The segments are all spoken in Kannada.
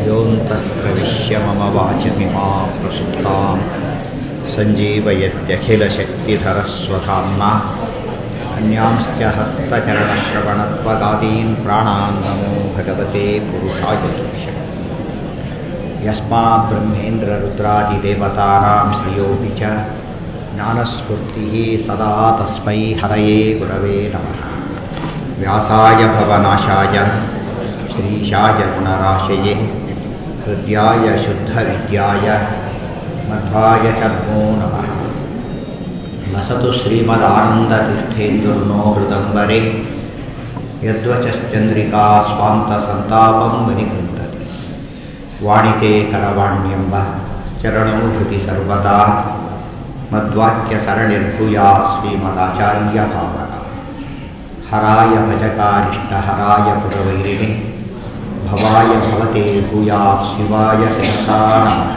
योऽन्तः प्रविश्य मम वाचमिमां प्रसुप्तां सञ्जीवयत्यखिलशक्तिधरस्वधाम्ना अन्यांश्च हस्तचरणश्रवणत्वगादीन् प्राणान् नमो भगवते पुरुषाय तुभ्यम् यस्मात् ब्रह्मेन्द्ररुद्रादिदेवतानां श्रियोऽपि च ज्ञानस्फूर्तिः सदा तस्मै हरये गुरवे नमः व्यासाय भवनाशाय श्रीशाय गुणराशये हृद्याय शुद्धविद्याय मध्वाय च नमो नमः लसतु श्रीमदानन्दतीर्थेन्दुर्नो हृदम्बरे यद्वचश्चन्द्रिका स्वान्तसन्तापं विनिकृन्तति वाणिते करवाण्यम्ब चरणौ हृदि सर्वदा मद्वाक्यसरणिर्भूया श्रीमदाचार्यभावना हराय भजकारिष्टहराय पुरवैरिणे भवाय भवते भूया शिवाय शिरसा नमः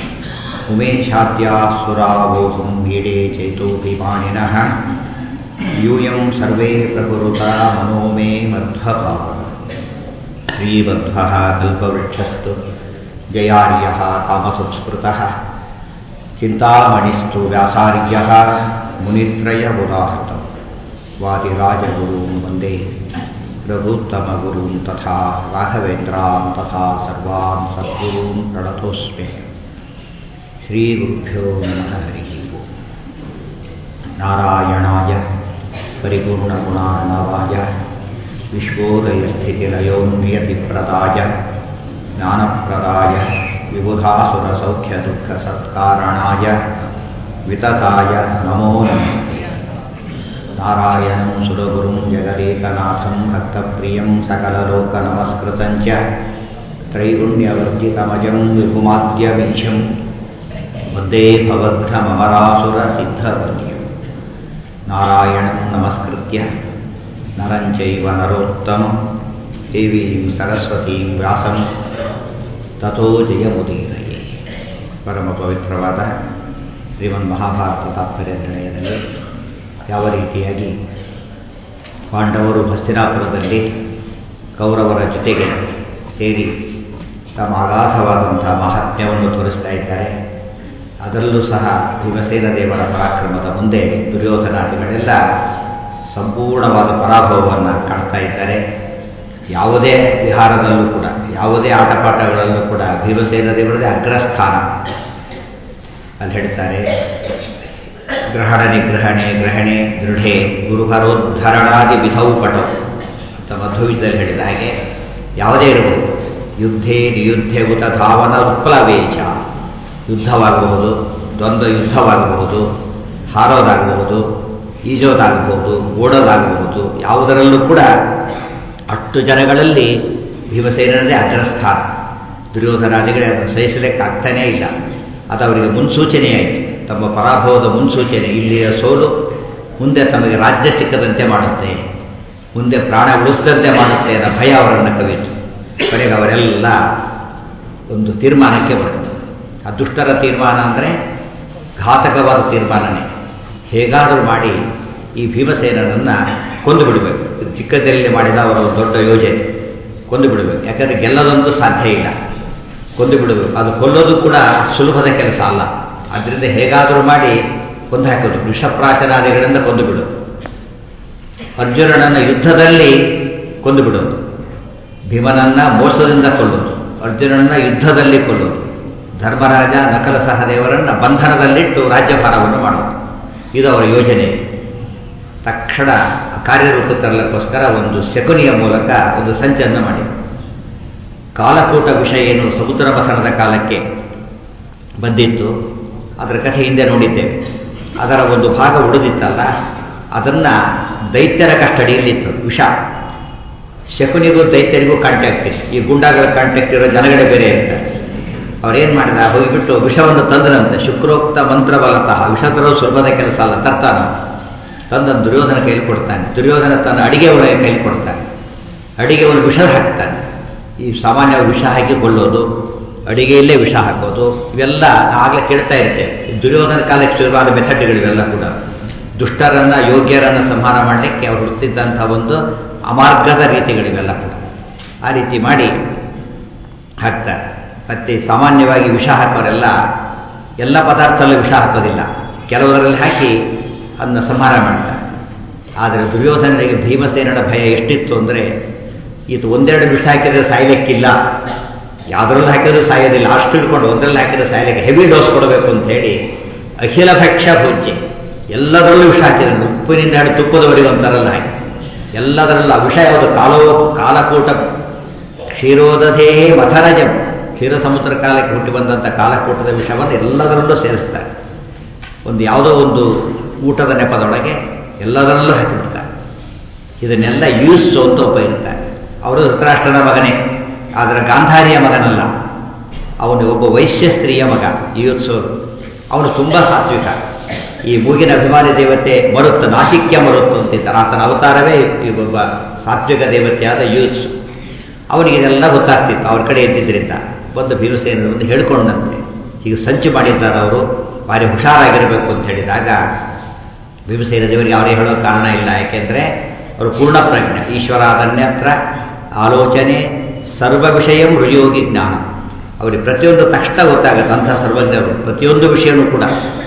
उमेशाद्यासुरावोहं मीडे चेतोभिमानिनः यूयं सर्वे प्रकुरुता मनो मे मध्वभावः श्रीबद्धः कल्पवृक्षस्तु जयार्यः कामसंस्कृतः चिन्तामणिस्तु व्यासार्यः मुनित्रयमुदाहृतम् वादिराजगुरून् वन्दे रघुत्तमगुरून् तथा राघवेन्द्रान् तथा सर्वान् सद्गुरून् प्रणतोऽस्मि श्रीगुरुभ्यो नमः हरिः नारायणाय परिपूर्णगुणार्णवाय विश्वोदयस्थितिलयोन्नियतिप्रदाय ज्ञानप्रदाय विबुधासुरसौख्यदुःखसत्कारणाय वितताय नमो नमस्ते नारायणं सुरगुरुं जगदेकनाथं भक्तप्रियं सकललोकनमस्कृतं च त्रैगुण्यवर्जितमजं विपुमाद्यमीशं वन्दे भवद्धममरासुरसिद्धवर्ग्यं नारायणं नमस्कृत्य नरं चैव नरोत्तमं देवीं सरस्वतीं ವ್ಯಾಸಂ ತಥೋ ಜಯಮುದೀರಯೇ ಪರಮ ಪವಿತ್ರವಾದ ಶ್ರೀಮನ್ ಮಹಾಭಾರತ ತಾತ್ಪರ್ಯ ನಿರ್ಣಯದಲ್ಲಿ ಯಾವ ರೀತಿಯಾಗಿ ಪಾಂಡವರು ಹಸ್ತಿನಾಪುರದಲ್ಲಿ ಕೌರವರ ಜೊತೆಗೆ ಸೇರಿ ತಮ್ಮ ಅಗಾಧವಾದಂಥ ಮಹಾತ್ಮ್ಯವನ್ನು ತೋರಿಸ್ತಾ ಇದ್ದಾರೆ ಅದರಲ್ಲೂ ಸಹ ಭೀಮಸೇನ ದೇವರ ಪರಾಕ್ರಮದ ಮುಂದೆ ದುರ್ಯೋಧನಾದಿಗಳೆಲ್ಲ ಸಂಪೂರ್ಣವಾದ ಪರಾಭವವನ್ನು ಕಾಣ್ತಾ ಇದ್ದಾರೆ ಯಾವುದೇ ವಿಹಾರದಲ್ಲೂ ಕೂಡ ಯಾವುದೇ ಆಟಪಾಠಗಳಲ್ಲೂ ಕೂಡ ಭೀಮಸೇನ ದೇವರದೇ ಅಗ್ರಸ್ಥಾನ ಅಲ್ಲಿ ಹೇಳ್ತಾರೆ ಗ್ರಹಣ ನಿಗ್ರಹಣೆ ಗ್ರಹಣೆ ದೃಢೆ ಗುರುಹರೋದ್ಧರಣಾದಿ ವಿಧವು ಪಟು ಅಂತ ಮಧ್ವವಿದ್ದಲ್ಲಿ ಹೇಳಿದ ಹಾಗೆ ಯಾವುದೇ ಇರಬಹುದು ಯುದ್ಧೇ ನಿಯುದ್ಧೆ ಉತ ಧಾವನ ಉತ್ಪ್ಲವೇಶ ಯುದ್ಧವಾಗಬಹುದು ದ್ವಂದ್ವ ಯುದ್ಧವಾಗಬಹುದು ಹಾರೋದಾಗಬಹುದು ಈಜೋದಾಗಬಹುದು ಓಡೋದಾಗಬಹುದು ಯಾವುದರಲ್ಲೂ ಕೂಡ ಅಷ್ಟು ಜನಗಳಲ್ಲಿ ಭೀಮಸೇನದೇ ಅಗ್ರಸ್ಥಾನ ದುರ್ಯೋಧನಾದಿಗಳೇ ಅದನ್ನು ಸಹಿಸಲಿಕ್ಕೆ ಆಗ್ತಾನೇ ಇಲ್ಲ ಅದು ಅವರಿಗೆ ಮುನ್ಸೂಚನೆಯಾಯಿತು ತಮ್ಮ ಪರಾಭವದ ಮುನ್ಸೂಚನೆ ಇಲ್ಲಿಯ ಸೋಲು ಮುಂದೆ ತಮಗೆ ರಾಜ್ಯ ಸಿಕ್ಕದಂತೆ ಮಾಡುತ್ತೆ ಮುಂದೆ ಪ್ರಾಣ ಉಳಿಸಿದಂತೆ ಮಾಡುತ್ತೆ ಅನ್ನೋ ಭಯ ಅವರನ್ನು ಕವಿತು ಕಡೆಗೆ ಅವರೆಲ್ಲ ಒಂದು ತೀರ್ಮಾನಕ್ಕೆ ಬರ್ತದೆ ಆ ದುಷ್ಟರ ತೀರ್ಮಾನ ಅಂದರೆ ಘಾತಕವಾದ ತೀರ್ಮಾನನೇ ಹೇಗಾದರೂ ಮಾಡಿ ಈ ಭೀಮಸೇನನನ್ನು ಕೊಂದು ಬಿಡಬೇಕು ಇದು ಚಿಕ್ಕದರಲ್ಲಿ ಮಾಡಿದ ಅವರ ದೊಡ್ಡ ಯೋಜನೆ ಕೊಂದು ಬಿಡಬೇಕು ಯಾಕಂದರೆ ಗೆಲ್ಲದಂತೂ ಸಾಧ್ಯ ಇಲ್ಲ ಕೊಂದು ಬಿಡಬೇಕು ಅದು ಕೊಲ್ಲೋದು ಕೂಡ ಸುಲಭದ ಕೆಲಸ ಅಲ್ಲ ಆದ್ದರಿಂದ ಹೇಗಾದರೂ ಮಾಡಿ ಕೊಂದು ಹಾಕೋದು ವಿಷಪ್ರಾಶನಾದಿಗಳಿಂದ ಕೊಂದು ಬಿಡೋದು ಅರ್ಜುನನನ್ನು ಯುದ್ಧದಲ್ಲಿ ಕೊಂದು ಬಿಡೋದು ಭೀಮನನ್ನ ಮೋಸದಿಂದ ಕೊಲ್ಲೋದು ಅರ್ಜುನನನ್ನ ಯುದ್ಧದಲ್ಲಿ ಕೊಲ್ಲೋದು ಧರ್ಮರಾಜ ನಕಲ ಸಹದೇವರನ್ನು ಬಂಧನದಲ್ಲಿಟ್ಟು ರಾಜ್ಯಭಾರವನ್ನು ಮಾಡೋದು ಇದು ಅವರ ಯೋಜನೆ ತಕ್ಷಣ ಕಾರ್ಯರೂಪ ತರಲಿಕ್ಕೋಸ್ಕರ ಒಂದು ಶಕುನಿಯ ಮೂಲಕ ಒಂದು ಸಂಚನ್ನು ಮಾಡಿ ಕಾಲಕೂಟ ವಿಷಯ ಏನು ಸಮುದ್ರ ಮಸಣದ ಕಾಲಕ್ಕೆ ಬಂದಿತ್ತು ಅದರ ಕಥೆ ಹಿಂದೆ ನೋಡಿದ್ದೇವೆ ಅದರ ಒಂದು ಭಾಗ ಉಳಿದಿತ್ತಲ್ಲ ಅದನ್ನು ದೈತ್ಯರ ಕಸ್ಟಡಿಯಲ್ಲಿತ್ತು ವಿಷ ಶಕುನಿಗೂ ದೈತ್ಯರಿಗೂ ಕಾಂಟ್ಯಾಕ್ಟ್ ಇದೆ ಈ ಗುಂಡಾಗಳ ಕಾಂಟ್ಯಾಕ್ಟ್ ಇರೋ ಜನಗಳೇ ಬೇರೆ ಇರ್ತಾರೆ ಅವ್ರೇನು ಮಾಡಿದ ಹೋಗಿಬಿಟ್ಟು ವಿಷವನ್ನು ತಂದರಂತೆ ಶುಕ್ರೋಕ್ತ ಮಂತ್ರಬಲತಃ ವಿಷ ತರೋ ಸುಲಭದ ಕೆಲಸ ಅಲ್ಲ ತರ್ತಾನ ತಂದ ದುರ್ಯೋಧನ ಕೈಲಿ ಕೊಡ್ತಾನೆ ದುರ್ಯೋಧನ ತನ್ನ ಅಡಿಗೆ ಒಳಗೆ ಕೈಲಿ ಕೊಡ್ತಾನೆ ಅಡಿಗೆ ಒಂದು ವಿಷ ಹಾಕ್ತಾನೆ ಈ ಸಾಮಾನ್ಯ ವಿಷ ಹಾಕಿ ಕೊಳ್ಳೋದು ಅಡಿಗೆಯಲ್ಲೇ ವಿಷ ಹಾಕೋದು ಇವೆಲ್ಲ ಆಗಲೇ ಕೇಳ್ತಾ ಇರ್ತೇವೆ ದುರ್ಯೋಧನ ಕಾಲಕ್ಕೆ ಶುರುವಾದ ಮೆಥಡ್ಗಳು ಇವೆಲ್ಲ ಕೂಡ ದುಷ್ಟರನ್ನ ಯೋಗ್ಯರನ್ನ ಸಂಹಾರ ಮಾಡಲಿಕ್ಕೆ ಅವರು ಹುಟ್ಟಿದ್ದಂಥ ಒಂದು ಅಮಾರ್ಗದ ರೀತಿಗಳಿವೆಲ್ಲ ಕೂಡ ಆ ರೀತಿ ಮಾಡಿ ಹಾಕ್ತಾರೆ ಮತ್ತು ಸಾಮಾನ್ಯವಾಗಿ ವಿಷ ಹಾಕೋರೆಲ್ಲ ಎಲ್ಲ ಪದಾರ್ಥದಲ್ಲೂ ವಿಷ ಹಾಕೋದಿಲ್ಲ ಕೆಲವರಲ್ಲಿ ಹಾಕಿ ಅದನ್ನ ಸಂಹಾರ ಮಾಡ್ತಾರೆ ಆದರೆ ದುರ್ಯೋಧನನಿಗೆ ಭೀಮಸೇನನ ಭಯ ಎಷ್ಟಿತ್ತು ಅಂದರೆ ಈತ ಒಂದೆರಡು ವಿಷ ಹಾಕಿದರೆ ಸಾಯ್ಲಿಕ್ಕಿಲ್ಲ ಯಾವುದ್ರಲ್ಲಿ ಹಾಕಿದ್ರೂ ಸಾಯೋದಿಲ್ಲ ಅಷ್ಟು ಹಿಡ್ಕೊಂಡು ಒಂದರಲ್ಲಿ ಹಾಕಿದ್ರೆ ಸಾಯಲಿಕ್ಕೆ ಹೆವಿ ಡೋಸ್ ಕೊಡಬೇಕು ಅಂತ ಹೇಳಿ ಅಖಿಲ ಭಕ್ಷ್ಯ ಭೋಜ್ಯ ಎಲ್ಲದರಲ್ಲೂ ವಿಷ ಹಾಕಿದ್ರು ಉಪ್ಪಿನಿಂದ ಹಿಡಿದು ತುಪ್ಪದವರೆಗೂ ಅಂತಾರಲ್ಲ ಹಾಗೆ ಎಲ್ಲದರಲ್ಲೂ ಆ ವಿಷ ಯಾವುದು ಕಾಲೋ ಕಾಲಕೂಟ ಕ್ಷೀರೋದಧೇ ಮಥರಜಂ ಕ್ಷೀರ ಸಮುದ್ರ ಕಾಲಕ್ಕೆ ಹುಟ್ಟಿ ಬಂದಂಥ ಕಾಲಕೂಟದ ವಿಷವನ್ನು ಎಲ್ಲದರಲ್ಲೂ ಸೇರಿಸ್ತಾರೆ ಒಂದು ಯಾವುದೋ ಒಂದು ಊಟದ ನೆಪದೊಳಗೆ ಎಲ್ಲದರಲ್ಲೂ ಹಾಕಿಬಿಡ್ತಾರೆ ಇದನ್ನೆಲ್ಲ ಯೂಸ್ ಅಂತ ಒಬ್ಬ ಇರ್ತಾರೆ ಅವರು ಧೃತರಾಷ್ಟ್ರನ ಮಗನೇ ಆದರೆ ಗಾಂಧಾರಿಯ ಮಗನಲ್ಲ ಅವನು ಒಬ್ಬ ವೈಶ್ಯ ಸ್ತ್ರೀಯ ಮಗ ಯೂತ್ಸೋರು ಅವನು ತುಂಬ ಸಾತ್ವಿಕ ಈ ಮೂಗಿನ ಅಭಿಮಾನಿ ದೇವತೆ ಮರುತ್ತು ನಾಸಿಕ್ಯ ಮರುತ್ತು ಅಂತಿದ್ದಾರೆ ಆತನ ಅವತಾರವೇ ಈ ಒಬ್ಬ ಸಾತ್ವಿಕ ದೇವತೆಯಾದ ಯೂತ್ಸ್ ಅವನಿಗೆ ಇದೆಲ್ಲ ಗೊತ್ತಾಗ್ತಿತ್ತು ಅವ್ರ ಕಡೆ ಇದ್ದಿದ್ದರಿಂದ ಬಂದು ಭೀಮಸೇನ ಬಂದು ಹೇಳ್ಕೊಂಡಂತೆ ಹೀಗೆ ಸಂಚು ಮಾಡಿದ್ದಾರೆ ಅವರು ಭಾರಿ ಹುಷಾರಾಗಿರಬೇಕು ಅಂತ ಹೇಳಿದಾಗ ಭೀಮಸೇನ ದೇವರಿಗೆ ಅವರೇ ಹೇಳೋ ಕಾರಣ ಇಲ್ಲ ಯಾಕೆಂದರೆ ಅವರು ಪೂರ್ಣ ಪ್ರಜ್ಞ ಈಶ್ವರ ಅದನ್ಯತ್ರ ಆಲೋಚನೆ ಸರ್ವ ವಿಷಯಂ ರುಯೋಗಿ ಜ್ಞಾನ ಅವರಿಗೆ ಪ್ರತಿಯೊಂದು ತಕ್ಷಣ ಗೊತ್ತಾಗುತ್ತೆ ಅಂಥ ಸರ್ವಜ್ಞರು ಪ್ರತಿಯೊಂದು ವಿಷಯನೂ ಕೂಡ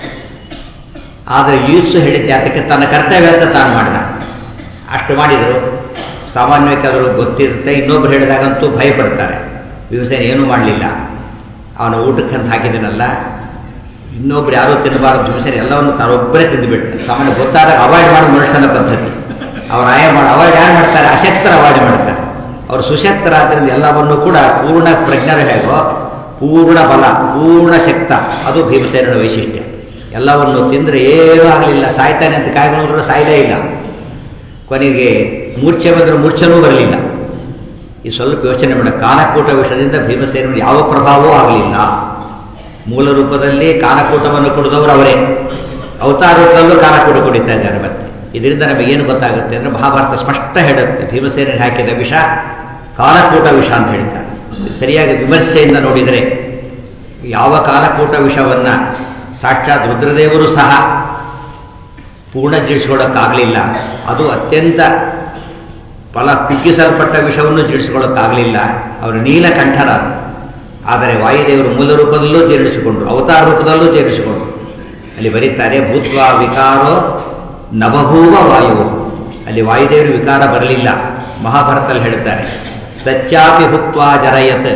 ಆದರೆ ಯೂತ್ಸು ಹೇಳಿದ್ದೆ ಅದಕ್ಕೆ ತನ್ನ ಕರ್ತವ್ಯ ಅಂತ ತಾನು ಮಾಡಿದ ಅಷ್ಟು ಮಾಡಿದರು ಸಾಮಾನ್ಯವಾಗಿ ಅವರು ಗೊತ್ತಿರುತ್ತೆ ಇನ್ನೊಬ್ರು ಹೇಳಿದಾಗಂತೂ ಭಯಪಡ್ತಾರೆ ಭೀಮಸೇನ ಏನೂ ಮಾಡಲಿಲ್ಲ ಅವನು ಊಟಕ್ಕಂತ ಹಾಕಿದನಲ್ಲ ಇನ್ನೊಬ್ರು ಯಾರೂ ತಿನ್ನಬಾರದು ಭೀಮಸೇನ ಎಲ್ಲವನ್ನು ತಾನೊಬ್ಬರೇ ತಿಂದುಬಿಟ್ಟು ಸಾಮಾನ್ಯ ಗೊತ್ತಾದಾಗ ಅವಾಯ್ಡ್ ಮಾಡೋ ಮನುಷ್ಯನ ಪದ್ಧತಿ ಅವ್ರು ಆಯ ಮಾಡಿ ಅವಾಯ್ಡ್ ಯಾರು ಮಾಡ್ತಾರೆ ಅಶಕ್ತರ ಅವಾಯ್ಡ್ ಮಾಡ್ತಾರೆ ಅವರು ಸುಶಕ್ತರಾದ್ರಿಂದ ಎಲ್ಲವನ್ನೂ ಕೂಡ ಪೂರ್ಣ ಪ್ರಜ್ಞರು ಹೇಗೋ ಪೂರ್ಣ ಬಲ ಪೂರ್ಣ ಶಕ್ತ ಅದು ಭೀಮಸೇನನ ವೈಶಿಷ್ಟ್ಯ ಎಲ್ಲವನ್ನು ತಿಂದರೆ ಏನೂ ಆಗಲಿಲ್ಲ ಸಾಯ್ತಾನೆ ಅಂತ ಕಾಯ್ಕೊಂಡು ಸಾಯಲೇ ಇಲ್ಲ ಕೊನೆಗೆ ಮೂರ್ಛೆ ಬಂದರೆ ಮೂರ್ಛೆನೂ ಬರಲಿಲ್ಲ ಈ ಸ್ವಲ್ಪ ಯೋಚನೆ ಮಾಡ ಕಾನಕೂಟ ವಿಷಯದಿಂದ ಭೀಮಸೇನ ಯಾವ ಪ್ರಭಾವವೂ ಆಗಲಿಲ್ಲ ಮೂಲ ರೂಪದಲ್ಲಿ ಕಾನಕೂಟವನ್ನು ಕುಡಿದವರು ಅವರೇ ಅವತಾರ ರೂಪದಲ್ಲೂ ಕಾನಕೂಟ ಕುಡಿತಾ ಇದ್ದಾರೆ ಮತ್ತೆ ಇದರಿಂದ ನಮಗೇನು ಗೊತ್ತಾಗುತ್ತೆ ಅಂದರೆ ಮಹಾಭಾರತ ಸ್ಪಷ್ಟ ಹೇಳುತ್ತೆ ಭೀಮಸೇನಿಗೆ ಹಾಕಿದ ವಿಷ ಕಾಲಕೂಟ ವಿಷ ಅಂತ ಹೇಳ್ತಾರೆ ಸರಿಯಾಗಿ ವಿಮರ್ಶೆಯಿಂದ ನೋಡಿದರೆ ಯಾವ ಕಾಲಕೂಟ ವಿಷವನ್ನು ಸಾಕ್ಷಾತ್ ರುದ್ರದೇವರು ಸಹ ಪೂರ್ಣ ಜೀರ್ಣಿಸ್ಕೊಳ್ಳೋಕ್ಕಾಗಲಿಲ್ಲ ಅದು ಅತ್ಯಂತ ಫಲ ಕುಗ್ಗಿಸಲ್ಪಟ್ಟ ವಿಷವನ್ನು ಜೀರ್ಣಿಸಿಕೊಳ್ಳೋಕ್ಕಾಗಲಿಲ್ಲ ಅವರು ನೀಲಕಂಠರ ಆದರೆ ವಾಯುದೇವರು ಮೂಲ ರೂಪದಲ್ಲೂ ಜೀರ್ಣಿಸಿಕೊಂಡ್ರು ಅವತಾರ ರೂಪದಲ್ಲೂ ಜೀರ್ಣಿಸಿಕೊಂಡ್ರು ಅಲ್ಲಿ ಬರೀತಾರೆ ಭೂತ್ವ ವಿಕಾರೋ ನವಭೂವ ವಾಯು ಅಲ್ಲಿ ವಾಯುದೇವರು ವಿಕಾರ ಬರಲಿಲ್ಲ ಮಹಾಭಾರತದಲ್ಲಿ ಹೇಳ್ತಾರೆ ತಚ್ಚಾಪಿ ಹುತ್ವ ಜರಯತ್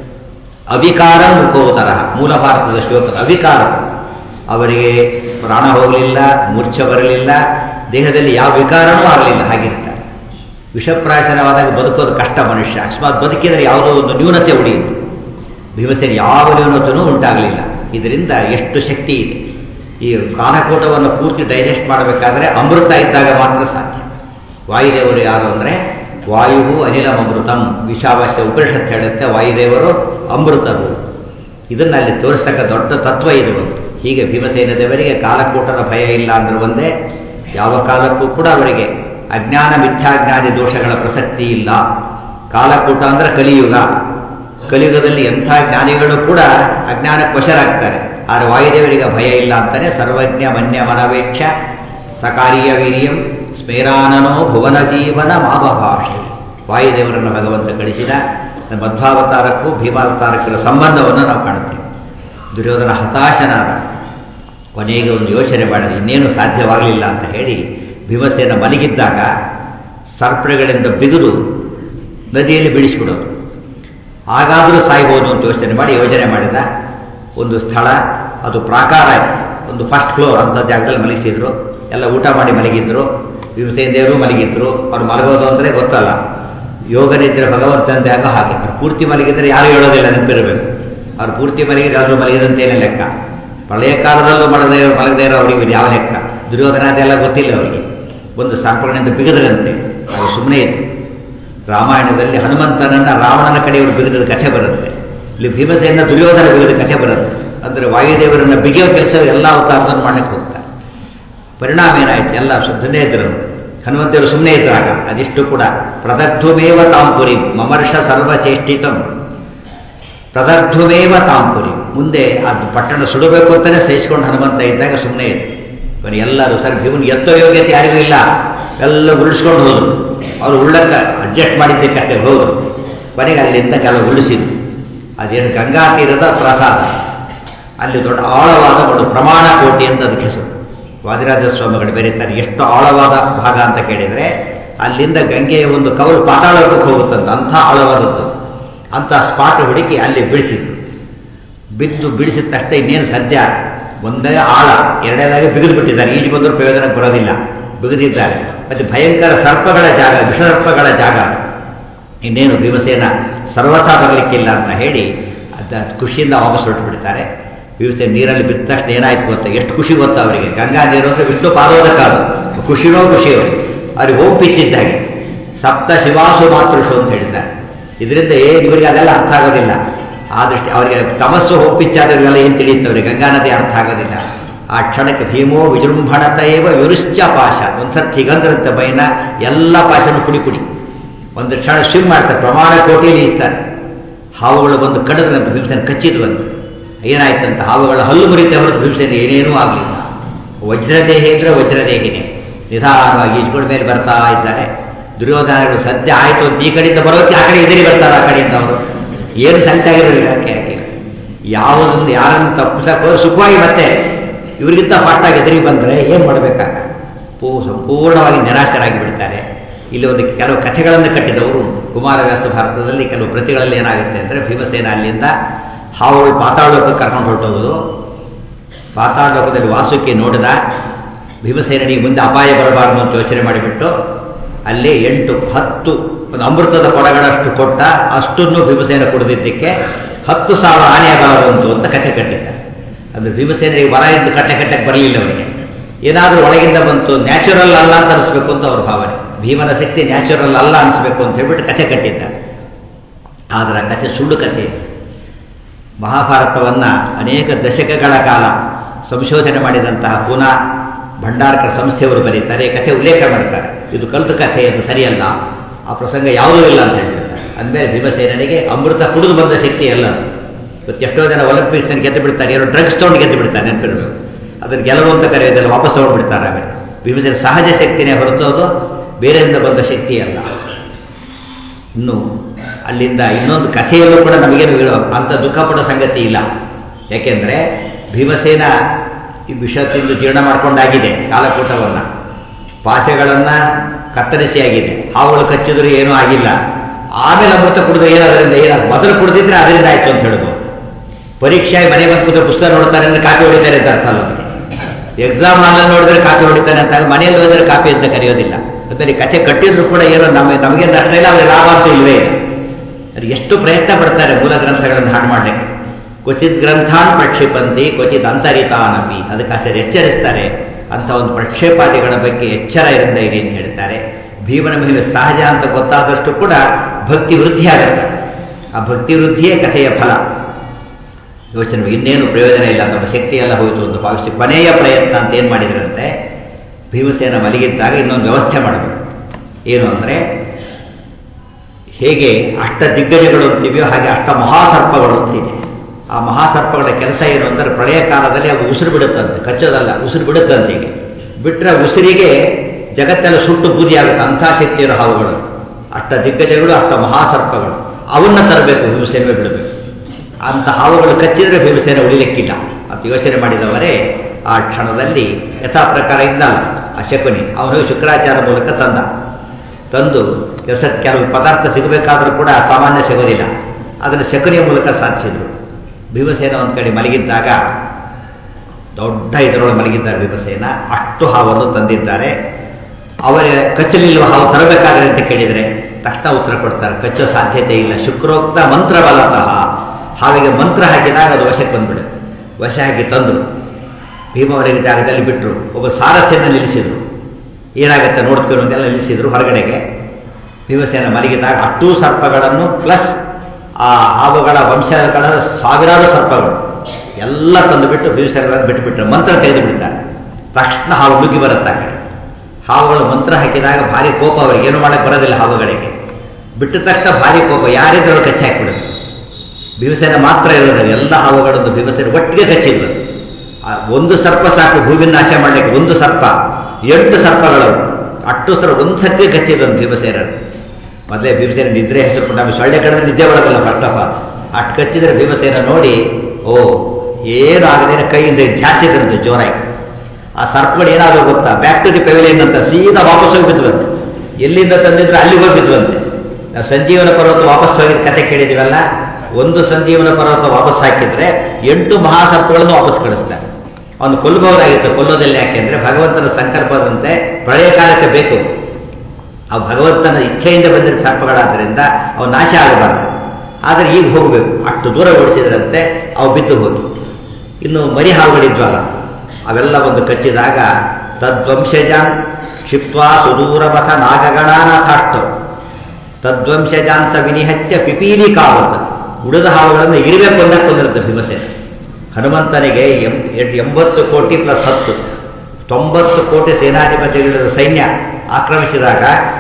ಅವಿಕಾರ ಮುಖೋದರ ಮೂಲ ಭಾರತದ ಶ್ಲೋಕದ ಅವಿಕಾರ ಅವರಿಗೆ ಪ್ರಾಣ ಹೋಗಲಿಲ್ಲ ಮೂರ್ಛೆ ಬರಲಿಲ್ಲ ದೇಹದಲ್ಲಿ ಯಾವ ವಿಕಾರನೂ ಆಗಲಿಲ್ಲ ಹಾಗಿರ್ತಾರೆ ವಿಷಪ್ರಾಶನವಾದಾಗ ಬದುಕೋದು ಕಷ್ಟ ಮನುಷ್ಯ ಅಕಸ್ಮಾತ್ ಬದುಕಿದರೆ ಯಾವುದೋ ಒಂದು ನ್ಯೂನತೆ ಉಳಿಯಿತು ಭೀಮಸೇನ ಯಾವ ನ್ಯೂನತೆಯೂ ಉಂಟಾಗಲಿಲ್ಲ ಇದರಿಂದ ಎಷ್ಟು ಶಕ್ತಿ ಇದೆ ಈ ಕಾನಕೂಟವನ್ನು ಪೂರ್ತಿ ಡೈಜೆಸ್ಟ್ ಮಾಡಬೇಕಾದ್ರೆ ಅಮೃತ ಇದ್ದಾಗ ಮಾತ್ರ ಸಾಧ್ಯ ವಾಯುದೇವರು ಯಾರು ಅಂದರೆ ವಾಯು ಅನಿಲಂ ಅಮೃತಂ ವಿಷಾವಾಸ್ಯ ಉಪನಿಷತ್ ಹೇಳುತ್ತೆ ವಾಯುದೇವರು ಅಮೃತರು ಇದನ್ನು ಅಲ್ಲಿ ತೋರಿಸ್ತಕ್ಕ ದೊಡ್ಡ ತತ್ವ ಇದು ಒಂದು ಹೀಗೆ ಭೀಮಸೇನ ದೇವರಿಗೆ ಕಾಲಕೂಟದ ಭಯ ಇಲ್ಲ ಅಂದ್ರೆ ಒಂದೇ ಯಾವ ಕಾಲಕ್ಕೂ ಕೂಡ ಅವರಿಗೆ ಅಜ್ಞಾನ ಮಿಥ್ಯಾಜ್ಞಾನಿ ದೋಷಗಳ ಪ್ರಸಕ್ತಿ ಇಲ್ಲ ಕಾಲಕೂಟ ಅಂದ್ರೆ ಕಲಿಯುಗ ಕಲಿಯುಗದಲ್ಲಿ ಎಂಥ ಜ್ಞಾನಿಗಳು ಕೂಡ ಅಜ್ಞಾನಕ್ಕೆ ವಶರಾಗ್ತಾರೆ ಆದರೆ ವಾಯುದೇವರಿಗೆ ಭಯ ಇಲ್ಲ ಅಂತಾನೆ ಸರ್ವಜ್ಞ ಮನ್ಯ ಮನವೇಕ್ಷ ಸಕಾರಿಯ ವೀರ್ಯಂ ಸ್ಮೇರಾನನೋ ಭುವನ ಜೀವನ ಮಾಭಭಾಷೆ ವಾಯುದೇವರನ್ನು ಭಗವಂತ ಕಳಿಸಿದ ಮಧ್ವಾವತಾರಕ್ಕೂ ಭೀಮಾವತಾರಕ್ಕಿರೋ ಸಂಬಂಧವನ್ನು ನಾವು ಕಾಣುತ್ತೇವೆ ದುರ್ಯೋಧನ ಹತಾಶನಾದ ಕೊನೆಗೆ ಒಂದು ಯೋಚನೆ ಮಾಡಿದ ಇನ್ನೇನು ಸಾಧ್ಯವಾಗಲಿಲ್ಲ ಅಂತ ಹೇಳಿ ಭೀಮಸೇನ ಮಲಗಿದ್ದಾಗ ಸರ್ಪಗಳಿಂದ ಬಿಗಿದು ನದಿಯಲ್ಲಿ ಬಿಡಿಸಿಬಿಡೋದು ಹಾಗಾದರೂ ಸಾಯ್ಬೋದು ಅಂತ ಯೋಚನೆ ಮಾಡಿ ಯೋಜನೆ ಮಾಡಿದ ಒಂದು ಸ್ಥಳ ಅದು ಪ್ರಾಕಾರ ಒಂದು ಫಸ್ಟ್ ಫ್ಲೋರ್ ಅಂತ ಜಾಗದಲ್ಲಿ ಮಲಗಿಸಿದ್ರು ಎಲ್ಲ ಊಟ ಮಾಡಿ ಮಲಗಿದ್ರು ಭೀಮಸೇನ ದೇವರು ಮಲಗಿದ್ರು ಅವ್ರು ಮಲಗೋದು ಅಂದರೆ ಗೊತ್ತಲ್ಲ ಯೋಗನಿದ್ರೆ ಭಗವಂತಂತೆ ಆಗೋ ಹಾಗೆ ಅವ್ರು ಪೂರ್ತಿ ಮಲಗಿದ್ರೆ ಯಾರು ಹೇಳೋದಿಲ್ಲ ನೆನಪಿರಬೇಕು ಅವ್ರು ಪೂರ್ತಿ ಮಲಗಿದ್ರೆ ಎಲ್ಲರೂ ಮಲಗಿದಂತೇನೆ ಲೆಕ್ಕ ಪ್ರಳಯ ಕಾಲದಲ್ಲೂ ಮಲಗದೇ ಮಲಗದೇ ಇರೋ ಅವರಿಗೆ ಯಾವ ಲೆಕ್ಕ ದುರ್ಯೋಧನ ಅದೆಲ್ಲ ಗೊತ್ತಿಲ್ಲ ಅವರಿಗೆ ಒಂದು ಸರ್ಪಗಳಿಂದ ಬಿಗದ್ರಂತೆ ಅದು ಸುಮ್ಮನೆ ಇತ್ತು ರಾಮಾಯಣದಲ್ಲಿ ಹನುಮಂತನನ್ನ ರಾವಣನ ಕಡೆಯವರು ಬಿಗಿದ ಕಥೆ ಬರುತ್ತೆ ಇಲ್ಲಿ ಭೀಮಸೇನ ದುರ್ಯೋಧನ ಬಿಗಿದ ಕಥೆ ಬರುತ್ತೆ ಅಂದರೆ ವಾಯುದೇವರನ್ನ ಬಿಗಿಯೋ ಕೆಲಸ ಎಲ್ಲ ಅವತಾರದಲ್ಲಿ ಮಾಡಕ್ಕೆ ಹೋಗ್ತಾರೆ ಪರಿಣಾಮ ಏನಾಯ್ತು ಎಲ್ಲ ಶುದ್ಧನೇ ಇದ್ರು ಹನುಮಂತರು ಸುಮ್ಮನೆ ಇದ್ರಾಗ ಅದಿಷ್ಟು ಕೂಡ ಪ್ರದಗ್ಧುಮೇವ ತಾಂಪುರಿ ಮಮರ್ಷ ಸರ್ವಚೇಷ್ಟಿತಂ ಪ್ರದಗ್ಧುಮೇವ ತಾಂಪುರಿ ಮುಂದೆ ಅದು ಪಟ್ಟಣ ಸುಡಬೇಕು ಅಂತಾನೆ ಸಹಿಸಿಕೊಂಡು ಹನುಮಂತ ಇದ್ದಾಗ ಸುಮ್ಮನೆ ಇತ್ತು ಕೊನೆ ಎಲ್ಲರೂ ಸರ್ ಭೀಮನ್ ಎತ್ತೋ ಯೋಗ್ಯತೆ ಯಾರಿಗೂ ಇಲ್ಲ ಎಲ್ಲ ಉಳಿಸ್ಕೊಂಡು ಹೋದ್ರು ಅವರು ಉಳ್ಳಕ್ಕ ಅಡ್ಜಸ್ಟ್ ಮಾಡಿದ್ದಕ್ಕೆ ಹೋದ್ರು ಕೊನೆಗೆ ಅಲ್ಲಿಂದ ಕೆಲವು ಉಳಿಸಿದ್ರು ಅದೇನು ಗಂಗಾ ತೀರದ ಪ್ರಸಾದ ಅಲ್ಲಿ ದೊಡ್ಡ ಆಳವಾದ ಒಂದು ಪ್ರಮಾಣ ಕೋಟಿ ಅಂತ ಅದಕ್ಕೆ ಹೆಸರು ವಾದಿರಾಜ ಸ್ವಾಮಿಗಳು ಬೆರೀತಾರೆ ಎಷ್ಟು ಆಳವಾದ ಭಾಗ ಅಂತ ಕೇಳಿದರೆ ಅಲ್ಲಿಂದ ಗಂಗೆಯ ಒಂದು ಕವಲು ಪಾತಾಳಕ್ಕೆ ಹೋಗುತ್ತಂತ ಅಂಥ ಆಳವಾದದ್ದು ಅಂಥ ಸ್ಪಾಟ್ ಹುಡುಕಿ ಅಲ್ಲಿ ಬಿಡಿಸಿದ್ರು ಬಿದ್ದು ಬಿಡಿಸಿದ ತಕ್ಷಣ ಇನ್ನೇನು ಸದ್ಯ ಒಂದೇ ಆಳ ಎರಡನೇದಾಗಿ ಬಿಗಿದು ಬಿಟ್ಟಿದ್ದಾರೆ ಈಜು ಬಂದರೂ ಪ್ರಯೋಜನಕ್ಕೆ ಬರೋದಿಲ್ಲ ಬಿಗಿದಿದ್ದಾರೆ ಮತ್ತು ಭಯಂಕರ ಸರ್ಪಗಳ ಜಾಗ ವಿಷಸರ್ಪಗಳ ಜಾಗ ಇನ್ನೇನು ಭೀಮಸೇನ ಸರ್ವಥಾ ಬರಲಿಕ್ಕಿಲ್ಲ ಅಂತ ಹೇಳಿ ಅದ ಖುಷಿಯಿಂದ ವಾಪಸ್ ಹೊರಟು ಬಿಡ್ತಾರೆ ಭೀಮಸೇನ ನೀರಲ್ಲಿ ಬಿದ್ದ ತಕ್ಷಣ ಏನಾಯ್ತು ಗೊತ್ತಾ ಎಷ್ಟು ಖುಷಿ ಗೊತ್ತಾ ಅವರಿಗೆ ಗಂಗಾ ನೀರು ಅಂದರೆ ವಿಷ್ಣು ಪಾದೋದಕ್ಕಾದು ಖುಷಿನೋ ಖುಷಿಯೋ ಅವ್ರಿಗೆ ಹೋಗ್ಪಿಚ್ಚಿದ್ದಾಗೆ ಸಪ್ತ ಶಿವಾಸು ಮಾತೃಷು ಅಂತ ಹೇಳಿದ್ದಾರೆ ಇದರಿಂದ ಏನು ಇವರಿಗೆ ಅದೆಲ್ಲ ಅರ್ಥ ಆಗೋದಿಲ್ಲ ಆ ದೃಷ್ಟಿ ಅವರಿಗೆ ತಮಸ್ಸು ಹೋಗ್ಪಿಚ್ಚಾದವರಿಗೆಲ್ಲ ಏನು ತಿಳಿಯುತ್ತವ್ರೆ ಗಂಗಾ ನದಿ ಅರ್ಥ ಆಗೋದಿಲ್ಲ ಆ ಕ್ಷಣಕ್ಕೆ ಭೀಮೋ ವಿಜೃಂಭಣತೆಯವ ವಿರುಶ್ಚ ಪಾಶ ಒಂದ್ಸರ್ತಿ ಹಿಗಂದ್ರಂತೆ ಬೈನ ಎಲ್ಲ ಪಾಶನು ಕುಡಿ ಕುಡಿ ಒಂದು ಕ್ಷಣ ಸ್ವಿಮ್ ಮಾಡ್ತಾರೆ ಪ್ರಮಾಣ ಕೋಟಿಯಲ್ಲಿ ಈಸ್ತಾರೆ ಹಾವುಗಳು ಬಂದು ಕಡದ್ರಂತ ಭೀಮಸೇನ ಕಚ್ಚಿದ್ವಂತ ಏನಾಯ್ತಂತ ಹಾವುಗಳ ಹಲ್ಲು ಮುರಿತೆ ಹೊರತು ಭೀಮಸೇನ ಏನೇನೂ ಆಗಲಿಲ್ಲ ವಜ್ರದೇಹಿ ಅಂದರೆ ವಜ್ರದೇಹಿನೇ ನಿಧಾನವಾಗಿ ಈಜ್ಕೊಂಡ ಮೇಲೆ ಬರ್ತಾ ಇದ್ದಾರೆ ದುರ್ಯೋಧನಗಳು ಸದ್ಯ ಆಯಿತು ಅಂತ ಈ ಕಡೆಯಿಂದ ಬರೋಕ್ಕೆ ಆ ಕಡೆ ಎದುರಿ ಬರ್ತಾರೆ ಆ ಕಡೆಯಿಂದ ಅವರು ಏನು ಸಂಖ್ಯೆ ಆಗಿರೋದಿಲ್ಲ ಯಾಕೆ ಯಾಕೆ ಯಾವುದೊಂದು ಯಾರನ್ನು ತಪ್ಪಿಸಕ್ಕೆ ಸುಖವಾಗಿ ಮತ್ತೆ ಇವರಿಗಿಂತ ಫಾಸ್ಟಾಗಿ ಎದುರಿ ಬಂದರೆ ಏನು ಮಾಡಬೇಕಾಗ ಪೂ ಸಂಪೂರ್ಣವಾಗಿ ನಿರಾಶರಾಗಿ ಬಿಡ್ತಾರೆ ಇಲ್ಲಿ ಒಂದು ಕೆಲವು ಕಥೆಗಳನ್ನು ಕಟ್ಟಿದವರು ಕುಮಾರವ್ಯಾಸ ಭಾರತದಲ್ಲಿ ಕೆಲವು ಪ್ರತಿಗಳಲ್ಲಿ ಏನಾಗುತ್ತೆ ಅಂದರೆ ಭೀಮಸೇನ ಅಲ್ಲಿಂದ ಹಾವುಗಳು ಪಾತಾಳೋಕಕ್ಕೆ ಕರ್ಕೊಂಡು ಹೊರಟೋಗುದು ಪಾತಾಳೋಕದಲ್ಲಿ ವಾಸುಕಿ ನೋಡಿದ ಭೀಮಸೇನಿಗೆ ಮುಂದೆ ಅಪಾಯ ಬರಬಾರದು ಅಂತ ಯೋಚನೆ ಮಾಡಿಬಿಟ್ಟು ಅಲ್ಲಿ ಎಂಟು ಹತ್ತು ಒಂದು ಅಮೃತದ ಕೊಡಗಳಷ್ಟು ಕೊಟ್ಟ ಅಷ್ಟನ್ನು ಭೀಮಸೇನ ಕುಡಿದಿದ್ದಕ್ಕೆ ಹತ್ತು ಸಾವಿರ ಆನೆಯ ಬಲ ಬಂತು ಅಂತ ಕಥೆ ಕಟ್ಟಿದ್ದಾರೆ ಅಂದರೆ ಭೀಮಸೇನಿಗೆ ಬಲ ಎಂದು ಕಟ್ಟೆ ಕಟ್ಟಕ್ಕೆ ಬರಲಿಲ್ಲ ಅವರಿಗೆ ಏನಾದರೂ ಒಳಗಿಂದ ಬಂತು ನ್ಯಾಚುರಲ್ ಅಲ್ಲ ಅಂತ ಅನಿಸ್ಬೇಕು ಅಂತ ಅವ್ರ ಭಾವನೆ ಭೀಮನ ಶಕ್ತಿ ನ್ಯಾಚುರಲ್ ಅಲ್ಲ ಅನಿಸ್ಬೇಕು ಅಂತ ಹೇಳ್ಬಿಟ್ಟು ಕಥೆ ಕಟ್ಟಿದ್ದಾರೆ ಆದರೆ ಆ ಕಥೆ ಸುಳ್ಳು ಕಥೆ ಮಹಾಭಾರತವನ್ನು ಅನೇಕ ದಶಕಗಳ ಕಾಲ ಸಂಶೋಧನೆ ಮಾಡಿದಂತಹ ಪುನಃ ಭಂಡಾರಕರ ಸಂಸ್ಥೆಯವರು ಬರೀತಾರೆ ಕಥೆ ಉಲ್ಲೇಖ ಮಾಡ್ತಾರೆ ಇದು ಕಲ್ತು ಕಥೆ ಅದು ಸರಿಯಲ್ಲ ಆ ಪ್ರಸಂಗ ಯಾವುದೂ ಇಲ್ಲ ಅಂತ ಹೇಳ್ಬಿಡ್ತಾರೆ ಅಂದಮೇಲೆ ಭೀಮಸೇನಿಗೆ ಅಮೃತ ಕುಡಿದು ಬಂದ ಶಕ್ತಿ ಅಲ್ಲ ಇವತ್ತು ಎಷ್ಟೋ ಜನ ಒಲಿಂಪಿಕ್ಸ್ನಲ್ಲಿ ಗೆದ್ದು ಬಿಡ್ತಾರೆ ಏನೋ ಡ್ರಗ್ಸ್ ತೊಗೊಂಡು ಗೆದ್ದು ಬಿಡ್ತಾರೆ ನೆನಪಿರಬೇಕು ಅದನ್ನು ಗೆಲುವು ಅಂತ ಕರೆಯೋದಲ್ಲ ವಾಪಸ್ ತೊಗೊಂಡ್ಬಿಡ್ತಾರೆ ಆಮೇಲೆ ಭೀಮಸೇನ ಸಹಜ ಶಕ್ತಿನೇ ಹೊರತು ಅದು ಬೇರೆಯಿಂದ ಬಂದ ಶಕ್ತಿ ಅಲ್ಲ ಇನ್ನು ಅಲ್ಲಿಂದ ಇನ್ನೊಂದು ಕಥೆಯಲ್ಲೂ ಕೂಡ ನಮಗೇನು ಅಂಥ ದುಃಖ ಪಡೋ ಸಂಗತಿ ಇಲ್ಲ ಯಾಕೆಂದರೆ ಭೀಮಸೇನ ಈ ವಿಷ ತಿಂದು ಜೀರ್ಣ ಮಾಡ್ಕೊಂಡಾಗಿದೆ ಕಾಲಕೂಟವನ್ನು ಪಾಸೆಗಳನ್ನು ಕತ್ತರಿಸಿ ಆಗಿದೆ ಹಾವುಗಳು ಕಚ್ಚಿದ್ರು ಏನೂ ಆಗಿಲ್ಲ ಆಮೇಲೆ ಅಮೃತ ಕುಡಿದ್ರೆ ಏನಾದ್ರಿಂದ ಏನಾಗ ಮೊದಲು ಕುಡಿದಿದ್ರೆ ಅದರಿಂದ ಆಯ್ತು ಅಂತ ಹೇಳ್ಬೋದು ಪರೀಕ್ಷೆ ಮನೆ ಬಂದು ಕೂತ್ರೆ ಪುಸ್ತಕ ನೋಡ್ತಾರೆ ಅಂದರೆ ಕಾಪಿ ಹೊಡಿತಾರೆ ಅಂತ ಅರ್ಥ ಅಲ್ಲ ಎಕ್ಸಾಮ್ ಹಾಲಲ್ಲಿ ನೋಡಿದ್ರೆ ಕಾಪಿ ಹೊಡಿತಾನೆ ಅಂತ ಮನೆಯಲ್ಲಿ ಹೋದರೆ ಕಾಪಿ ಅಂತ ಕರೆಯೋದಿಲ್ಲ ಅಂದರೆ ಕಥೆ ಕಟ್ಟಿದ್ರು ಕೂಡ ಏನೋ ನಮ್ಮ ನಮಗೆ ನಷ್ಟ ಇಲ್ಲ ಅವ್ರಿಗೆ ಲಾಭ ಅಂತೂ ಇಲ್ವೇ ಇಲ್ಲ ಅದು ಎಷ್ಟು ಪ್ರಯತ್ನ ಪಡ್ತಾರೆ ಮೂಲ ಗ್ರಂಥಗಳನ್ನು ಹಾಡು ಮಾಡಲಿಕ್ಕೆ ಕ್ವಚಿತ್ ಗ್ರಂಥಾನ್ ಪ್ರಕ್ಷೇಪಂತಿ ಕ್ವಚಿತ್ ಅಂತರಿತಾನಪಿ ಅದಕ್ಕೆ ಆಚಾರ್ಯ ಎಚ್ಚರಿಸ್ತಾರೆ ಅಂಥ ಒಂದು ಪ್ರಕ್ಷೇಪಾದಿಗಳ ಬಗ್ಗೆ ಎಚ್ಚರ ಇರಿಂದ ಇದೆ ಅಂತ ಹೇಳ್ತಾರೆ ಭೀಮನ ಮೇಲೆ ಸಹಜ ಅಂತ ಗೊತ್ತಾದಷ್ಟು ಕೂಡ ಭಕ್ತಿ ವೃದ್ಧಿ ಆಗುತ್ತೆ ಆ ಭಕ್ತಿ ವೃದ್ಧಿಯೇ ಕಥೆಯ ಫಲ ಯೋಚನೆ ಇನ್ನೇನು ಪ್ರಯೋಜನ ಇಲ್ಲ ನಮ್ಮ ಶಕ್ತಿ ಎಲ್ಲ ಹೋಯಿತು ಅಂತ ಭಾವಿಸಿ ಕೊನೆಯ ಪ್ರಯತ್ನ ಅಂತ ಏನು ಮಾಡಿದ್ರಂತೆ ಭೀಮಸೇನ ಮಲಗಿದ್ದಾಗ ಇನ್ನೊಂದು ವ್ಯವಸ್ಥೆ ಮಾಡಬೇಕು ಏನು ಅಂದರೆ ಹೇಗೆ ಅಷ್ಟ ದಿಗ್ಗಜಗಳು ಅಂತೀವಿಯೋ ಹಾಗೆ ಅಷ್ಟ ಮಹಾಸರ್ಪಗಳು ಅಂತಿದೆ ಆ ಮಹಾಸರ್ಪಗಳ ಕೆಲಸ ಏನು ಅಂದರೆ ಪ್ರಳಯ ಕಾಲದಲ್ಲಿ ಅದು ಉಸಿರು ಬಿಡುತ್ತಂತೆ ಕಚ್ಚೋದಲ್ಲ ಉಸಿರು ಬಿಡುತ್ತಂತೆ ಹೀಗೆ ಬಿಟ್ಟರೆ ಉಸಿರಿಗೆ ಜಗತ್ತೆಲ್ಲ ಸುಟ್ಟು ಬೂದಿ ಆಗುತ್ತೆ ಅಂಥ ಶಕ್ತಿಯಿರೋ ಹಾವುಗಳು ಅಷ್ಟ ದಿಗ್ಗಜಗಳು ಅಷ್ಟ ಮಹಾಸರ್ಪಗಳು ಅವನ್ನ ತರಬೇಕು ಭೀಮಸೇನೆ ಬಿಡಬೇಕು ಅಂಥ ಹಾವುಗಳು ಕಚ್ಚಿದ್ರೆ ಭೀಮಸೇನೆ ಉಳಿಲಿಕ್ಕಿಲ್ಲ ಅಂತ ಯೋಚನೆ ಮಾಡಿದವರೇ ಆ ಕ್ಷಣದಲ್ಲಿ ಯಥಾ ಪ್ರಕಾರ ಇದ್ದಲ್ಲ ಆ ಶಕುನಿ ಅವನು ಶುಕ್ರಾಚಾರ ಮೂಲಕ ತಂದ ತಂದು ಎಸ ಕೆಲವು ಪದಾರ್ಥ ಸಿಗಬೇಕಾದ್ರೂ ಕೂಡ ಸಾಮಾನ್ಯ ಸಿಗೋದಿಲ್ಲ ಅದನ್ನು ಶಕುನಿಯ ಮೂಲಕ ಸಾಧಿಸಿದರು ಭೀಮಸೇನ ಒಂದು ಕಡೆ ಮಲಗಿದ್ದಾಗ ದೊಡ್ಡ ಇದರೊಳಗೆ ಮಲಗಿದ್ದಾರೆ ಭೀಮಸೇನ ಅಷ್ಟು ಹಾವನ್ನು ತಂದಿದ್ದಾರೆ ಅವರ ಕಚ್ಚಲಿಲ್ವ ಹಾವು ತರಬೇಕಾದ್ರೆ ಅಂತ ಕೇಳಿದರೆ ತಕ್ಷಣ ಉತ್ತರ ಕೊಡ್ತಾರೆ ಕಚ್ಚೋ ಸಾಧ್ಯತೆ ಇಲ್ಲ ಶುಕ್ರೋಕ್ತ ಮಂತ್ರಬಲತಃ ಹಾವಿಗೆ ಮಂತ್ರ ಹಾಕಿದಾಗ ಅದು ವಶಕ್ಕೆ ಬಂದ್ಬಿಡುತ್ತೆ ವಶ ಹಾಕಿ ತಂದರು ಭೀಮವರಿಗೆ ಜಾಗದಲ್ಲಿ ಬಿಟ್ಟರು ಒಬ್ಬ ಸಾರಥ್ಯನ ನಿಲ್ಲಿಸಿದರು ಏನಾಗುತ್ತೆ ನೋಡ್ಕೊಂಡು ಅಂತೆಲ್ಲ ನಿಲ್ಲಿಸಿದ್ರು ಹೊರಗಡೆಗೆ ಭೀಮಸೇನ ಮಲಗಿದಾಗ ಅಷ್ಟೂ ಸರ್ಪಗಳನ್ನು ಪ್ಲಸ್ ಆ ಹಾವುಗಳ ವಂಶಗಳ ಸಾವಿರಾರು ಸರ್ಪಗಳು ಎಲ್ಲ ತಂದು ಬಿಟ್ಟು ಭೀಮಸೇನ ಬಿಟ್ಟುಬಿಟ್ರು ಮಂತ್ರ ತೆಗೆದು ಬಿಡ್ತಾರೆ ತಕ್ಷಣ ಹಾವು ನುಗ್ಗಿ ಬರುತ್ತೆ ಆ ಕಡೆ ಹಾವುಗಳು ಮಂತ್ರ ಹಾಕಿದಾಗ ಭಾರಿ ಕೋಪ ಅವರಿಗೆ ಏನು ಮಾಡಕ್ಕೆ ಬರೋದಿಲ್ಲ ಹಾವುಗಳಿಗೆ ಬಿಟ್ಟ ತಕ್ಷಣ ಭಾರಿ ಕೋಪ ಯಾರಿದ್ರು ಕಚ್ಚಿ ಹಾಕಿಬಿಡುತ್ತೆ ಭೀಮಸೇನ ಮಾತ್ರ ಇರೋದು ಎಲ್ಲ ಹಾವುಗಳನ್ನು ಭೀಮಸೇನ ಒಟ್ಟಿಗೆ ಕಚ್ಚಿದ್ರು ಒಂದು ಸರ್ಪ ಸಾಕು ಭೂಮಿ ನಾಶ ಮಾಡಲಿಕ್ಕೆ ಒಂದು ಸರ್ಪ ಎಂಟು ಸರ್ಪಗಳು ಅಟ್ಟು ಸರ್ ಒಂದು ಸರ್ತಿ ಕಚ್ಚಿದ್ರು ಭೀಮಸೇನ ಮೊದಲೇ ಭೀಮಸೇನ ನಿದ್ರೆ ಹೆಸರು ನಮಗೆ ಸೊಳ್ಳೆ ಕಡಿದ್ರೆ ನಿದ್ದೆ ಬರೋದಿಲ್ಲ ಫಸ್ಟ್ ಆಫ್ ಆಲ್ ಅಟ್ ಕಚ್ಚಿದ್ರೆ ಭೀಮಸೇನ ನೋಡಿ ಓ ಏನು ಆಗದೇನೆ ಕೈಯಿಂದ ಝಾಚಿದ್ರಂತೆ ಜೋರಾಗಿ ಆ ಸರ್ಪಗಳು ಏನಾದ್ರು ಗೊತ್ತಾ ಬ್ಯಾಕ್ ಟು ದಿ ಪೆವಿಲಿಯನ್ ಅಂತ ಸೀದಾ ವಾಪಸ್ ಹೋಗಿ ಬಿದ್ವಂತೆ ಎಲ್ಲಿಂದ ತಂದಿದ್ರೆ ಅಲ್ಲಿಗೆ ಹೋಗಿ ಬಿದ್ವಂತೆ ನಾವು ಸಂಜೀವನ ಪರ್ವತ ವಾಪಸ್ ಹೋಗಿದ ಕತೆ ಕೇಳಿದಿವಲ್ಲ ಒಂದು ಸಂಜೀವನ ಪರ್ವತ ವಾಪಸ್ ಹಾಕಿದ್ರೆ ಎಂಟು ಮಹಾಸರ್ಪಗಳನ್ನು ವಾಪಸ್ ಕಳಿಸ್ತಾರೆ ಅವನು ಕೊಲ್ಲಬಹುದಾಗಿತ್ತು ಕೊಲ್ಲೋದಿಲ್ಲ ಯಾಕೆಂದ್ರೆ ಭಗವಂತನ ಸಂಕಲ್ಪದಂತೆ ಪ್ರಳಯ ಕಾಲಕ್ಕೆ ಬೇಕು ಆ ಭಗವಂತನ ಇಚ್ಛೆಯಿಂದ ಬಂದಿದ್ದ ಸರ್ಪಗಳಾದ್ದರಿಂದ ಅವು ನಾಶ ಆಗಬಾರದು ಆದರೆ ಈಗ ಹೋಗಬೇಕು ಅಷ್ಟು ದೂರ ಓಡಿಸಿದ್ರಂತೆ ಅವು ಬಿದ್ದು ಹೋಗಿ ಇನ್ನು ಮರಿ ಹಾವುಗಳಿದ್ವಲ್ಲ ಅವೆಲ್ಲ ಒಂದು ಕಚ್ಚಿದಾಗ ತದ್ವಂಶಜಾನ್ ಕ್ಷಿಪ್ವಾ ಸುದೂರಮಥ ನಾಗಗಣಾನಾಥಾಷ್ಟು ತದ್ವಂಶಜಾನ್ ಸ ವಿನಿಹತ್ಯ ಪಿಪೀಲಿ ಕಾವತ್ ಉಳಿದ ಹಾವುಗಳನ್ನು ಇರಬೇಕು ಅಂತ ಕೊಂದಿರುತ್ತೆ ಭೀಮಸೇನ ಹನುಮಂತನಿಗೆ ಎಂ ಎಂಬತ್ತು ಕೋಟಿ ಪ್ಲಸ್ ಹತ್ತು ತೊಂಬತ್ತು ಕೋಟಿ ಸೇನಾಧಿಪತಿಗಳ ಸೈನ್ಯ ಆಕ್ರಮಿಸಿದಾಗ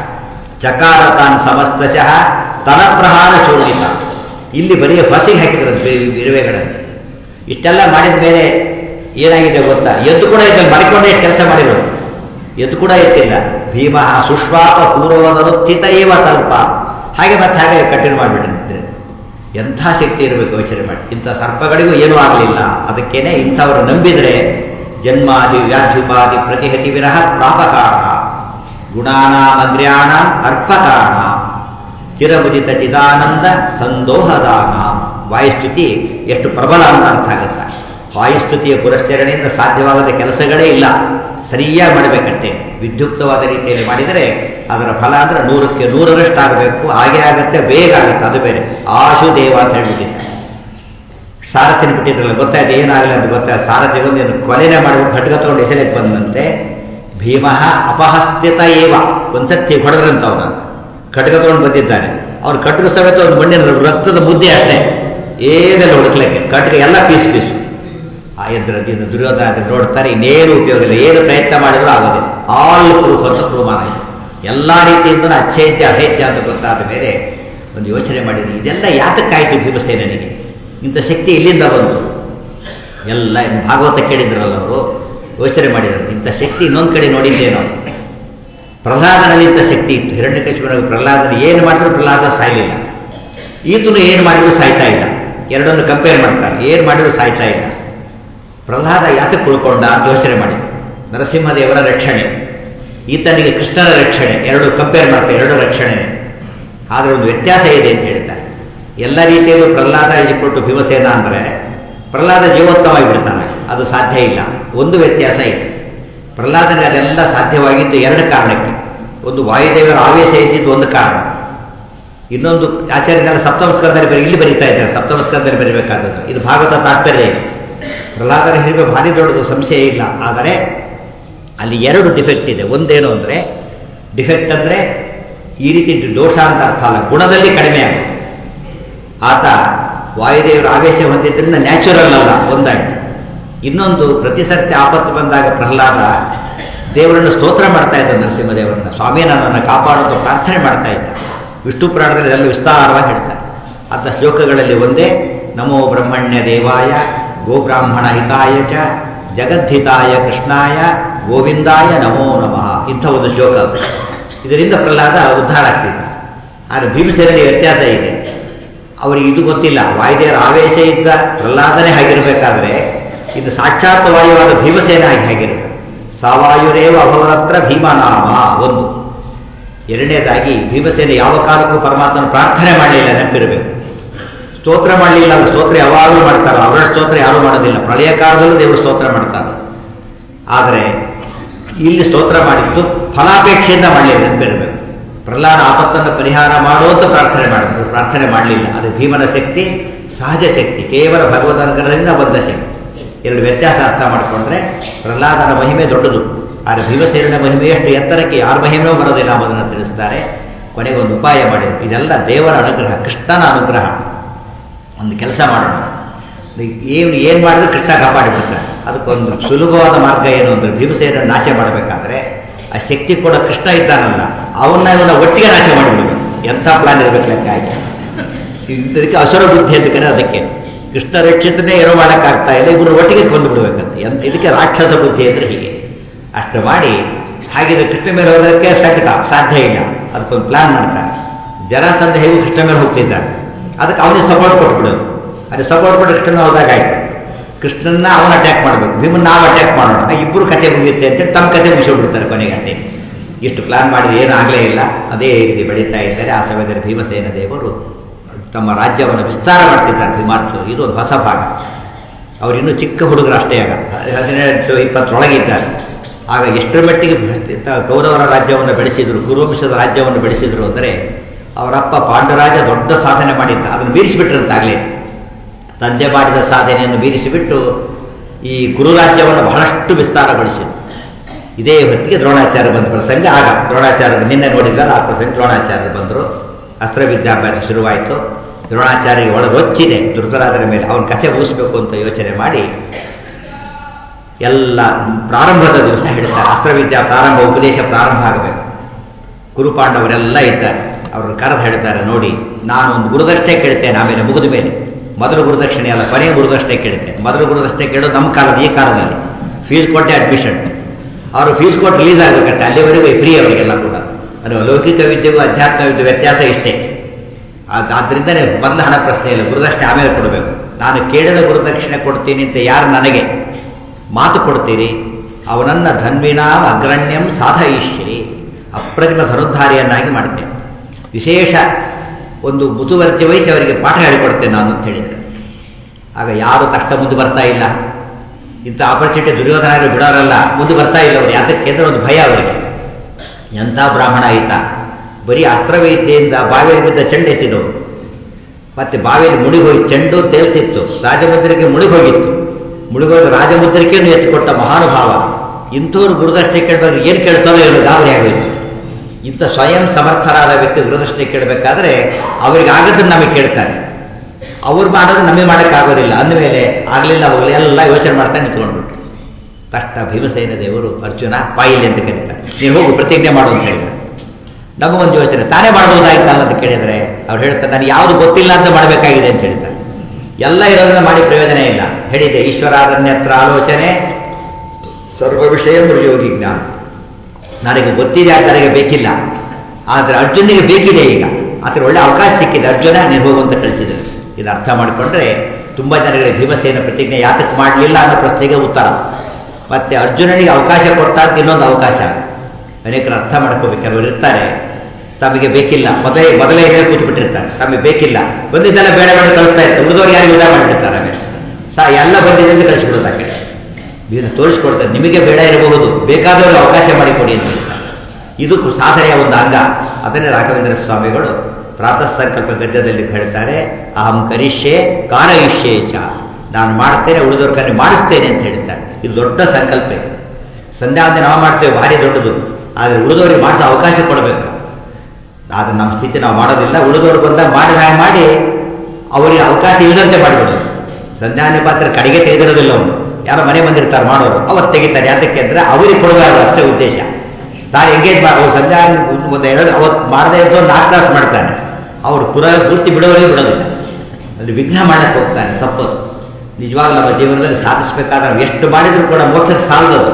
ಚಕಾರ ತಾನ್ ಸಮಸ್ತಶಃ ತನಪ್ರಹಾರ ಚೋಡಿತ ಇಲ್ಲಿ ಬರೀ ಬಸಿಗೆ ಹಾಕಿದ್ರಂತೆ ಇರುವೆಗಳಲ್ಲಿ ಇಷ್ಟೆಲ್ಲ ಮಾಡಿದ ಮೇಲೆ ಏನಾಗಿದೆ ಗೊತ್ತಾ ಎದ್ದು ಕೂಡ ಇದ್ದಲ್ಲಿ ಮರಿಕೊಂಡೇ ಕೆಲಸ ಮಾಡಿರೋದು ಎದ್ದು ಕೂಡ ಎತ್ತಿಲ್ಲ ಭೀಮ ಸುಷ್ಪಾಪ ಪೂರ್ವದನುತ್ಥಿತ ಏವ ತಲ್ಪ ಹಾಗೆ ಮತ್ತೆ ಹಾಗೆ ಕಂಟಿನ್ಯೂ ಮಾಡಿಬಿಟ್ಟಿರ್ತಾರೆ ಎಂಥ ಶಕ್ತಿ ಇರಬೇಕು ಯೋಚನೆ ಮಾಡಿ ಇಂಥ ಸರ್ಪಗಳಿಗೂ ಏನೂ ಆಗಲಿಲ್ಲ ಅದಕ್ಕೇನೆ ಇಂಥವರು ನಂಬಿದರೆ ಜನ್ಮಾದಿ ವ್ಯಾಧ್ಯುಪಾದಿ ಪ್ರತಿಹತಿ ವಿರಹ ಪ್ರಾಪಕಾಣ ಗುಣಾನಾಮಗ್ರ್ಯಾಣ ಅರ್ಪಕಾಣ ಚಿರಮುದಿತ ಚಿದಾನಂದ ಸಂದೋಹದಾನ ವಾಯುಸ್ತುತಿ ಎಷ್ಟು ಪ್ರಬಲ ಅಂತ ಅರ್ಥ ಆಗುತ್ತೆ ವಾಯುಸ್ತುತಿಯ ಪುರಸ್ಕರಣೆಯಿಂದ ಸಾಧ್ಯವಾಗದ ಕೆಲಸಗಳೇ ಇಲ್ಲ ಸರಿಯಾಗಿ ಮಾಡಬೇಕಂತೆ ವಿದ್ಯುಕ್ತವಾದ ರೀತಿಯಲ್ಲಿ ಮಾಡಿದರೆ ಅದರ ಫಲ ಅಂದ್ರೆ ನೂರಕ್ಕೆ ನೂರರಷ್ಟು ಆಗಬೇಕು ಹಾಗೆ ಆಗತ್ತೆ ಬೇಗ ಆಗುತ್ತೆ ಅದು ಬೇರೆ ಆಶು ದೇವ ಅಂತ ಹೇಳ್ಬಿಟ್ಟಿದ್ದ ಸಾರಥಿನ ಬಿಟ್ಟಿದ್ರಲ್ಲ ಗೊತ್ತಾಯ್ತು ಏನಾಗಲಿ ಅಂತ ಗೊತ್ತಾಯ್ತು ಸಾರಥಿಗೊಂದು ಏನು ಕೊಲೆನೇ ಮಾಡಬೇಕು ಖಡ್ಗ ತಗೊಂಡು ಎಸೆಲೆಕ್ಕೆ ಬಂದಂತೆ ಭೀಮ ಅಪಹಸ್ತಿತ ಏವ ಒಂದ್ಸತಿ ಹೊಡೆದ್ರಂತ ಅವನ ಖಡ್ಗ ತಗೊಂಡು ಬಂದಿದ್ದಾನೆ ಅವ್ರು ಖಡ್ಗ ಸಮೇತ ಒಂದು ಮಣ್ಣಿನ ರಕ್ತದ ಬುದ್ಧಿ ಅಷ್ಟೇ ಏನೆಲ್ಲ ಹುಡುಕ್ಲಿಕ್ಕೆ ಖಡ್ಗ ಎಲ್ಲ ಪೀಸ್ ಪೀಸು ಆ ಎದುರದಿಂದ ದುರ್ಯೋಧನ ನೋಡ್ತಾರೆ ಇನ್ನೇನು ಉಪಯೋಗ ಇಲ್ಲ ಏನು ಪ್ರಯತ್ನ ಮಾಡಿದ್ರು ಆಗೋದಿಲ್ಲ ಆಲ್ ಪ್ರೂಫ್ ಅಂತ ಪ್ರಮಾಣ ಇದೆ ಎಲ್ಲ ರೀತಿಯಿಂದ ಅಚ್ಛೇದ್ಯ ಅಹೇದ್ಯ ಅಂತ ಗೊತ್ತಾದ ಮೇಲೆ ಒಂದು ಯೋಚನೆ ಮಾಡಿದ್ವಿ ಇದೆಲ್ಲ ಯಾತಕ್ಕಾಯ್ತು ಭೀಮಸೇನಿಗೆ ಇಂಥ ಶಕ್ತಿ ಇಲ್ಲಿಂದ ಬಂತು ಎಲ್ಲ ಇನ್ನು ಭಾಗವತ ಕೇಳಿದ್ರಲ್ಲ ಅವರು ಯೋಚನೆ ಮಾಡಿದ್ರು ಇಂಥ ಶಕ್ತಿ ಇನ್ನೊಂದು ಕಡೆ ನೋಡಿದ್ದೇನೋ ಪ್ರಹ್ಲಾದನಲ್ಲಿ ಇಂಥ ಶಕ್ತಿ ಇತ್ತು ಹಿರಣ್ಯಕಶಿಪನ ಪ್ರಹ್ಲಾದನ ಏನು ಮಾಡಿದ್ರು ಪ್ರಹ್ಲಾದ ಸಾಯಲಿಲ್ಲ ಈತನು ಏನು ಮಾಡಿದ್ರು ಸಾಯ್ತಾ ಇಲ್ಲ ಎರಡನ್ನು ಕಂಪೇರ್ ಮಾಡ್ತಾರೆ ಏನು ಮಾಡಿದ್ರು ಸಾಯ್ತಾ ಇಲ್ಲ ಪ್ರಹ್ಲಾದ ಯಾತಕ್ಕೆ ಉಳ್ಕೊಂಡ ಅಂತ ಯೋಚನೆ ಮಾಡಿ ನರಸಿಂಹದೇವರ ರಕ್ಷಣೆ ಈತನಿಗೆ ಕೃಷ್ಣನ ರಕ್ಷಣೆ ಎರಡು ಕಂಪೇರ್ ಮಾಡ್ತಾರೆ ಎರಡು ರಕ್ಷಣೆ ಆದರೆ ಒಂದು ವ್ಯತ್ಯಾಸ ಇದೆ ಅಂತ ಹೇಳ್ತಾರೆ ಎಲ್ಲ ರೀತಿಯಲ್ಲೂ ಪ್ರಹ್ಲಾದ ಕೊಟ್ಟು ಭೀಮಸೇನ ಅಂದರೆ ಪ್ರಹ್ಲಾದ ಜೀವೋತ್ತಮವಾಗಿ ಬಿಡ್ತಾನೆ ಅದು ಸಾಧ್ಯ ಇಲ್ಲ ಒಂದು ವ್ಯತ್ಯಾಸ ಇದೆ ಪ್ರಹ್ಲಾದನಿಗೆ ಅದೆಲ್ಲ ಸಾಧ್ಯವಾಗಿದ್ದು ಎರಡು ಕಾರಣಕ್ಕೆ ಒಂದು ವಾಯುದೇವರ ಆವೇಶ ಇದ್ದಿದ್ದು ಒಂದು ಕಾರಣ ಇನ್ನೊಂದು ಆಚಾರ್ಯರ ಸಪ್ತಮ ಸ್ಕಂದಲ್ಲಿ ಬರೀ ಇಲ್ಲಿ ಬರೀತಾ ಇದ್ದಾರೆ ಸಪ್ತಮ ಸ್ಕಂದಲ್ಲಿ ಬರೀಬೇಕಾದದ್ದು ಇದು ಭಾಗವತ ತಾತ್ಪರ್ಯ ಇದೆ ಪ್ರಹ್ಲಾದನ ಹಿರಿಮೆ ಭಾರಿ ದೊಡ್ಡದು ಸಂಶಯ ಇಲ್ಲ ಆದರೆ ಅಲ್ಲಿ ಎರಡು ಡಿಫೆಕ್ಟ್ ಇದೆ ಒಂದೇನು ಅಂದರೆ ಡಿಫೆಕ್ಟ್ ಅಂದರೆ ಈ ರೀತಿ ದೋಷ ಅಂತ ಅರ್ಥ ಅಲ್ಲ ಗುಣದಲ್ಲಿ ಕಡಿಮೆ ಆಗುತ್ತೆ ಆತ ವಾಯುದೇವರ ಆವೇಶ ಹೊಂದಿದ್ದರಿಂದ ನ್ಯಾಚುರಲ್ ಅಲ್ಲ ಒಂದಾಯ್ತು ಇನ್ನೊಂದು ಪ್ರತಿ ಸರ್ತಿ ಆಪತ್ತು ಬಂದಾಗ ಪ್ರಹ್ಲಾದ ದೇವರನ್ನು ಸ್ತೋತ್ರ ಮಾಡ್ತಾ ಇದ್ದ ನರಸಿಂಹದೇವರನ್ನ ಸ್ವಾಮಿ ನನ್ನನ್ನು ಕಾಪಾಡೋದು ಪ್ರಾರ್ಥನೆ ಮಾಡ್ತಾ ಇದ್ದ ವಿಷ್ಣು ಪುರಾಣದಲ್ಲಿ ಎಲ್ಲ ವಿಸ್ತಾರವಾಗಿ ಹೇಳ್ತಾರೆ ಅಂಥ ಶ್ಲೋಕಗಳಲ್ಲಿ ಒಂದೇ ನಮೋ ಬ್ರಹ್ಮಣ್ಯ ದೇವಾಯ ಗೋಬ್ರಾಹ್ಮಣ ಹಿತಾಯ ಚ ಜಗದ್ಧಿತಾಯ ಕೃಷ್ಣಾಯ ಗೋವಿಂದಾಯ ನಮೋ ನಮಃ ಇಂಥ ಒಂದು ಶ್ಲೋಕ ಅದು ಇದರಿಂದ ಪ್ರಹ್ಲಾದ ಉದ್ಧಾರ ಆಗ್ತಿದ್ದ ಆದರೆ ಭೀಮಸೇನಲ್ಲಿ ವ್ಯತ್ಯಾಸ ಇದೆ ಅವರಿಗೆ ಇದು ಗೊತ್ತಿಲ್ಲ ವಾಯುದೇವರ ಆವೇಶ ಇದ್ದ ಪ್ರಹ್ಲಾದನೇ ಆಗಿರಬೇಕಾದ್ರೆ ಇದು ಸಾಕ್ಷಾತ್ ವಾಯುವಾದ ಭೀಮಸೇನ ಆಗಿ ಹೇಗಿರಬೇಕು ಸಾವಾಯುರೇವ ಅಭವರತ್ರ ಭೀಮನಾಮ ಒಂದು ಎರಡನೇದಾಗಿ ಭೀಮಸೇನ ಯಾವ ಕಾಲಕ್ಕೂ ಪರಮಾತ್ಮನ ಪ್ರಾರ್ಥನೆ ಮಾಡಲಿಲ್ಲ ನೆನಪಿರಬೇಕು ಸ್ತೋತ್ರ ಮಾಡಲಿಲ್ಲ ಅಲ್ಲ ಸ್ತೋತ್ರ ಯಾವಾಗಲೂ ಮಾಡ್ತಾರೆ ಅವರ ಸ್ತೋತ್ರ ಯಾರೂ ಮಾಡೋದಿಲ್ಲ ಪ್ರಳಯ ಕಾಲದಲ್ಲೂ ದೇವರು ಸ್ತೋತ್ರ ಮಾಡ್ತಾರೆ ಆದರೆ ಇಲ್ಲಿ ಸ್ತೋತ್ರ ಮಾಡಿದ್ದು ಫಲಾಪೇಕ್ಷೆಯಿಂದ ಮಾಡಲಿಲ್ಲ ನೆನಪಿರಬೇಕು ಪ್ರಹ್ಲಾದ ಆಪತ್ತನ್ನು ಪರಿಹಾರ ಮಾಡುವಂತ ಪ್ರಾರ್ಥನೆ ಮಾಡಿದ್ರು ಪ್ರಾರ್ಥನೆ ಮಾಡಲಿಲ್ಲ ಅದು ಭೀಮನ ಶಕ್ತಿ ಸಹಜ ಶಕ್ತಿ ಕೇವಲ ಭಗವದ್ ಅನುಗ್ರಹದಿಂದ ಬಂದ ಶಕ್ತಿ ಎರಡು ವ್ಯತ್ಯಾಸ ಅರ್ಥ ಮಾಡಿಕೊಂಡ್ರೆ ಪ್ರಹ್ಲಾದನ ಮಹಿಮೆ ದೊಡ್ಡದು ಆದರೆ ಭೀಮಸೇನ ಮಹಿಮೆಯಷ್ಟು ಎತ್ತರಕ್ಕೆ ಯಾರ ಮಹಿಮೆಯೂ ಬರೋದಿಲ್ಲ ಎಂಬುದನ್ನು ತಿಳಿಸ್ತಾರೆ ಕೊನೆಗೆ ಒಂದು ಉಪಾಯ ಮಾಡಿದ್ರು ಇದೆಲ್ಲ ದೇವರ ಅನುಗ್ರಹ ಕೃಷ್ಣನ ಅನುಗ್ರಹ ಒಂದು ಕೆಲಸ ಮಾಡೋಣ ಏನು ಏನು ಮಾಡಿದ್ರು ಕೃಷ್ಣ ಕಾಪಾಡಿಬಿಡ್ತಾರೆ ಅದಕ್ಕೊಂದು ಸುಲಭವಾದ ಮಾರ್ಗ ಏನು ಅಂದರೆ ಭೀಮಸೇನ ನಾಶ ಮಾಡಬೇಕಾದ್ರೆ ಆ ಶಕ್ತಿ ಕೂಡ ಕೃಷ್ಣ ಇದ್ದಾನಲ್ಲ ಅವನ್ನ ಇವನ್ನ ಒಟ್ಟಿಗೆ ನಾಶ ಮಾಡಿಬಿಡ್ಬೇಕು ಎಂಥ ಪ್ಲಾನ್ ಇರಬೇಕು ಲೆಕ್ಕ ಆಯ್ತು ಇದಕ್ಕೆ ಅಸುರ ಬುದ್ಧಿ ಅಂತ ಕರೆ ಅದಕ್ಕೆ ಕೃಷ್ಣ ರಕ್ಷಿತನೇ ಏನೋ ಮಾಡೋಕ್ಕಾಗ್ತಾ ಇಲ್ಲ ಇವರು ಒಟ್ಟಿಗೆ ಕೊಂದು ಬಿಡ್ಬೇಕಂತ ಎಂತ ಇದಕ್ಕೆ ರಾಕ್ಷಸ ಬುದ್ಧಿ ಅಂದರೆ ಹೀಗೆ ಅಷ್ಟು ಮಾಡಿ ಹಾಗಿದ್ರೆ ಕೃಷ್ಣ ಮೇಲೆ ಹೋಗೋದಕ್ಕೆ ಸಂಕಟ ಸಾಧ್ಯ ಇಲ್ಲ ಅದಕ್ಕೊಂದು ಪ್ಲಾನ್ ಮಾಡ್ತಾರೆ ಜರಾಸಂಧ ಹೇಗೂ ಕೃಷ್ಣ ಮೇಲೆ ಹೋಗ್ತಿದ್ದಾರೆ ಅದಕ್ಕೆ ಅವನಿಗೆ ಸಪೋರ್ಟ್ ಕೊಟ್ಬಿಡೋದು ಅದು ಸಪೋರ್ಟ್ ಕೊಟ್ಟು ಕೃಷ್ಣನ ಹೋದಾಗ ಆಯ್ತು ಕೃಷ್ಣನ್ನ ಅವನ ಅಟ್ಯಾಕ್ ಮಾಡಬೇಕು ಭೀಮನ್ ನಾವು ಅಟ್ಯಾಕ್ ಮಾಡೋಣ ಆ ಇಬ್ಬರು ಕತೆ ಮುಗಿಯುತ್ತೆ ಅಂತೇಳಿ ತಮ್ಮ ಕತೆ ಮುಗಿಸ್ಬಿಡ್ತಾರೆ ಕೊನೆಗೆ ಅಷ್ಟೇ ಇಷ್ಟು ಪ್ಲಾನ್ ಮಾಡಿದ್ರೆ ಏನೂ ಆಗಲೇ ಇಲ್ಲ ಅದೇ ರೀತಿ ಬೆಳೀತಾ ಇದ್ದಾರೆ ಆ ಸಮಯದಲ್ಲಿ ಭೀಮಸೇನ ದೇವರು ತಮ್ಮ ರಾಜ್ಯವನ್ನು ವಿಸ್ತಾರ ಮಾಡ್ತಿದ್ದಾರೆ ಭೀಮಾರ್ಥರು ಇದು ಒಂದು ಹೊಸ ಭಾಗ ಅವರು ಇನ್ನೂ ಚಿಕ್ಕ ಹುಡುಗರು ಅಷ್ಟೇ ಆಗ ಹದಿನೆಂಟು ಇಪ್ಪತ್ತರೊಳಗಿದ್ದಾರೆ ಆಗ ಎಷ್ಟರ ಮಟ್ಟಿಗೆ ತ- ಕೌರವರ ರಾಜ್ಯವನ್ನು ಬೆಳೆಸಿದರು ಕುರುವಂಶದ ರಾಜ್ಯವನ್ನು ಬೆಳೆಸಿದರು ಅಂದರೆ ಅವರಪ್ಪ ಪಾಂಡರಾಜ ದೊಡ್ಡ ಸಾಧನೆ ಮಾಡಿದ್ದ ಅದನ್ನು ಮೀರಿಸಿಬಿಟ್ರಂತಾಗಲೇ ತಂದೆ ಮಾಡಿದ ಸಾಧನೆಯನ್ನು ಮೀರಿಸಿಬಿಟ್ಟು ಈ ಕುರುರಾಜ್ಯವನ್ನು ಬಹಳಷ್ಟು ವಿಸ್ತಾರಗೊಳಿಸಿದರು ಇದೇ ಹೊತ್ತಿಗೆ ದ್ರೋಣಾಚಾರ್ಯ ಬಂದ ಪ್ರಸಂಗ ಆಗ ದ್ರೋಣಾಚಾರ್ಯರು ನಿನ್ನೆ ನೋಡಿದ್ರಲ್ಲ ಆ ಪ್ರಸಂಗ ದ್ರೋಣಾಚಾರ್ಯರು ಬಂದರು ಅಸ್ತ್ರ ವಿದ್ಯಾಭ್ಯಾಸ ಶುರುವಾಯಿತು ದ್ರೋಣಾಚಾರ್ಯ ಒಳಗೊಚ್ಚಿದೆ ಧೃತರಾದರ ಮೇಲೆ ಅವನ ಕಥೆ ಮುಗಿಸ್ಬೇಕು ಅಂತ ಯೋಚನೆ ಮಾಡಿ ಎಲ್ಲ ಪ್ರಾರಂಭದ ದಿವಸ ಹೇಳ್ತಾರೆ ಅಸ್ತ್ರವಿದ್ಯಾ ಪ್ರಾರಂಭ ಉಪದೇಶ ಪ್ರಾರಂಭ ಆಗಬೇಕು ಗುರುಪಾಂಡವರೆಲ್ಲ ಇದ್ದಾರೆ ಅವ್ರನ್ನ ಕರೆದು ಹೇಳ್ತಾರೆ ನೋಡಿ ನಾನು ಒಂದು ಗುರುದಕ್ಷಿಣೆ ಕೇಳ್ತೇನೆ ಆಮೇಲೆ ಮುಗಿದ ಮೇಲೆ ಮೊದಲು ಗುರುದಕ್ಷಿಣೆ ಅಲ್ಲ ಕೊನೆಯ ಗುರುದಕ್ಷಿಣೆ ಕೇಳ್ತೇನೆ ಮೊದಲು ಗುರುದಕ್ಷಿಣೆ ಕೇಳೋದು ನಮ್ಮ ಕಾಲದ ಈ ಕಾಲದಲ್ಲಿ ಫೀಸ್ ಕೊಟ್ಟೆ ಅಡ್ಮಿಷನ್ ಅವರು ಫೀಸ್ ಕೊಟ್ಟು ರಿಲೀಸ್ ಆಗಬೇಕಂತೆ ಅಲ್ಲಿವರೆಗೂ ಫ್ರೀ ಅವರಿಗೆಲ್ಲ ಕೂಡ ಅದು ಲೌಕಿಕ ವಿದ್ಯೆಗೂ ಅಧ್ಯಾತ್ಮ ವಿದ್ಯೆ ವ್ಯತ್ಯಾಸ ಇಷ್ಟೇ ಆದ್- ಆದ್ರಿಂದಲೇ ಬಂದ ಹಣ ಪ್ರಶ್ನೆ ಇಲ್ಲ ಗುರುದಕ್ಷಿಣೆ ಆಮೇಲೆ ಕೊಡಬೇಕು ನಾನು ಕೇಳಿದ ಗುರುದಕ್ಷಿಣೆ ಕೊಡ್ತೀನಿ ಅಂತ ಯಾರು ನನಗೆ ಮಾತು ಕೊಡ್ತೀರಿ ಅವನನ್ನ ಧನ್ವಿನಾಂ ಅಗ್ರಣ್ಯಂ ಸಾಧಯಿಷ್ಯರಿ ಅಪ್ರತಿಮ ಧನುರ್ಧಾರಿಯನ್ನಾಗಿ ಮಾಡ್ತೇನೆ ವಿಶೇಷ ಒಂದು ಮುತುವರ್ಜಿ ವಹಿಸಿ ಅವರಿಗೆ ಪಾಠ ಹೇಳಿಕೊಡ್ತೇನೆ ನಾನು ಅಂತ ಹೇಳಿದರೆ ಆಗ ಯಾರು ಕಷ್ಟ ಮುಂದೆ ಬರ್ತಾ ಇಲ್ಲ ಇಂಥ ಆಪರ್ಚುನಿಟಿ ದುರ್ಯೋಧನ ಬಿಡೋರಲ್ಲ ಮುಂದೆ ಬರ್ತಾ ಇಲ್ಲ ಅವರು ಯಾತಕ್ಕೆ ಅಂದ್ರೆ ಒಂದು ಭಯ ಅವರಿಗೆ ಎಂಥ ಬ್ರಾಹ್ಮಣ ಆಯಿತ ಬರೀ ಅಸ್ತ್ರವೈದ್ಯೆಯಿಂದ ಬಾವಿಯಲ್ಲಿ ಬಿದ್ದ ಚೆಂಡು ಎತ್ತಿದವರು ಮತ್ತೆ ಬಾವಿಯಲ್ಲಿ ಮುಳುಗೋಗಿ ಚೆಂಡು ತೇಲ್ತಿತ್ತು ರಾಜಮುದ್ರಿಕೆ ಮುಳುಗೋಗಿತ್ತು ಮುಳುಗೋಗಿ ರಾಜಮುದ್ರಿಕೆಯನ್ನು ಎತ್ತಿಕೊಟ್ಟ ಮಹಾನುಭಾವ ಇಂಥವ್ರು ಗುರುದಕ್ಷಿಣೆ ಕೇಳಬೇಕು ಏನು ಕೇಳ್ತಾರೋ ಹೇಳೋ ಗಾಬರಿ ಆಗೋಯ್ತು ಇಂಥ ಸ್ವಯಂ ಸಮರ್ಥರಾದ ವ್ಯಕ್ತಿ ಗುರುದಕ್ಷಿಣೆ ಕೇಳಬೇಕಾದ್ರೆ ಅವರಿಗೆ ಆಗದನ್ನು ನಮಗೆ ಕೇಳ್ತಾರೆ ಅವ್ರು ಮಾಡೋದು ನಮಗೆ ಮಾಡೋಕ್ಕಾಗೋದಿಲ್ಲ ಅಂದಮೇಲೆ ಆಗಲಿಲ್ಲ ಹೋಗಲಿ ಎಲ್ಲ ಯೋಚನೆ ಮಾಡ್ತಾ ನಿಂತ್ಕೊಂಡ್ಬಿಟ್ರು ತಕ್ಷಣ ಭೀಮಸೇನ ದೇವರು ಅರ್ಜುನ ಪಾಯಿಲಿ ಅಂತ ಕರೀತಾರೆ ನೀನು ಹೋಗು ಪ್ರತಿಜ್ಞೆ ಮಾಡು ಅಂತ ಹೇಳಿದ್ದಾರೆ ನಮಗೊಂದು ಯೋಚನೆ ತಾನೇ ಮಾಡ್ಬೋದಾಯ್ತಲ್ಲ ಅಂತ ಕೇಳಿದರೆ ಅವ್ರು ಹೇಳ್ತಾರೆ ನನಗೆ ಯಾವುದು ಗೊತ್ತಿಲ್ಲ ಅಂತ ಮಾಡಬೇಕಾಗಿದೆ ಅಂತ ಹೇಳ್ತಾರೆ ಎಲ್ಲ ಇರೋದನ್ನ ಮಾಡಿ ಪ್ರಯೋಜನ ಇಲ್ಲ ಹೇಳಿದೆ ಈಶ್ವರಾರಣ್ಯತ್ರ ಆಲೋಚನೆ ಸರ್ವ ವಿಷಯ ಮೃಯೋಗಿ ಜ್ಞಾನ ನನಗೆ ಗೊತ್ತಿದೆ ಆ ನನಗೆ ಬೇಕಿಲ್ಲ ಆದರೆ ಅರ್ಜುನಿಗೆ ಬೇಕಿದೆ ಈಗ ಆತರ ಒಳ್ಳೆ ಅವಕಾಶ ಸಿಕ್ಕಿದೆ ಅರ್ಜುನ ನೀನು ಹೋಗು ಅಂತ ಕಳಿಸಿದರು ಇದು ಅರ್ಥ ಮಾಡಿಕೊಂಡ್ರೆ ತುಂಬ ಜನರಿಗೆ ಭೀಮಸೇನ ಪ್ರತಿಜ್ಞೆ ಯಾತಕ್ಕೆ ಮಾಡಲಿಲ್ಲ ಅನ್ನೋ ಪ್ರಶ್ನೆಗೆ ಉತ್ತರ ಮತ್ತೆ ಅರ್ಜುನನಿಗೆ ಅವಕಾಶ ಕೊಟ್ಟಾಗ ಇನ್ನೊಂದು ಅವಕಾಶ ಅನೇಕರು ಅರ್ಥ ಮಾಡ್ಕೋಬೇಕು ಕೆಲವರು ಇರ್ತಾರೆ ತಮಗೆ ಬೇಕಿಲ್ಲ ಮೊದಲೇ ಮೊದಲೇ ಹೇಳಿ ಕೂತ್ಬಿಟ್ಟಿರ್ತಾರೆ ತಮಗೆ ಬೇಕಿಲ್ಲ ಬಂದಿದ್ದೆಲ್ಲ ಬೇಡ ಬೇಡ ಕಳಿಸ್ತಾ ಇರ್ತಾರೆ ಉಳಿದವ್ರು ಯಾರು ಯುದ್ಧ ಮಾಡಿಬಿಡ್ತಾರೆ ಆಮೇಲೆ ಸಾ ಎಲ್ಲ ಬಂದಿದೆ ಅಂತ ಕಳಿಸ್ಬಿಡೋದು ಆ ಕಡೆ ಇದನ್ನು ತೋರಿಸ್ಕೊಡ್ತಾರೆ ನಿಮಗೆ ಬೇಡ ಇರಬಹುದು ಬೇಕಾದವರು ಅವಕಾಶ ಮಾಡಿಕೊಡಿ ಅಂತ ಹೇಳ್ತಾರೆ ಇದು ಸಾಧನೆಯ ಒಂದು ಅಂಗ ಅದನ್ನೇ ರಾಘವೇಂದ್ರ ಸ್ವಾಮಿಗಳು ಪ್ರಾತಃ ಸಂಕಲ್ಪ ಗದ್ಯದಲ್ಲಿ ಹೇಳ್ತಾರೆ ಅಹಂ ಕರಿಷ್ಯೆ ಕಾರಯಿಷ್ಯೆ ಚ ನಾನು ಮಾಡ್ತೇನೆ ಉಳಿದವ್ರ ಕರೆ ಮಾಡಿಸ್ತೇನೆ ಅಂತ ಹೇಳ್ತಾರೆ ಇದು ದೊಡ್ಡ ಸಂಕಲ್ಪ ಇದು ಸಂಧ್ಯಾವಂದನೆ ನಾವು ಮಾಡ್ತೇವೆ ಭಾರಿ ದೊಡ್ಡದು ಆದರೆ ಉಳಿದವರಿಗೆ ಮಾಡಿಸೋ ಅವಕಾಶ ಕೊಡಬೇಕು ಆದರೆ ನಮ್ಮ ಸ್ಥಿತಿ ನಾವು ಮಾಡೋದಿಲ್ಲ ಉಳಿದವ್ರು ಬಂದಾಗ ಮಾಡಿದ ಹಾಗೆ ಮಾಡಿ ಅವರಿಗೆ ಅವಕಾಶ ಇಲ್ಲದಂತೆ ಮಾಡಿಬಿಡೋದು ಸಂಧ್ಯಾನೆ ಪಾತ್ರ ಕಡೆಗೆ ತೆಗೆದಿರೋದಿಲ್ಲ ಅವನು ಯಾರೋ ಮನೆ ಬಂದಿರ್ತಾರೆ ಮಾಡೋರು ಅವತ್ತು ತೆಗಿತಾರೆ ಯಾತಕ್ಕೆ ಅಂದರೆ ಅವರಿಗೆ ಕೊಡಬಾರ್ದು ಅಷ್ಟೇ ಉದ್ದೇಶ ತಾನು ಎಂಗೇಜ್ ಮಾಡಿ ಅವ್ರು ಸಂಧ್ಯಾ ಒಂದು ಎರಡು ಅವತ್ತು ಮಾಡದೇ ಇದ್ದು ನಾಲ್ಕು ತಾಸು ಮಾಡ್ತಾನೆ ಅವ್ರು ಪುರ ಪೂರ್ತಿ ಬಿಡೋರಿಗೆ ಬಿಡೋದಿಲ್ಲ ಅಲ್ಲಿ ವಿಘ್ನ ಮಾಡಕ್ಕೆ ಹೋಗ್ತಾನೆ ತಪ್ಪದು ನಿಜವಾಗ್ಲೂ ನಮ್ಮ ಜೀವನದಲ್ಲಿ ಸಾಧಿಸಬೇಕಾದ್ರೆ ನಾವು ಎಷ್ಟು ಮಾಡಿದರೂ ಕೂಡ ಮೋಕ್ಷಕ್ಕೆ ಸಾಲದದು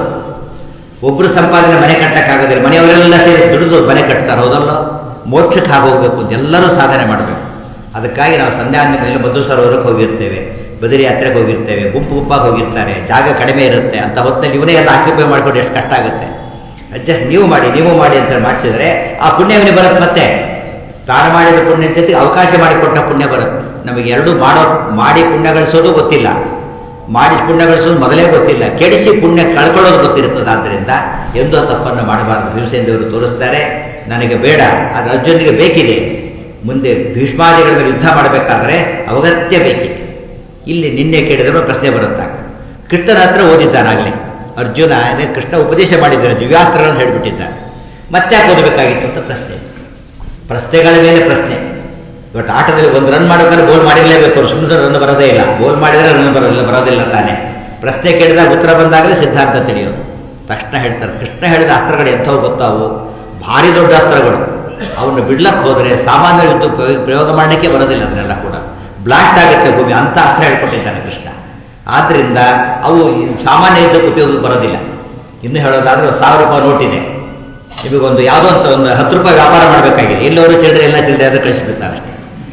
ಒಬ್ಬರು ಸಂಪಾದನೆ ಮನೆ ಕಟ್ಟಕ್ಕಾಗೋದಿಲ್ಲ ಮನೆಯವರೆಲ್ಲ ಸೇರಿ ದುಡಿದು ಮನೆ ಕಟ್ತಾರೆ ಹೌದಲ್ಲ ಮೋಕ್ಷಕ್ಕೆ ಆಗೋಗ್ಬೇಕು ಅಂತ ಎಲ್ಲರೂ ಸಾಧನೆ ಮಾಡಬೇಕು ಅದಕ್ಕಾಗಿ ನಾವು ಸಂಧ್ಯಾ ಮೇಲೆ ಮಧು ಸರೋವರಕ್ಕೆ ಹೋಗಿರ್ತೇವೆ ಬದರಿ ಯಾತ್ರೆಗೆ ಹೋಗಿರ್ತೇವೆ ಗುಂಪು ಗುಂಪಾಗಿ ಹೋಗಿರ್ತಾರೆ ಜಾಗ ಕಡಿಮೆ ಇರುತ್ತೆ ಅಂತ ಹೊತ್ತಲ್ಲಿ ಇವನೇ ಎಲ್ಲ ಆಕ್ಯುಪೈ ಮಾಡ್ಕೊಂಡು ಎಷ್ಟು ಕಷ್ಟ ಆಗುತ್ತೆ ಅಡ್ಜಸ್ಟ್ ನೀವು ಮಾಡಿ ನೀವು ಮಾಡಿ ಅಂತ ಮಾಡಿಸಿದ್ರೆ ಆ ಪುಣ್ಯವನೇ ಬರುತ್ತೆ ಮತ್ತೆ ತಾನು ಮಾಡಿದ ಪುಣ್ಯ ಜೊತೆಗೆ ಅವಕಾಶ ಮಾಡಿಕೊಟ್ಟ ಪುಣ್ಯ ಬರುತ್ತೆ ನಮಗೆ ಎರಡು ಮಾಡೋ ಮಾಡಿ ಪುಣ್ಯ ಗಳಿಸೋದು ಗೊತ್ತಿಲ್ಲ ಮಾಡಿಸಿ ಪುಣ್ಯ ಗಳಿಸೋದು ಮೊದಲೇ ಗೊತ್ತಿಲ್ಲ ಕೆಡಿಸಿ ಪುಣ್ಯ ಕಳ್ಕೊಳ್ಳೋದು ಗೊತ್ತಿರ್ತದೆ ಆದ್ದರಿಂದ ಎಂದೋ ತಪ್ಪನ್ನು ಮಾಡಬಾರದು ಭೀಮಸೇನದೇವರು ತೋರಿಸ್ತಾರೆ ನನಗೆ ಬೇಡ ಅದು ಅರ್ಜುನಿಗೆ ಬೇಕಿದೆ ಮುಂದೆ ಭೀಷ್ಮಾದಿಗಳ ಮೇಲೆ ಯುದ್ಧ ಮಾಡಬೇಕಾದ್ರೆ ಅವಗತ್ಯ ಬೇಕಿದೆ ಇಲ್ಲಿ ನಿನ್ನೆ ಕೇಳಿದ್ರೆ ಪ್ರಶ್ನೆ ಬರುತ್ತಾಗ ಕೃಷ್ಣನ ಹತ್ರ ಓದಿದ್ದಾನಾಗಲಿ ಅರ್ಜುನ ಅದೇ ಕೃಷ್ಣ ಉಪದೇಶ ಮಾಡಿದ್ದಾರೆ ದಿವ್ಯಾಸ್ತ್ರಗಳನ್ನು ಹೇಳಿಬಿಟ್ಟಿದ್ದಾನೆ ಮತ್ತೆ ಯಾಕೆ ಓದಬೇಕಾಗಿತ್ತು ಅಂತ ಪ್ರಶ್ನೆ ಪ್ರಶ್ನೆಗಳ ಮೇಲೆ ಪ್ರಶ್ನೆ ಇವತ್ತು ಆಟದಲ್ಲಿ ಒಂದು ರನ್ ಮಾಡೋಕ್ಕಾದ್ರೆ ಗೋಲ್ ಮಾಡಿರಲೇಬೇಕು ಸುಮ್ಮನೆ ರನ್ ಬರೋದೇ ಇಲ್ಲ ಗೋಲ್ ಮಾಡಿದರೆ ರನ್ ಬರೋದಿಲ್ಲ ಬರೋದಿಲ್ಲ ತಾನೆ ಪ್ರಶ್ನೆ ಕೇಳಿದಾಗ ಉತ್ತರ ಬಂದಾಗಲೇ ಸಿದ್ಧಾಂತ ತಿಳಿಯೋದು ತಕ್ಷಣ ಹೇಳ್ತಾರೆ ಕೃಷ್ಣ ಹೇಳಿದ ಅಸ್ತ್ರಗಳು ಎಂಥವು ಗೊತ್ತಾವು ಭಾರಿ ದೊಡ್ಡ ಅಸ್ತ್ರಗಳು ಅವನ್ನ ಬಿಡ್ಲಕ್ಕೆ ಹೋದರೆ ಸಾಮಾನ್ಯ ಯುದ್ಧ ಪ್ರಯೋಗ ಮಾಡಲಿಕ್ಕೆ ಬರೋದಿಲ್ಲ ಅದನ್ನೆಲ್ಲ ಕೂಡ ಬ್ಲಾಸ್ಟ್ ಆಗುತ್ತೆ ಭೂಮಿ ಅಂತ ಅಸ್ತ್ರ ಹೇಳ್ಕೊಟ್ಟಿದ್ದಾನೆ ಕೃಷ್ಣ ಆದ್ದರಿಂದ ಅವು ಈ ಸಾಮಾನ್ಯ ಯುದ್ಧಕ್ಕೆ ಉಪಯೋಗಕ್ಕೆ ಬರೋದಿಲ್ಲ ಇನ್ನು ಹೇಳೋದಾದ್ರೆ ಒಂದು ಸಾವಿರ ರೂಪಾಯಿ ನೋಟ್ ಇದೆ ನಿಮಗೊಂದು ಯಾವುದೋ ಅಂತ ಒಂದು ಹತ್ತು ರೂಪಾಯಿ ವ್ಯಾಪಾರ ಮಾಡಬೇಕಾಗಿದೆ ಎಲ್ಲವರು ಚಿಲ್ಲರೆ ಎಲ್ಲ ಚಿಲ್ಲರೆ ಅದು ಕಳಿಸಿಬಿಡ್ತಾರೆ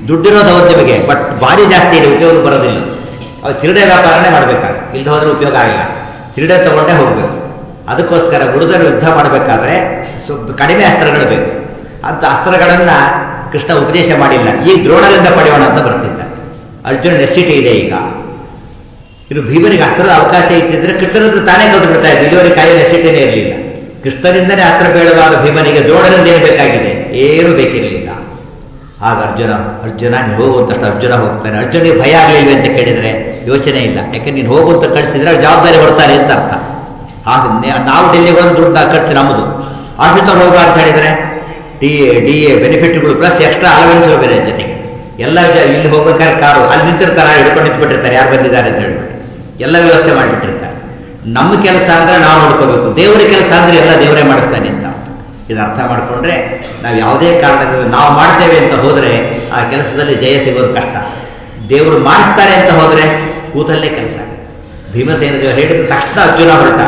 ದುಡ್ಡಿರೋದು ಹೌದು ನಿಮಗೆ ಬಟ್ ಭಾರಿ ಜಾಸ್ತಿ ಇದೆ ಉಪಯೋಗ ಬರೋದಿಲ್ಲ ಅವ್ರು ಚಿರಡೆ ವ್ಯಾಪಾರನೇ ಮಾಡಬೇಕಾಗ ಇಲ್ಲದೆ ಹೋದ್ರೆ ಉಪಯೋಗ ಆಗಿಲ್ಲ ಚಿರಡೆ ತಗೊಂಡೇ ಹೋಗ್ಬೇಕು ಅದಕ್ಕೋಸ್ಕರ ಗುರುದರು ಯುದ್ಧ ಮಾಡಬೇಕಾದ್ರೆ ಸ್ವಲ್ಪ ಕಡಿಮೆ ಅಸ್ತ್ರಗಳು ಬೇಕು ಅಂತ ಅಸ್ತ್ರಗಳನ್ನ ಕೃಷ್ಣ ಉಪದೇಶ ಮಾಡಿಲ್ಲ ಈ ದ್ರೋಣರಿಂದ ಪಡೆಯೋಣ ಅಂತ ಬರ್ತಿದ್ದ ಅರ್ಜುನ ನೆಸಿಟಿ ಇದೆ ಈಗ ಇನ್ನು ಭೀಮನಿಗೆ ಅಸ್ತ್ರದ ಅವಕಾಶ ಇತ್ತಿದ್ರೆ ಕೃಷ್ಣನಂದ್ರೆ ತಾನೇ ಕಲ್ತು ಬಿಡ್ತಾ ಇದ್ದ ಇಲ್ಲಿವರೆಗೆ ಕಾಯಿ ನೆಸಿಟಿನೇ ಇರಲಿಲ್ಲ ಕೃಷ್ಣನಿಂದನೇ ಅಸ್ತ್ರ ಬೇಡವಾದ ಭೀಮನಿಗೆ ದ್ರೋಣರಿಂದ ಏನು ಬೇಕಾಗಿದೆ ಏನೂ ಬೇಕಿರಲಿಲ್ಲ ಆಗ ಅರ್ಜುನ ಅರ್ಜುನ ನೀನು ಹೋಗುವಂತಷ್ಟು ಅರ್ಜುನ ಹೋಗ್ತಾನೆ ಅರ್ಜುನಿಗೆ ಭಯ ಆಗಲಿಲ್ವೆ ಅಂತ ಕೇಳಿದರೆ ಯೋಚನೆ ಇಲ್ಲ ಯಾಕೆ ನೀನು ಹೋಗುವಂತ ಕಳಿಸಿದ್ರೆ ಜವಾಬ್ದಾರಿ ಬರ್ತಾರೆ ಅಂತ ಅರ್ಥ ಆಗ ನೆ- ನಾವು ಡೆಲ್ಲಿಗೆ ಒಂದು ದುಡ್ಡು ಖರ್ಚು ನಮ್ಮದು ಆಫೀಸರ್ ಹೋಗ ಅಂತ ಹೇಳಿದರೆ ಡಿ ಎ ಡಿ ಎ ಬೆನಿಫಿಟ್ಗಳು ಪ್ಲಸ್ ಎಕ್ಸ್ಟ್ರಾ ಅಲವೆನ್ಸ್ಗಳು ಬೇರೆ ಜೊತೆಗೆ ಎಲ್ಲ ಜ- ಇಲ್ಲಿ ಹೋಗ್ಬೇಕಾದ್ರೆ ಕಾರು ಅಲ್ಲಿ ನಿಂತಿರ್ತಾರೆ ಹಿಡ್ಕೊಂಡು ನಿಂತ್ಬಿಟ್ಟಿರ್ತಾರೆ ಯಾರು ಬಂದಿದ್ದಾರೆ ಅಂತ ಹೇಳ್ಬಿಟ್ಟು ಎಲ್ಲ ವ್ಯವಸ್ಥೆ ಮಾಡಿಬಿಟ್ಟಿರ್ತಾರೆ ನಮ್ಮ ಕೆಲಸ ಅಂದ್ರೆ ನಾವು ನೋಡ್ಕೋಬೇಕು ದೇವರ ಕೆಲಸ ಅಂದ್ರೆ ಎಲ್ಲ ದೇವರೇ ಮಾಡಿಸ್ತಾನೆ ಅಂತ ಅರ್ಥ. ಇದು ಅರ್ಥ ಮಾಡಿಕೊಂಡ್ರೆ ನಾವು ಯಾವುದೇ ಕಾರಣದಿಂದ ನಾವು ಮಾಡ್ತೇವೆ ಅಂತ ಹೋದರೆ ಆ ಕೆಲಸದಲ್ಲಿ ಜಯ ಸಿಗೋದು ಕಷ್ಟ ದೇವರು ಮಾಡಿಸ್ತಾರೆ ಅಂತ ಹೋದರೆ ಕೂತಲ್ಲೇ ಕೆಲಸ ಆಗುತ್ತೆ ಭೀಮಸೇನ ದೇವರು ಹೇಳಿದ ತಕ್ಷಣ ಅರ್ಜುನ ಹೊರಟ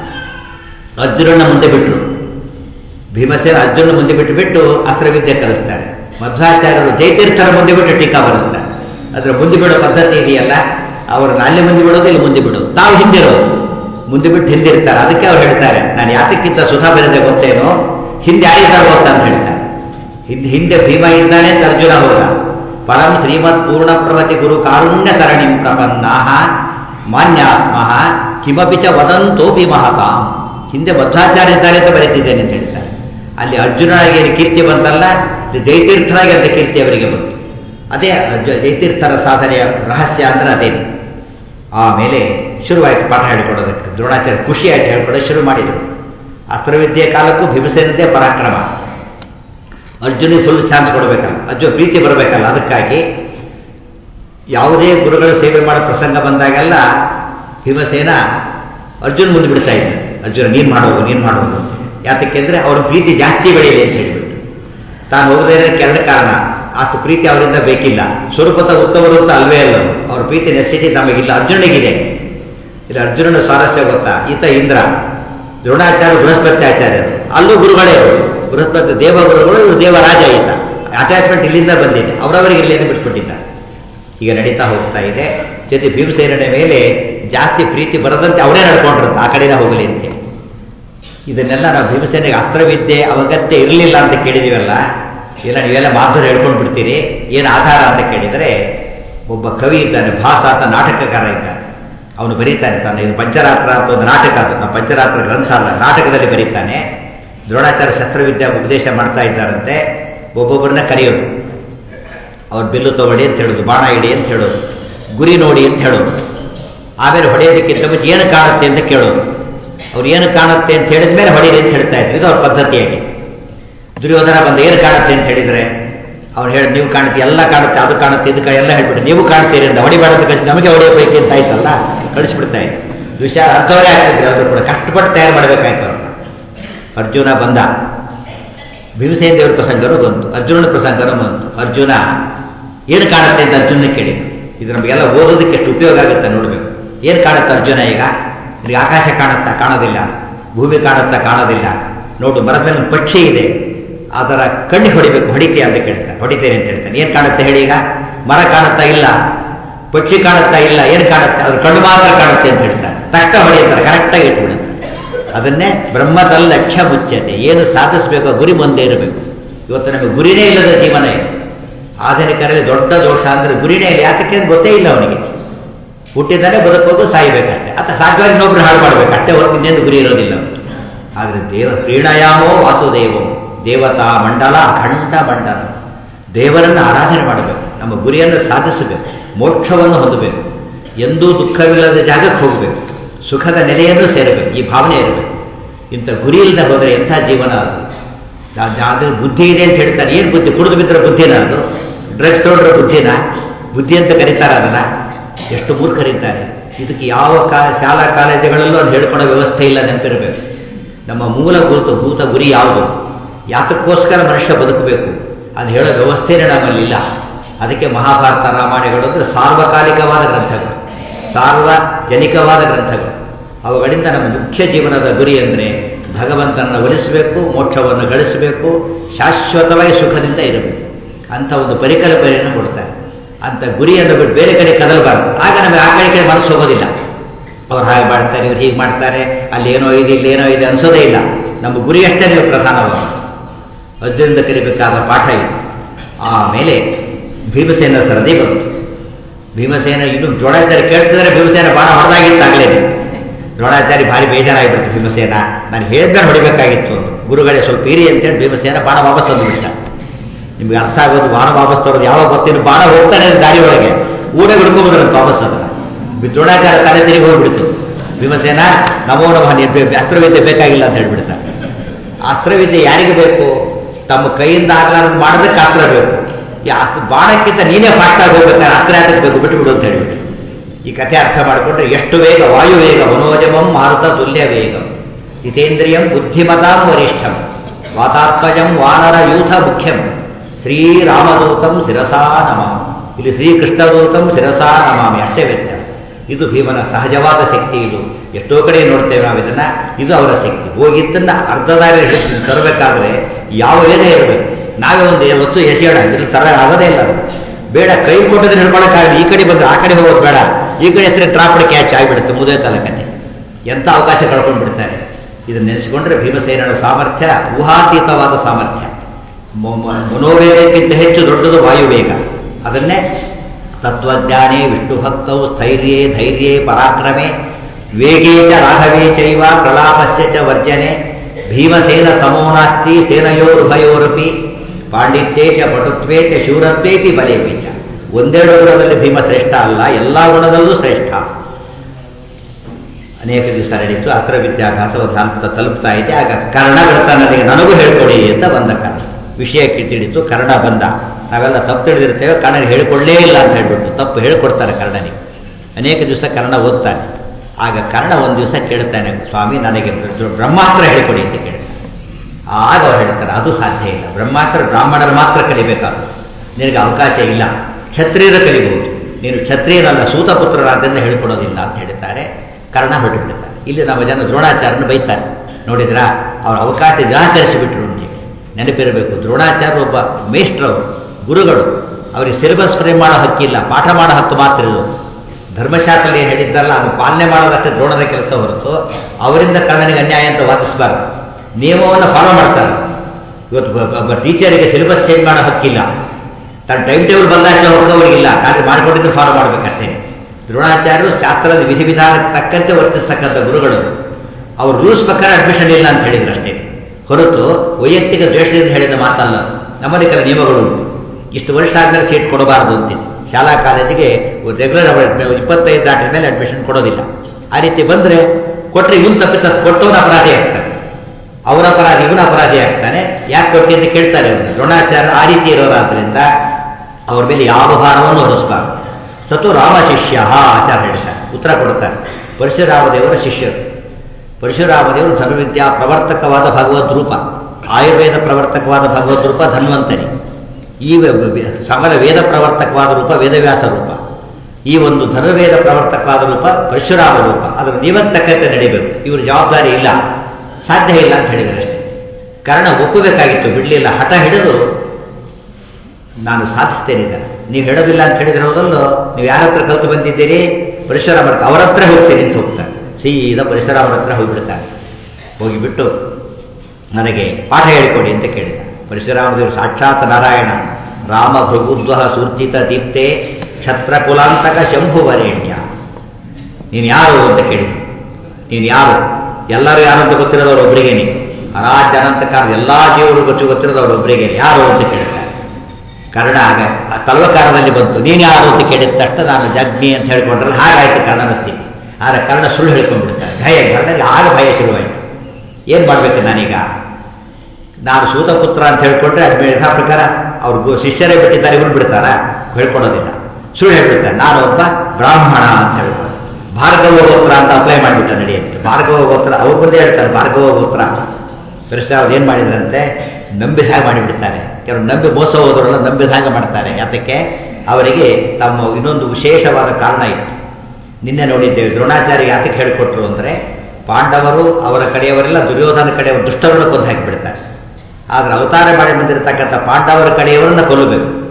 ಅರ್ಜುನನ ಮುಂದೆ ಬಿಟ್ಟರು ಭೀಮಸೇನ ಅರ್ಜುನ ಮುಂದೆ ಬಿಟ್ಟು ಬಿಟ್ಟು ಅಸ್ತ್ರವಿದ್ಯೆ ಕಲಿಸ್ತಾರೆ ಮಧ್ವಾಚಾರ್ಯರು ಜಯತೀರ್ಥರ ಮುಂದೆ ಬಿಟ್ಟು ಟೀಕಾ ಬರೆಸ್ತಾರೆ ಅದರ ಮುಂದೆ ಬಿಡೋ ಪದ್ಧತಿ ಇದೆಯಲ್ಲ ಅವ್ರನ್ನ ಅಲ್ಲಿ ಮುಂದೆ ಬಿಡೋದು ಇಲ್ಲಿ ಮುಂದೆ ಬಿಡೋದು ತಾವು ಹಿಂದಿರೋದು ಮುಂದೆ ಬಿಟ್ಟು ಹಿಂದಿರ್ತಾರೆ ಅದಕ್ಕೆ ಅವ್ರು ಹೇಳ್ತಾರೆ ನಾನು ಯಾತಕ್ಕಿಂತ ಸುಧಾ ಬರೆದೆ ಗೊತ್ತೇನೋ ಹಿಂದೆ ಯಾರಿದ್ದಾರೆ ಗೊತ್ತಾ ಅಂತ ಹೇಳ್ತಾರೆ ಹಿಂದೆ ಹಿಂದೆ ಭೀಮ ಇದ್ದಾನೆ ಅಂತ ಅರ್ಜುನ ಹೋದ ಪರಂ ಶ್ರೀಮತ್ ಪೂರ್ಣ ಪ್ರವತಿ ಗುರು ಕಾರುಣ್ಯ ಸರಣಿಂ ಪ್ರಪನ್ನಾಹ ಮಾನ್ಯಾಸ್ಮಃ ಕಿಮಪಿ ಚ ವದಂತೋಪಿ ಮಹತಾಂ ಹಿಂದೆ ಮಧ್ವಾಚಾರ್ಯ ಇದ್ದಾರೆ ಅಂತ ಬರೀತಿದ್ದೇನೆ ಅಂತ ಹೇಳ್ತಾರೆ ಅಲ್ಲಿ ಅರ್ಜುನನಿಗೆ ಏನು ಕೀರ್ತಿ ಬಂತಲ್ಲ ಇದು ಜಯತೀರ್ಥರಾಗಿ ಅಂತ ಕೀರ್ತಿ ಅವರಿಗೆ ಬಂತು ಅದೇ ಅರ್ಜು- ಜಯತೀರ್ಥರ ಸಾಧನೆಯ ರಹಸ್ಯ ಅಂದ್ರೆ ಅದೇನು ಆಮೇಲೆ ಶುರುವಾಯಿತು ಪಾಠ ಹೇಳಿಕೊಡೋದಕ್ಕೆ ದ್ರೋಣಾಚಾರ್ಯ ಖುಷಿಯಾಗಿ ಹೇಳ್ಕೊಡೋದು ಶುರು ಮಾಡಿದರು ಅಸ್ತ್ರವಿದ್ಯೆ ಕಾಲಕ್ಕೂ ಭೀಮಸೇನದೇ ಪರಾಕ್ರಮ ಅರ್ಜುನಿಗೆ ಸ್ವಲ್ಪ ಚಾನ್ಸ್ ಕೊಡಬೇಕಲ್ಲ ಅರ್ಜುನ ಪ್ರೀತಿ ಬರಬೇಕಲ್ಲ ಅದಕ್ಕಾಗಿ ಯಾವುದೇ ಗುರುಗಳ ಸೇವೆ ಮಾಡೋ ಪ್ರಸಂಗ ಬಂದಾಗೆಲ್ಲ ಭೀಮಸೇನ ಅರ್ಜುನ್ ಮುಂದೆ ಬಿಡ್ತಾ ಇದ್ದ ಅರ್ಜುನ ನೀನು ಮಾಡೋದು ನೀನು ಮಾಡೋದು ಅಂತ ಯಾತಕ್ಕೆ ಅಂದರೆ ಅವ್ರ ಪ್ರೀತಿ ಜಾಸ್ತಿ ಬೆಳೆಯಲಿ ಅಂತ ಹೇಳಿಬಿಟ್ಟು ತಾನು ಹೋಗದೇ ಇರೋದಕ್ಕೆ ಎರಡು ಕಾರಣ ಅಷ್ಟು ಪ್ರೀತಿ ಅವರಿಂದ ಬೇಕಿಲ್ಲ ಸ್ವರೂಪದ ಉತ್ತಮರು ಅಂತ ಅಲ್ವೇ ಅಲ್ಲ ಅವ್ರು. ಅವ್ರ ಪ್ರೀತಿ ನೆಸಿಟಿ ತಮಗಿಲ್ಲ ಅರ್ಜುನಿಗಿದೆ ಇದು ಅರ್ಜುನನ ಸ್ವಾರಸ್ಯ ಗೊತ್ತಾ ಈತ ಇಂದ್ರ ದ್ರೋಣಾಚಾರ್ಯ ಬೃಹಸ್ಪತಿ ಆಚಾರ್ಯರು ಅಲ್ಲೂ ಗುರುಗಳೇ ಅವರು ಬೃಹಸ್ಪತಿ ದೇವಗುರುಗಳು ಇವರು ದೇವರಾಜ ಈತ ಅಟ್ಯಾಚ್ಮೆಂಟ್ ಇಲ್ಲಿಂದ ಬಂದಿದೆ ಅವರವರಿಗೆ ಇಲ್ಲಿಂದ ಬಿಟ್ಬಿಟ್ಟಿದ್ದಾರೆ ಈಗ ನಡೀತಾ ಹೋಗ್ತಾ ಇದೆ ಜೊತೆ ಭೀಮಸೇನನ ಮೇಲೆ ಜಾಸ್ತಿ ಪ್ರೀತಿ ಬರದಂತೆ ಅವರೇ ನಡ್ಕೊಂಡಿರುತ್ತೆ ಆ ಕಡೆನೇ ಹೋಗಲಿ ಅಂತ ಇದನ್ನೆಲ್ಲ ನಾವು ಭೀಮಸೇನೆಗೆ ಅಸ್ತ್ರವಿದ್ಯೆ ಅವಗತ್ಯ ಇರಲಿಲ್ಲ ಅಂತ ಕೇಳಿದೀವಲ್ಲ ಇಲ್ಲ ನೀವೆಲ್ಲ ಮಾಧುರ ಹೇಳ್ಕೊಂಡು ಬಿಡ್ತೀರಿ ಏನು ಆಧಾರ ಅಂತ ಕೇಳಿದರೆ ಒಬ್ಬ ಕವಿ ಇದ್ದಾನೆ ಭಾಸ ಅಂತ ನಾಟಕಕಾರ ಇದ್ದಾನೆ ಅವನು ಬರೀತಾನೆ ತಾನು ಇದು ಪಂಚರಾತ್ರ ಅಂತ ಒಂದು ನಾಟಕ ಅದು ನಾವು ಪಂಚರಾತ್ರ ಗ್ರಂಥ ಅಲ್ಲ ನಾಟಕದಲ್ಲಿ ಬರೀತಾನೆ ದ್ರೋಣಾಚಾರ್ಯ ಶಸ್ತ್ರವಿದ್ಯಾ ಉಪದೇಶ ಮಾಡ್ತಾ ಇದ್ದಾರಂತೆ ಒಬ್ಬೊಬ್ಬರನ್ನ ಕರೆಯೋದು ಅವ್ರು ಬಿಲ್ಲು ತಗೊಳ್ಳಿ ಅಂತ ಹೇಳೋದು ಬಾಣ ಇಡಿ ಅಂತ ಹೇಳೋದು ಗುರಿ ನೋಡಿ ಅಂತ ಹೇಳೋದು ಆಮೇಲೆ ಹೊಡೆಯೋದಕ್ಕಿಂತ ಮುಂಚೆ ಏನು ಕಾಣುತ್ತೆ ಅಂತ ಕೇಳೋದು ಅವ್ರು ಏನು ಕಾಣುತ್ತೆ ಅಂತ ಹೇಳಿದ ಮೇಲೆ ಹೊಡೀರಿ ಅಂತ ಹೇಳ್ತಾ ಇದ್ರು ಇದು ಅವ್ರ ಪದ್ಧತಿಯಾಗಿತ್ತು ದುರ್ಯೋಧನ ಬಂದು ಏನು ಕಾಣುತ್ತೆ ಅಂತ ಹೇಳಿದರೆ ಅವ್ನು ಹೇಳಿ ನೀವು ಕಾಣುತ್ತೆ ಎಲ್ಲ ಕಾಣುತ್ತೆ ಅದು ಕಾಣುತ್ತೆ ಇದಕ್ಕೆ ಎಲ್ಲ ಹೇಳ್ಬಿಟ್ಟು ನೀವು ಕಾಣ್ತೀರಿ ಅಂತ ಹೊಡಿಬಾರ್ದು ಕಳಿಸಿ ನಮಗೆ ಹೊಡೆಯಬೇಕು ಅಂತ ಆಯ್ತಲ್ಲ ಕಳಿಸ್ಬಿಡ್ತಾ ಇದ್ರು ವಿಷಯ ಅರ್ಥವೇ ಆಗ್ತಿದ್ರು ಅವರು ಕೂಡ ಕಷ್ಟಪಟ್ಟು ತಯಾರು ಮಾಡಬೇಕಾಯ್ತು ಅವ್ರನ್ನ ಅರ್ಜುನ ಬಂದ ಭೀಮಸೇನ ದೇವರ ಪ್ರಸಂಗನೂ ಬಂತು ಅರ್ಜುನನ ಪ್ರಸಂಗನೂ ಬಂತು ಅರ್ಜುನ ಏನು ಕಾಣುತ್ತೆ ಅಂತ ಅರ್ಜುನ ಕೇಳಿ ಇದು ನಮಗೆಲ್ಲ ಓದೋದಕ್ಕೆ ಎಷ್ಟು ಉಪಯೋಗ ಆಗುತ್ತೆ ನೋಡಬೇಕು ಏನು ಕಾಣುತ್ತೆ ಅರ್ಜುನ ಈಗ ನಿನಗೆ ಆಕಾಶ ಕಾಣುತ್ತಾ ಕಾಣೋದಿಲ್ಲ ಭೂಮಿ ಕಾಣುತ್ತಾ ಕಾಣೋದಿಲ್ಲ ನೋಡು ಮರದ ಮೇಲೆ ಒಂದು ಪಕ್ಷಿ ಇದೆ ಅದರ ಕಣ್ಣಿಗೆ ಹೊಡಿಬೇಕು ಹೊಡಿತೀಯ ಅಂತ ಕೇಳ್ತಾನೆ ಹೊಡಿತೇನೆ ಅಂತ ಹೇಳ್ತಾನೆ ಏನು ಕಾಣುತ್ತೆ ಹೇಳಿ ಈಗ ಮರ ಕಾಣುತ್ತಾ ಇಲ್ಲ ಪಕ್ಷಿ ಕಾಣುತ್ತಾ ಇಲ್ಲ ಏನು ಕಾಣುತ್ತೆ ಅದ್ರ ಕಣ್ಣು ಮಾತ್ರ ಕಾಣುತ್ತೆ ಅಂತ ಹೇಳ್ತಾನೆ ತಕ್ಕ ಹೊಡೆಯುತ್ತಾರೆ ಕರೆಕ್ಟಾಗಿ ಇಟ್ಬಿಡುತ್ತೆ ಅದನ್ನೇ ಬ್ರಹ್ಮದಲ್ಲಿ ಲಕ್ಷ್ಯ ಮುಚ್ಚತೆ ಏನು ಸಾಧಿಸಬೇಕು ಗುರಿ ಮುಂದೆ ಇರಬೇಕು ಇವತ್ತು ನಮಗೆ ಗುರಿನೇ ಇಲ್ಲದ ಜೀವನ ಇದೆ ಆಧುನಿಕರಲ್ಲಿ ದೊಡ್ಡ ದೋಷ ಅಂದರೆ ಗುರಿನೇ ಇಲ್ಲ ಯಾತಕ್ಕೆ ಅಂತ ಗೊತ್ತೇ ಇಲ್ಲ ಅವನಿಗೆ ಹುಟ್ಟಿದ್ದಾನೆ ಬದುಕೋದು ಸಾಯ್ಬೇಕಷ್ಟೆ ಅಥವಾ ಸಾಧ್ಯವಾಗಿ ಇನ್ನೊಬ್ರು ಹಾಳು ಮಾಡಬೇಕು ಅಷ್ಟೇ ಹೊರತು ಇನ್ನೇನು ಗುರಿ ಇರೋದಿಲ್ಲ ಅವನಿಗೆ. ಆದರೆ ದೇವ ಪ್ರೀಣಯಾಮೋ ವಾಸುದೇವೋ ದೇವತಾ ಮಂಡಲ ಅಖಂಡ ಮಂಡಲ ದೇವರನ್ನು ಆರಾಧನೆ ಮಾಡಬೇಕು ನಮ್ಮ ಗುರಿಯನ್ನು ಸಾಧಿಸಬೇಕು ಮೋಕ್ಷವನ್ನು ಹೊಂದಬೇಕು ಎಂದೂ ದುಃಖವಿಲ್ಲದ ಜಾಗಕ್ಕೆ ಹೋಗಬೇಕು ಸುಖದ ನೆಲೆಯನ್ನು ಸೇರಬೇಕು ಈ ಭಾವನೆ ಇರಬೇಕು ಇಂಥ ಗುರಿ ಇಲ್ಲದೆ ಹೋದರೆ ಎಂಥ ಜೀವನ ಅದು ನಾ- ಜಾ- ಅದು ಬುದ್ಧಿ ಇದೆ ಅಂತ ಹೇಳ್ತಾರೆ ಏನು ಬುದ್ಧಿ ಕುಡಿದು ಬಿದ್ದರೆ ಬುದ್ಧಿನ ಅದು ಡ್ರಗ್ಸ್ ತೊಗೊಂಡ್ರೆ ಬುದ್ಧಿನ ಬುದ್ಧಿ ಅಂತ ಕರೀತಾರೆ ಅದನ್ನ ಎಷ್ಟು ಮೂರ್ಖರಿದ್ದಾರೆ ಇದಕ್ಕೆ ಯಾವ ಕಾ ಶಾಲಾ ಕಾಲೇಜುಗಳಲ್ಲೂ ಅದು ಹೇಳ್ಕೊಡೋ ವ್ಯವಸ್ಥೆ ಇಲ್ಲ ನೆನಪಿರಬೇಕು ನಮ್ಮ ಮೂಲಭೂತ ಭೂತ ಗುರಿ ಯಾವುದು ಯಾತಕ್ಕೋಸ್ಕರ ಮನುಷ್ಯ ಬದುಕಬೇಕು ಅದು ಹೇಳೋ ವ್ಯವಸ್ಥೆನೇ ನಮ್ಮಲ್ಲಿಲ್ಲ ಅದಕ್ಕೆ ಮಹಾಭಾರತ ರಾಮಾಯಣಗಳು ಅಂದರೆ ಸಾರ್ವಕಾಲಿಕವಾದ ಗ್ರಂಥಗಳು ಸಾರ್ವಜನಿಕವಾದ ಗ್ರಂಥಗಳು ಅವುಗಳಿಂದ ನಮ್ಮ ಮುಖ್ಯ ಜೀವನದ ಗುರಿ ಅಂದರೆ ಭಗವಂತನನ್ನು ಒಲಿಸಬೇಕು ಮೋಕ್ಷವನ್ನು ಗಳಿಸಬೇಕು ಶಾಶ್ವತವಾಗಿ ಸುಖದಿಂದ ಇರಬೇಕು ಅಂಥ ಒಂದು ಪರಿಕಲ್ಪನೆಯನ್ನು ಕೊಡ್ತಾರೆ ಅಂಥ ಗುರಿಯನ್ನು ಬಿಟ್ಟು ಬೇರೆ ಕಡೆ ಕದಲಬಾರ್ದು ಆಗ ನಮಗೆ ಆ ಕಡೆ ಕಡೆ ಮನಸ್ಸು ಹೋಗೋದಿಲ್ಲ ಅವ್ರು ಹಾಗೆ ಮಾಡ್ತಾರೆ ಇವ್ರು ಹೀಗೆ ಮಾಡ್ತಾರೆ ಅಲ್ಲಿ ಏನೋ ಇದೆ ಇಲ್ಲಿ ಏನೋ ಇದೆ ಅನ್ಸೋದೇ ಇಲ್ಲ ನಮ್ಮ ಗುರಿ ಅಷ್ಟೇ ನೀವು ಪ್ರಧಾನವಾಗಿ ಅದರಿಂದ ಕಲಿಬೇಕಾದ ಪಾಠ ಇದು ಆಮೇಲೆ ಭೀಮಸೇನ ಸರದಿ ಬಂತು ಭೀಮಸೇನ ಇನ್ನು ದ್ರೋಣಾಚಾರ್ಯ ಕೇಳ್ತಿದ್ರೆ ಭೀಮಸೇನ ಬಾಣ ಹೊಡೆದಾಗಿತ್ತಾಗಲೇನೆ ದ್ರೋಣಾಚಾರ್ಯ ಭಾರಿ ಬೇಜಾರಾಗಿಬಿಡ್ತು ಭೀಮಸೇನ ನಾನು ಹೇಳಿದ್ಮೇಲೆ ಹೊಡಿಬೇಕಾಗಿತ್ತು ಗುರುಗಳೇ ಸ್ವಲ್ಪ ಇರಿ ಅಂತೇಳಿ ಭೀಮಸೇನ ಬಾಣ ವಾಪಸ್ ತಂದು ಬಿಟ್ಟ ನಿಮ್ಗೆ ಅರ್ಥ ಆಗೋದು ಬಾಣ ವಾಪಸ್ ತರೋದು ಯಾವಾಗ ಗೊತ್ತಿಲ್ಲ ಬಾಣ ಹೋಗ್ತಾನೆ ದಾರಿ ಒಳಗೆ ಊಟ ಹಿಡ್ಕೊಂಬಂದ್ರಂತ ವಾಪಸ್ ಅದನ್ನ ದ್ರೋಣಾಚಾರ್ಯ ತಲೆ ತಿರುಗಿ ಹೋಗ್ಬಿಡ್ತು ಭೀಮಸೇನ ನಮೋ ನಮಃ ನೀನು ಅಸ್ತ್ರವಿದ್ಯೆ ಬೇಕಾಗಿಲ್ಲ ಅಂತ ಹೇಳ್ಬಿಡ್ತಾರೆ ಅಸ್ತ್ರವಿದ್ಯೆ ಯಾರಿಗೆ ಬೇಕು ತಮ್ಮ ಕೈಯಿಂದ ಆಗ್ಲಾರ್ದು ಮಾಡೋದಕ್ಕೆ ಅಸ್ತ್ರ ಬೇಕು ಈ ಅಸ್ತ್ರ ಬಾಣಕ್ಕಿಂತ ನೀನೇ ಫಾಸ್ಟ್ ಆಗಿ ಹೋಗ್ಬೇಕಾದ್ರೆ ಅಸ್ತ್ರ ಯಾತಕ್ಕೆ ಬೇಕು ಬಿಟ್ಟು ಬಿಡು ಅಂತ ಹೇಳ್ಬಿಟ್ಟು ಈ ಕಥೆ ಅರ್ಥ ಮಾಡಿಕೊಂಡ್ರೆ ಎಷ್ಟು ವೇಗ ವಾಯು ವೇಗ ಮನೋಜಮಂ ಮಾರುತ ತುಲ್ಯ ವೇಗಂ ಜಿತೇಂದ್ರಿಯಂ ಬುದ್ಧಿಮತಾಂ ವರಿಷ್ಠಂ ವಾತಾತ್ಮಜಂ ವಾನರ ಯೂಥ ಮುಖ್ಯಂ ಶ್ರೀರಾಮದೂತಂ ಶಿರಸಾ ನಮಾಮಿ ಇಲ್ಲಿ ಶ್ರೀಕೃಷ್ಣದೂತಂ ಶಿರಸಾ ನಮಾಮಿ ಅಷ್ಟೇ ವ್ಯತ್ಯಾಸ ಇದು ಭೀಮನ ಸಹಜವಾದ ಶಕ್ತಿ ಇದು ಎಷ್ಟೋ ಕಡೆ ನೋಡ್ತೇವೆ ನಾವು ಇದನ್ನ ಇದು ಅವರ ಶಕ್ತಿ ಹೋಗಿದ್ದನ್ನ ಅರ್ಧದಾರಿ ತರಬೇಕಾದ್ರೆ ಯಾವ ವೇದ ಇರಬೇಕು ನಾವೇ ಒಂದು ಹೊತ್ತು ಎಸೆಯೋಣ ಇದ್ರ ತರ ಆಗೋದೇ ಇಲ್ಲ ಅದು. ಬೇಡ ಕೈ ಕೊಟ್ಟಿದ್ರೆ ಹಿಡ್ಕೊಳಕ್ಕಾಗಲಿ ಈ ಕಡೆ ಬಂದ್ರೆ ಆ ಕಡೆ ಹೋಗೋದು ಬೇಡ ಈ ಕಡೆ ಹೆಸರು ಟ್ರಾಪಡ್ ಕ್ಯಾಚ್ ಆಗಿಬಿಡುತ್ತೆ ಮುದೇ ತಲಕತೆ ಎಂಥ ಅವಕಾಶ ಕಳ್ಕೊಂಡು ಬಿಡ್ತಾರೆ ಇದನ್ನ ನೆನೆಸಿಕೊಂಡ್ರೆ ಭೀಮಸೇನನ ಸಾಮರ್ಥ್ಯ ಊಹಾತೀತವಾದ ಸಾಮರ್ಥ್ಯ ಮ- ಮ- ಮನೋವೇಗಕ್ಕಿಂತ ಹೆಚ್ಚು ದೊಡ್ಡದು ವಾಯುವೇಗ ಅದನ್ನೇ ತತ್ವಜ್ಞಾನೇ ವಿಷ್ಣು ಭಕ್ತೌ ಸ್ಥೈರ್ಯೇ ಧೈರ್ಯೇ ಪರಾಕ್ರಮೆ ವೇಗೇ ಚ ರಾಘವೇ ಚೈವ ಪ್ರಲಾಪಸ್ಯ ಚ ವರ್ಜನೆ ಭೀಮಸೇನ ಸಮೋನಾಸ್ತಿ ಸೇನಯೋರುಭಯೋರಪಿ ಪಾಂಡಿತ್ಯೇ ಚ ಪಟುತ್ವೇ ಚ ಶೂರತ್ವೇಪಿ ಬಲೇಪಿ ಚ ಒಂದೆರಡು ಗುಣದಲ್ಲಿ ಭೀಮ ಶ್ರೇಷ್ಠ ಅಲ್ಲ ಎಲ್ಲ ಗುಣದಲ್ಲೂ ಶ್ರೇಷ್ಠ ಅನೇಕ ದಿವಸ ನಡೀತು ಅಸ್ತ್ರ ವಿದ್ಯಾಭ್ಯಾಸ ಒಂದು ಹಂತ ತಲುಪ್ತಾ ಇದೆ ಆಗ ಕರ್ಣ ಬರ್ತಾನದಿಗೆ ನನಗೂ ಹೇಳ್ಕೊಡಿ ಅಂತ ಬಂದ ಕರ್ಣ ವಿಷಯಕ್ಕೆ ತಿಳಿತು ಕರ್ಣ ಬಂದ ನಾವೆಲ್ಲ ತಪ್ಪು ತಿಳಿದಿರ್ತೇವೆ ಕರ್ಣನಿಗೆ ಹೇಳ್ಕೊಳ್ಳೇ ಇಲ್ಲ ಅಂತ ಹೇಳ್ಬಿಟ್ಟು ತಪ್ಪು ಹೇಳ್ಕೊಡ್ತಾರೆ ಕರ್ಣನಿಗೆ ಅನೇಕ ದಿವಸ ಕರ್ಣ ಓದ್ತಾನೆ ಆಗ ಕರ್ಣ ಒಂದು ದಿವಸ ಕೇಳ್ತಾನೆ ಸ್ವಾಮಿ ನನಗೆ ಬ್ರಹ್ಮಾಸ್ತ್ರ ಹೇಳ್ಕೊಡಿ ಅಂತ ಕೇಳ್ತಾನೆ ಆಗ ಅವ್ರು ಹೇಳ್ತಾರೆ ಅದು ಸಾಧ್ಯ ಇಲ್ಲ ಬ್ರಹ್ಮಾಸ್ತ್ರ ಬ್ರಾಹ್ಮಣರು ಮಾತ್ರ ಕಲಿಬೇಕಾದ್ರು ನಿನಗೆ ಅವಕಾಶ ಇಲ್ಲ ಕ್ಷತ್ರಿಯರು ಕಲಿಬಹುದು ನೀನು ಕ್ಷತ್ರಿಯರಲ್ಲ ಸೂತಪುತ್ರರಾದ್ದರಿಂದ ಹೇಳ್ಕೊಡೋದಿಲ್ಲ ಅಂತ ಹೇಳ್ತಾರೆ ಕರ್ಣ ಹೊರಟುಬಿಡ್ತಾರೆ ಇಲ್ಲಿ ನಮ್ಮ ಜನ ದ್ರೋಣಾಚಾರ್ಯನ ಬೈತಾರೆ ನೋಡಿದ್ರಾ ಅವ್ರ ಅವಕಾಶ ನಿರಾಕರಿಸಿಬಿಟ್ರು ಅಂತೇಳಿ ನೆನಪಿರಬೇಕು ದ್ರೋಣಾಚಾರ್ಯ ಒಬ್ಬ ಮೇಷ್ಟ್ರವರು ಗುರುಗಳು ಅವರಿಗೆ ಸಿಲೆಬಸ್ ಫ್ರೇಮ್ ಮಾಡೋ ಹಕ್ಕಿಲ್ಲ ಪಾಠ ಮಾಡೋ ಹಕ್ಕು ಮಾತ್ರ ಇರೋದು ಧರ್ಮಶಾಸ್ತ್ರದಲ್ಲಿ ಏನು ಹೇಳಿದ್ದಲ್ಲ ಅದು ಪಾಲನೆ ಮಾಡೋದಷ್ಟೇ ದ್ರೋಣದ ಕೆಲಸ ಹೊರತು ಅವರಿಂದ ಕರ್ಣನಿಗೆ ಅನ್ಯಾಯ ಅಂತ ವಾದಿಸಬಾರ್ದು ನಿಯಮವನ್ನು ಫಾಲೋ ಮಾಡ್ತಾರೆ ಇವತ್ತು ಒಬ್ಬ- ಒಬ್ಬ ಟೀಚರಿಗೆ ಸಿಲೆಬಸ್ ಚೇಂಜ್ ಮಾಡೋ ಹಕ್ಕಿಲ್ಲ ತನ್ನ ಟೈಮ್ ಟೇಬಲ್ ಬಂದಾಗಲೇ ಹೊರದವರಿಗಿಲ್ಲ ಕಾರ್ಯ ಮಾಡಿಕೊಂಡಿದ್ದು ಫಾಲೋ ಮಾಡಬೇಕಷ್ಟೇ ದ್ರೋಣಾಚಾರ್ಯರು ಶಾಸ್ತ್ರದ ವಿಧಿವಿಧಾನಕ್ಕೆ ತಕ್ಕಂತೆ ವರ್ತಿಸ್ತಕ್ಕಂಥ ಗುರುಗಳು ಅವ್ರ ರೂಲ್ಸ್ ಪ್ರಕಾರ ಅಡ್ಮಿಷನ್ ಇಲ್ಲ ಅಂತ ಹೇಳಿದ್ರು ಅಷ್ಟೇ ಹೊರತು ವೈಯಕ್ತಿಕ ದ್ವೇಷದಿಂದ ಹೇಳಿದ ಮಾತಲ್ಲ ನಮ್ಮಲ್ಲಿ ಕೆಲ ನಿಯಮಗಳು ಉಂಟು ಇಷ್ಟು ವರ್ಷ ಆದ್ಮೇಲೆ ಸೀಟ್ ಕೊಡಬಾರದು ಅಂತಿದೆ ಶಾಲಾ ಕಾಲೇಜಿಗೆ ರೆಗ್ಯುಲರ್ ಇಪ್ಪತ್ತೈದು ದಾಟಿದ ಮೇಲೆ ಅಡ್ಮಿಷನ್ ಕೊಡೋದಿಲ್ಲ ಆ ರೀತಿ ಬಂದರೆ ಕೊಟ್ಟರೆ ಇವನು ತಪ್ಪಿತ ಕೊಟ್ಟವನ ಅಪರಾಧಿ ಆಗ್ತಾನೆ ಅವನ ಅಪರಾಧಿ ಇವನ ಅಪರಾಧಿ ಆಗ್ತಾನೆ ಯಾಕೆ ಕೊಟ್ಟಿ ಅಂತ ಕೇಳ್ತಾರೆ ಅವರು ದ್ರೋಣಾಚಾರ್ಯ ಆ ರೀತಿ ಇರೋರಾದ್ರಿಂದ ಅವ್ರ ಮೇಲೆ ಯಾವ ಭಾರವನ್ನು ಹೊರಿಸಬಾರ್ದು ಸತು ರಾಮ ಶಿಷ್ಯ ಆಚಾರ ಹೇಳ್ತಾರೆ ಉತ್ತರ ಕೊಡ್ತಾರೆ ಪರಶುರಾಮ ದೇವರ ಶಿಷ್ಯರು ಪರಶುರಾಮ ದೇವರು ಧರ್ಮವಿದ್ಯಾ ಪ್ರವರ್ತಕವಾದ ಭಗವದ್ ರೂಪ ಆಯುರ್ವೇದ ಪ್ರವರ್ತಕವಾದ ಭಗವದ್ ರೂಪ ಧನ್ವಂತರಿ ಈ ವ- ವ- ಸಮರ ವೇದ ಪ್ರವರ್ತಕವಾದ ರೂಪ ವೇದವ್ಯಾಸ ರೂಪ ಈ ಒಂದು ಧರ್ಮವೇದ ಪ್ರವರ್ತಕವಾದ ರೂಪ ಪರಶುರಾಮ ರೂಪ ಅದರ ನಿವಂತಕತೆ ನಡಿಬೇಕು ಇವ್ರ ಜವಾಬ್ದಾರಿ ಇಲ್ಲ ಸಾಧ್ಯ ಇಲ್ಲ ಅಂತ ಹೇಳಿದರೆ ಅಷ್ಟೇ ಕಾರಣ ಒಪ್ಪಬೇಕಾಗಿತ್ತು ಬಿಡಲಿಲ್ಲ ಹಠ ಹಿಡಿದು ನಾನು ಸಾಧಿಸ್ತೇನೆ ಇದನ್ನು ನೀವು ಹೇಳೋದಿಲ್ಲ ಅಂತ ಹೇಳಿದ್ರೆ ಹೌದಲ್ಲೋ ನೀವು ಯಾರ ಹತ್ರ ಕಲ್ತು ಬಂದಿದ್ದೀರಿ ಪರಶುರಾಮ ಹತ್ರ ಅವರ ಹತ್ರ ಹೋಗ್ತೀನಿ ಅಂತ ಹೋಗ್ತಾರೆ ಸೀದಾ ಪರಶುರಾಮರ ಹತ್ರ ಹೋಗಿಬಿಡ್ತಾನೆ ಹೋಗಿಬಿಟ್ಟು ನನಗೆ ಪಾಠ ಹೇಳಿಕೊಡಿ ಅಂತ ಕೇಳಿದ ಪರಶುರಾಮದೇವರು ಸಾಕ್ಷಾತ್ ನಾರಾಯಣ ರಾಮ ಭೃಗುದ್ವಹ ಸೂರ್ಜಿತ ದೀಪ್ತೆ ಕ್ಷತ್ರ ಕುಲಾಂತಕ ಶಂಭುವರೇಣ್ಯ ನೀನು ಯಾರು ಅಂತ ಕೇಳಿದ ನೀನು ಯಾರು ಎಲ್ಲರೂ ಯಾರು ಅಂತ ಗೊತ್ತಿರೋದವ್ರು ಒಬ್ಬರಿಗೇನೆ ಅನಾಜ್ ಅನಂತ ಕಾರಣ ಎಲ್ಲ ಜೀವರು ಗೊತ್ತು ಗೊತ್ತಿರೋದವ್ರು ಒಬ್ಬರಿಗೆ ಯಾರು ಅಂತ ಕೇಳ್ತಾರೆ ಕರ್ಣ ಆಗ ಆ ತಲ್ವಕಾರದಲ್ಲಿ ಬಂತು ನೀನು ಯಾರು ಅಂತ ಕೇಳಿದ ತಕ್ಷಣ ನಾನು ಜಗ್ನಿ ಅಂತ ಹೇಳ್ಕೊಂಡ್ರಲ್ಲ ಹಾಗಾಯ್ತು ಕರ್ಣನ ಸ್ಥಿತಿ ಆದರೆ ಕರ್ಣ ಸುಳ್ಳು ಹೇಳ್ಕೊಂಡ್ಬಿಡ್ತಾರೆ ಭಯ ಕರ್ಣಗೆ ಆಗ ಭಯ ಶುರುವಾಯಿತು ಏನು ಮಾಡಬೇಕು ನಾನೀಗ ನಾನು ಸೂತಪುತ್ರ ಅಂತ ಹೇಳ್ಕೊಂಡ್ರೆ ಅದು ಯಥಾ ಪ್ರಕಾರ ಅವ್ರಿಗೂ ಶಿಷ್ಯರೇ ಬಿಟ್ಟಿದ್ದಾರೆ ಇವ್ರು ಬಿಡ್ತಾರ ಹೇಳ್ಕೊಡೋದಿಲ್ಲ ಸುಳ್ಳು ಹೇಳ್ಬಿಡ್ತಾರೆ ನಾನು ಒಬ್ಬ ಬ್ರಾಹ್ಮಣ ಅಂತ ಹೇಳ್ಕೊಂಡು ಭಾರ್ಗವ ಗೋತ್ರ ಅಂತ ಅಪ್ಲೈ ಮಾಡಿಬಿಟ್ಟ ನಡೆಯುತ್ತೆ ಭಾರ್ಗವ ಗೋತ್ರ ಅವ್ರು ಬಂದೇ ಹೇಳ್ತಾರೆ ಭಾರ್ಗವ ಗೋತ್ರ ಪರಶುರಾಮ್ ಏನು ಮಾಡಿದ್ರಂತೆ ನಂಬಿದ ಹಾಗೆ ಮಾಡಿಬಿಡ್ತಾರೆ ಕೆಲವರು ನಂಬಿ ಮೋಸ ಹೋದವರೆಲ್ಲ ನಂಬಿದ ಹಾಗೆ ಮಾಡ್ತಾರೆ ಯಾತಕ್ಕೆ ಅವರಿಗೆ ತಮ್ಮ ಇನ್ನೊಂದು ವಿಶೇಷವಾದ ಕಾರಣ ಇತ್ತು ನಿನ್ನೆ ನೋಡಿದ್ದೇವೆ ದ್ರೋಣಾಚಾರ್ಯ ಯಾತಕ್ಕೆ ಹೇಳಿಕೊಟ್ರು ಅಂದರೆ ಪಾಂಡವರು ಅವರ ಕಡೆಯವರೆಲ್ಲ ದುರ್ಯೋಧನ ಕಡೆಯವರು ದುಷ್ಟರನ್ನು ಕೊಂದು ಹಾಕಿಬಿಡ್ತಾರೆ ಆದರೆ ಅವತಾರ ಮಾಡಿ ಬಂದಿರತಕ್ಕಂಥ ಪಾಂಡವರ ಕಡೆಯವರನ್ನ ಕೊಲ್ಲಬೇಕು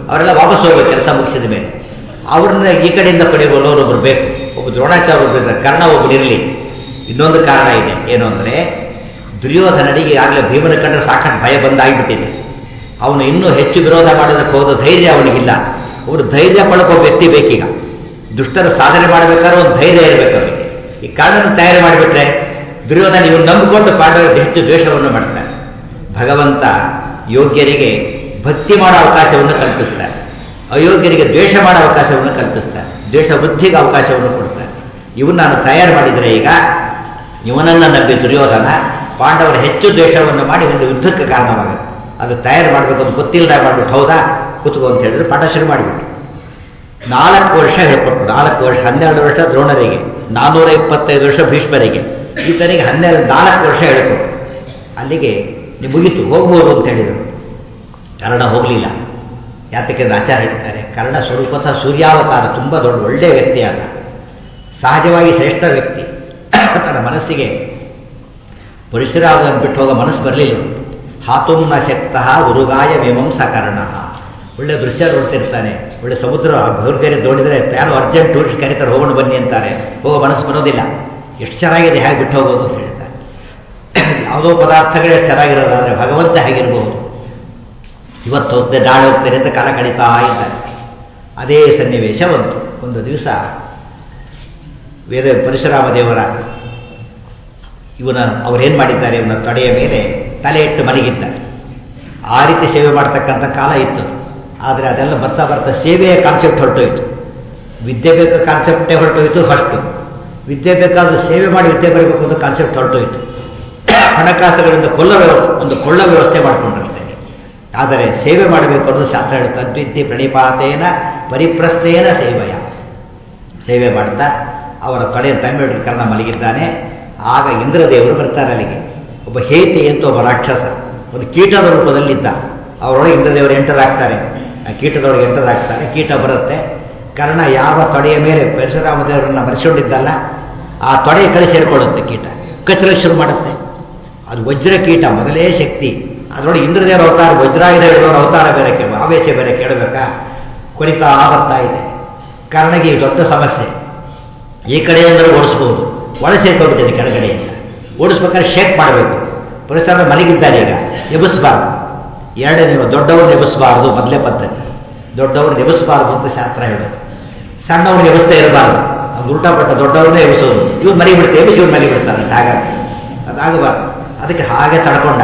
ಅವರೆಲ್ಲ ವಾಪಸ್ ಹೋಗ್ಬೇಕು ಕೆಲಸ ಮುಗಿಸಿದ ಮೇಲೆ ಅವ್ರನ್ನ ಈ ಕಡೆಯಿಂದ ಪಡೆಯುವವರು ಒಬ್ರು ಬೇಕು ಒಬ್ಬ ದ್ರೋಣಾಚಾರ್ಯ ಒಬ್ಬರು ಇದ್ದಾರೆ ಕರ್ಣ ಒಬ್ಬರು ಇರಲಿ ಇನ್ನೊಂದು ಕಾರಣ ಇದೆ ಏನು ಅಂದರೆ ದುರ್ಯೋಧನನಿಗೆ ಈಗಾಗಲೇ ಭೀಮನ ಕಂಡ್ರೆ ಸಾಕಷ್ಟು ಭಯ ಬಂದಾಗಿಬಿಟ್ಟಿದೆ ಅವನು ಇನ್ನೂ ಹೆಚ್ಚು ವಿರೋಧ ಮಾಡೋದಕ್ಕೆ ಹೋದ ಧೈರ್ಯ ಅವನಿಗಿಲ್ಲ ಅವರು ಧೈರ್ಯ ಪಡ್ಕೋ ವ್ಯಕ್ತಿ ಬೇಕೀಗ ದುಷ್ಟರ ಸಾಧನೆ ಮಾಡಬೇಕಾದ್ರೆ ಒಂದು ಧೈರ್ಯ ಇರಬೇಕು ಅವರಿಗೆ ಈ ಕಾರಣನ ತಯಾರಿ ಮಾಡಿಬಿಟ್ರೆ ದುರ್ಯೋಧನ ಇವ್ರು ನಂಬಿಕೊಂಡು ಪಾಂಡವರಿಗೆ ಹೆಚ್ಚು ದ್ವೇಷವನ್ನು ಮಾಡ್ತಾರೆ ಭಗವಂತ ಯೋಗ್ಯರಿಗೆ ಭಕ್ತಿ ಮಾಡೋ ಅವಕಾಶವನ್ನು ಕಲ್ಪಿಸ್ತಾರೆ ಅಯೋಗ್ಯರಿಗೆ ದ್ವೇಷ ಮಾಡೋ ಅವಕಾಶವನ್ನು ಕಲ್ಪಿಸ್ತಾರೆ ದ್ವೇಷ ವೃದ್ಧಿಗೆ ಅವಕಾಶವನ್ನು ಕೊಡ್ತಾರೆ ಇವನ್ನ ನಾನು ತಯಾರು ಮಾಡಿದರೆ ಈಗ ಇವನನ್ನು ನಂಬಿ ದುರ್ಯೋಧನ ಪಾಂಡವರ ಹೆಚ್ಚು ದ್ವೇಷವನ್ನು ಮಾಡಿ ಒಂದು ಯುದ್ಧಕ್ಕೆ ಕಾರಣವಾಗುತ್ತೆ ಅದು ತಯಾರು ಮಾಡಬೇಕು ಅಂತ ಗೊತ್ತಿಲ್ಲದ ಮಾಡ್ಬಿಟ್ಟು ಹೌದಾ ಕೂತ್ಕೋ ಅಂತ ಹೇಳಿದ್ರೆ ಪಾಠ ಶುರು ಮಾಡಿಬಿಟ್ಟು ನಾಲ್ಕು ವರ್ಷ ಹೇಳ್ಕೊಟ್ರು ನಾಲ್ಕು ವರ್ಷ ಹನ್ನೆರಡು ವರ್ಷ ದ್ರೋಣರಿಗೆ ನಾನ್ನೂರ ಇಪ್ಪತ್ತೈದು ವರ್ಷ ಭೀಷ್ಮರಿಗೆ ಈತನಿಗೆ ಹನ್ನೆರಡು ನಾಲ್ಕು ವರ್ಷ ಹೇಳ್ಕೊಟ್ರು ಅಲ್ಲಿಗೆ ನೀವು ಮುಗೀತು ಹೋಗ್ಬೋದು ಅಂತ ಹೇಳಿದರು ಕರ್ಣ ಹೋಗಲಿಲ್ಲ ಯಾತಕ್ಕೆ ಆಚಾರ ಹೇಳ್ತಾರೆ ಕರ್ಣ ಸ್ವರೂಪತಃ ಸೂರ್ಯಾವತಾರ ತುಂಬ ದೊಡ್ಡ ಒಳ್ಳೆಯ ವ್ಯಕ್ತಿ ಆದ ಸಹಜವಾಗಿ ಶ್ರೇಷ್ಠ ವ್ಯಕ್ತಿ ತನ್ನ ಮನಸ್ಸಿಗೆ ಪರಶುರಾಮನ ಬಿಟ್ಟು ಹೋಗೋ ಮನಸ್ಸು ಬರಲಿಲ್ಲ ಹಾತುಂ ನ ಶಕ್ತಃ ಉರುಗಾಯ ಮೀಮಾಂಸ ಕರ್ಣ ಒಳ್ಳೆ ದೃಶ್ಯ ನೋಡ್ತಿರ್ತಾನೆ ಒಳ್ಳೆ ಸಮುದ್ರ ಭೌರ್ಗರಿ ನೋಡಿದರೆ ಯಾರು ಅರ್ಜೆಂಟ್ ಟೂರಿಸ್ಟ್ ಕರೀತಾರೆ ಹೋಗೋಣ ಬನ್ನಿ ಅಂತಾರೆ ಹೋಗೋ ಮನಸ್ಸು ಬರೋದಿಲ್ಲ ಎಷ್ಟು ಚೆನ್ನಾಗಿದೆ ಹೇಗೆ ಬಿಟ್ಟು ಹೋಗೋದು ಅಂತ ಹೇಳ್ತಾರೆ ಯಾವುದೋ ಪದಾರ್ಥಗಳೇ ಚೆನ್ನಾಗಿರೋದಾದರೆ ಭಗವಂತ ಹೇಗಿರ್ಬೋದು ಇವತ್ತು ಹೋಗ್ತೆ ನಾಳೆ ಹೋಗ್ತೇನೆ ಅಂತ ಕಾಲ ಕಳೀತಾ ಇದ್ದಾರೆ ಅದೇ ಸನ್ನಿವೇಶ ಒಂದು ಒಂದು ದಿವಸ ವೇದ ಪರಶುರಾಮ ದೇವರ ಇವನ ಅವರೇನು ಮಾಡಿದ್ದಾರೆ ಇವನ ತೊಡೆಯ ಮೇಲೆ ತಲೆ ಇಟ್ಟು ಮಲಗಿದ್ದಾರೆ ಆ ರೀತಿ ಸೇವೆ ಮಾಡ್ತಕ್ಕಂಥ ಕಾಲ ಇತ್ತು ಆದರೆ ಅದೆಲ್ಲ ಬರ್ತಾ ಬರ್ತಾ ಸೇವೆಯ ಕಾನ್ಸೆಪ್ಟ್ ಹೊರಟೋಯ್ತು ವಿದ್ಯೆ ಬೇಕಾದ ಕಾನ್ಸೆಪ್ಟೇ ಹೊರಟೋಯ್ತು ಫಸ್ಟು ವಿದ್ಯೆ ಬೇಕಾದ ಸೇವೆ ಮಾಡಿ ವಿದ್ಯೆ ಬರಬೇಕು ಅಂತ ಕಾನ್ಸೆಪ್ಟ್ ಹೊರಟೋಯ್ತು ಹಣಕಾಸುಗಳಿಂದ ಕೊಲ್ಲ ವ್ಯವಸ್ಥೆ ಒಂದು ಕೊಳ್ಳ ವ್ಯವಸ್ಥೆ ಮಾಡಿಕೊಂಡಿರ್ತೇನೆ ಆದರೆ ಸೇವೆ ಮಾಡಬೇಕು ಅನ್ನೋದು ಶಾಸ್ತ್ರ ಹೇಳುತ್ತೆ ತದ್ವಿದ್ಯೆ ಪ್ರಣಿಪಾತೇನ ಪರಿಪ್ರಸ್ಥೇನ ಸೇವೆಯ ಸೇವೆ ಮಾಡ್ತಾ ಅವರ ತಲೆ ತನ್ಮೇಡು ಕರ್ಣ ಮಲಗಿದ್ದಾನೆ ಆಗ ಇಂದ್ರದೇವರು ಬರ್ತಾರೆ ಅಲ್ಲಿಗೆ ಒಬ್ಬ ಹೇತಿ ಅಂತ ಒಬ್ಬ ರಾಕ್ಷಸ ಒಂದು ಕೀಟದ ರೂಪದಲ್ಲಿದ್ದ ಅವರೊಳಗೆ ಇಂದ್ರದೇವರು ಎಂಟರ್ ಆಗ್ತಾರೆ ಆ ಕೀಟದೊಳಗೆ ಎಂಟರ್ ಆಗ್ತಾರೆ ಕೀಟ ಬರುತ್ತೆ ಕರ್ಣ ಯಾವ ತೊಡೆಯ ಮೇಲೆ ಪರಶುರಾಮ ದೇವರನ್ನ ಬರೆಸಿಕೊಂಡಿದ್ದಲ್ಲ ಆ ತೊಡೆಯ ಕಡೆ ಸೇರಿಕೊಳ್ಳುತ್ತೆ ಕೀಟ ಕಚ್ಚಲು ಶುರು ಮಾಡುತ್ತೆ ಅದು ವಜ್ರ ಕೀಟ ಮೊದಲೇ ಶಕ್ತಿ ಅದರೊಳಗೆ ಇಂದ್ರದೇವರ ಅವತಾರ ವಜ್ರಾಯುಧ ಹಿಡಿದವರ ಅವತಾರ ಬೇರೆ ಕೇಳ ಆವೇಶ ಬೇರೆ ಕೇಳಬೇಕಾ ಕೊರಿತಾ ಬರ್ತಾ ಇದೆ ಕರ್ಣಗೆ ಈ ದೊಡ್ಡ ಸಮಸ್ಯೆ ಈ ಕಡೆಯಿಂದ ಓಡಿಸ್ಬೋದು ಒಳ ಸೇರ್ಕೊಂಡ್ಬಿಟ್ಟಿದೆ ಕೆಳಗಡೆಯಿಂದ ಓಡಿಸ್ಬೇಕಾದ್ರೆ ಶೇಕ್ ಮಾಡಬೇಕು ಪರಿಸರ ಮಲಗಿದ್ದಾರೆ ಈಗ ಎಬ್ಬಿಸಬಾರ್ದು ಎರಡೇ ನೀವು ದೊಡ್ಡವ್ರನ್ನ ಎಬ್ಬಿಸಬಾರ್ದು ಮೊದಲೇ ಪದ್ಧತಿ ದೊಡ್ಡವ್ರನ್ನ ಎಬ್ಬಿಸಬಾರ್ದು ಅಂತ ಶಾಸ್ತ್ರ ಹೇಳೋದು ಸಣ್ಣವ್ರನ್ನ ಎಬ್ಬಿಸ್ತಾ ಇರಬಾರ್ದು ಅದು ಉಲ್ಟಾ ಪಟ್ಟ ದೊಡ್ಡವ್ರನ್ನೇ ಎಬ್ಬಿಸೋದು ಇವ್ರು ಮರಿಬಿಡ್ತಾರೆ ಎಬ್ಬಿಸಿ ಇವ್ರು ಮರಿಬಿಡ್ತಾರೆ ಹಾಗಾಗಿ ಅದಾಗಬಾರ್ದು ಅದಕ್ಕೆ ಹಾಗೆ ತಡ್ಕೊಂಡ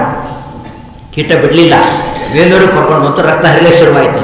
ಕೀಟ ಬಿಡಲಿಲ್ಲ ವೇದೂರಿಗೆ ಕರ್ಕೊಂಡು ಬಂತು ರಕ್ತ ಹರಿಲಿಕ್ಕೆ ಶುರುವಾಯಿತು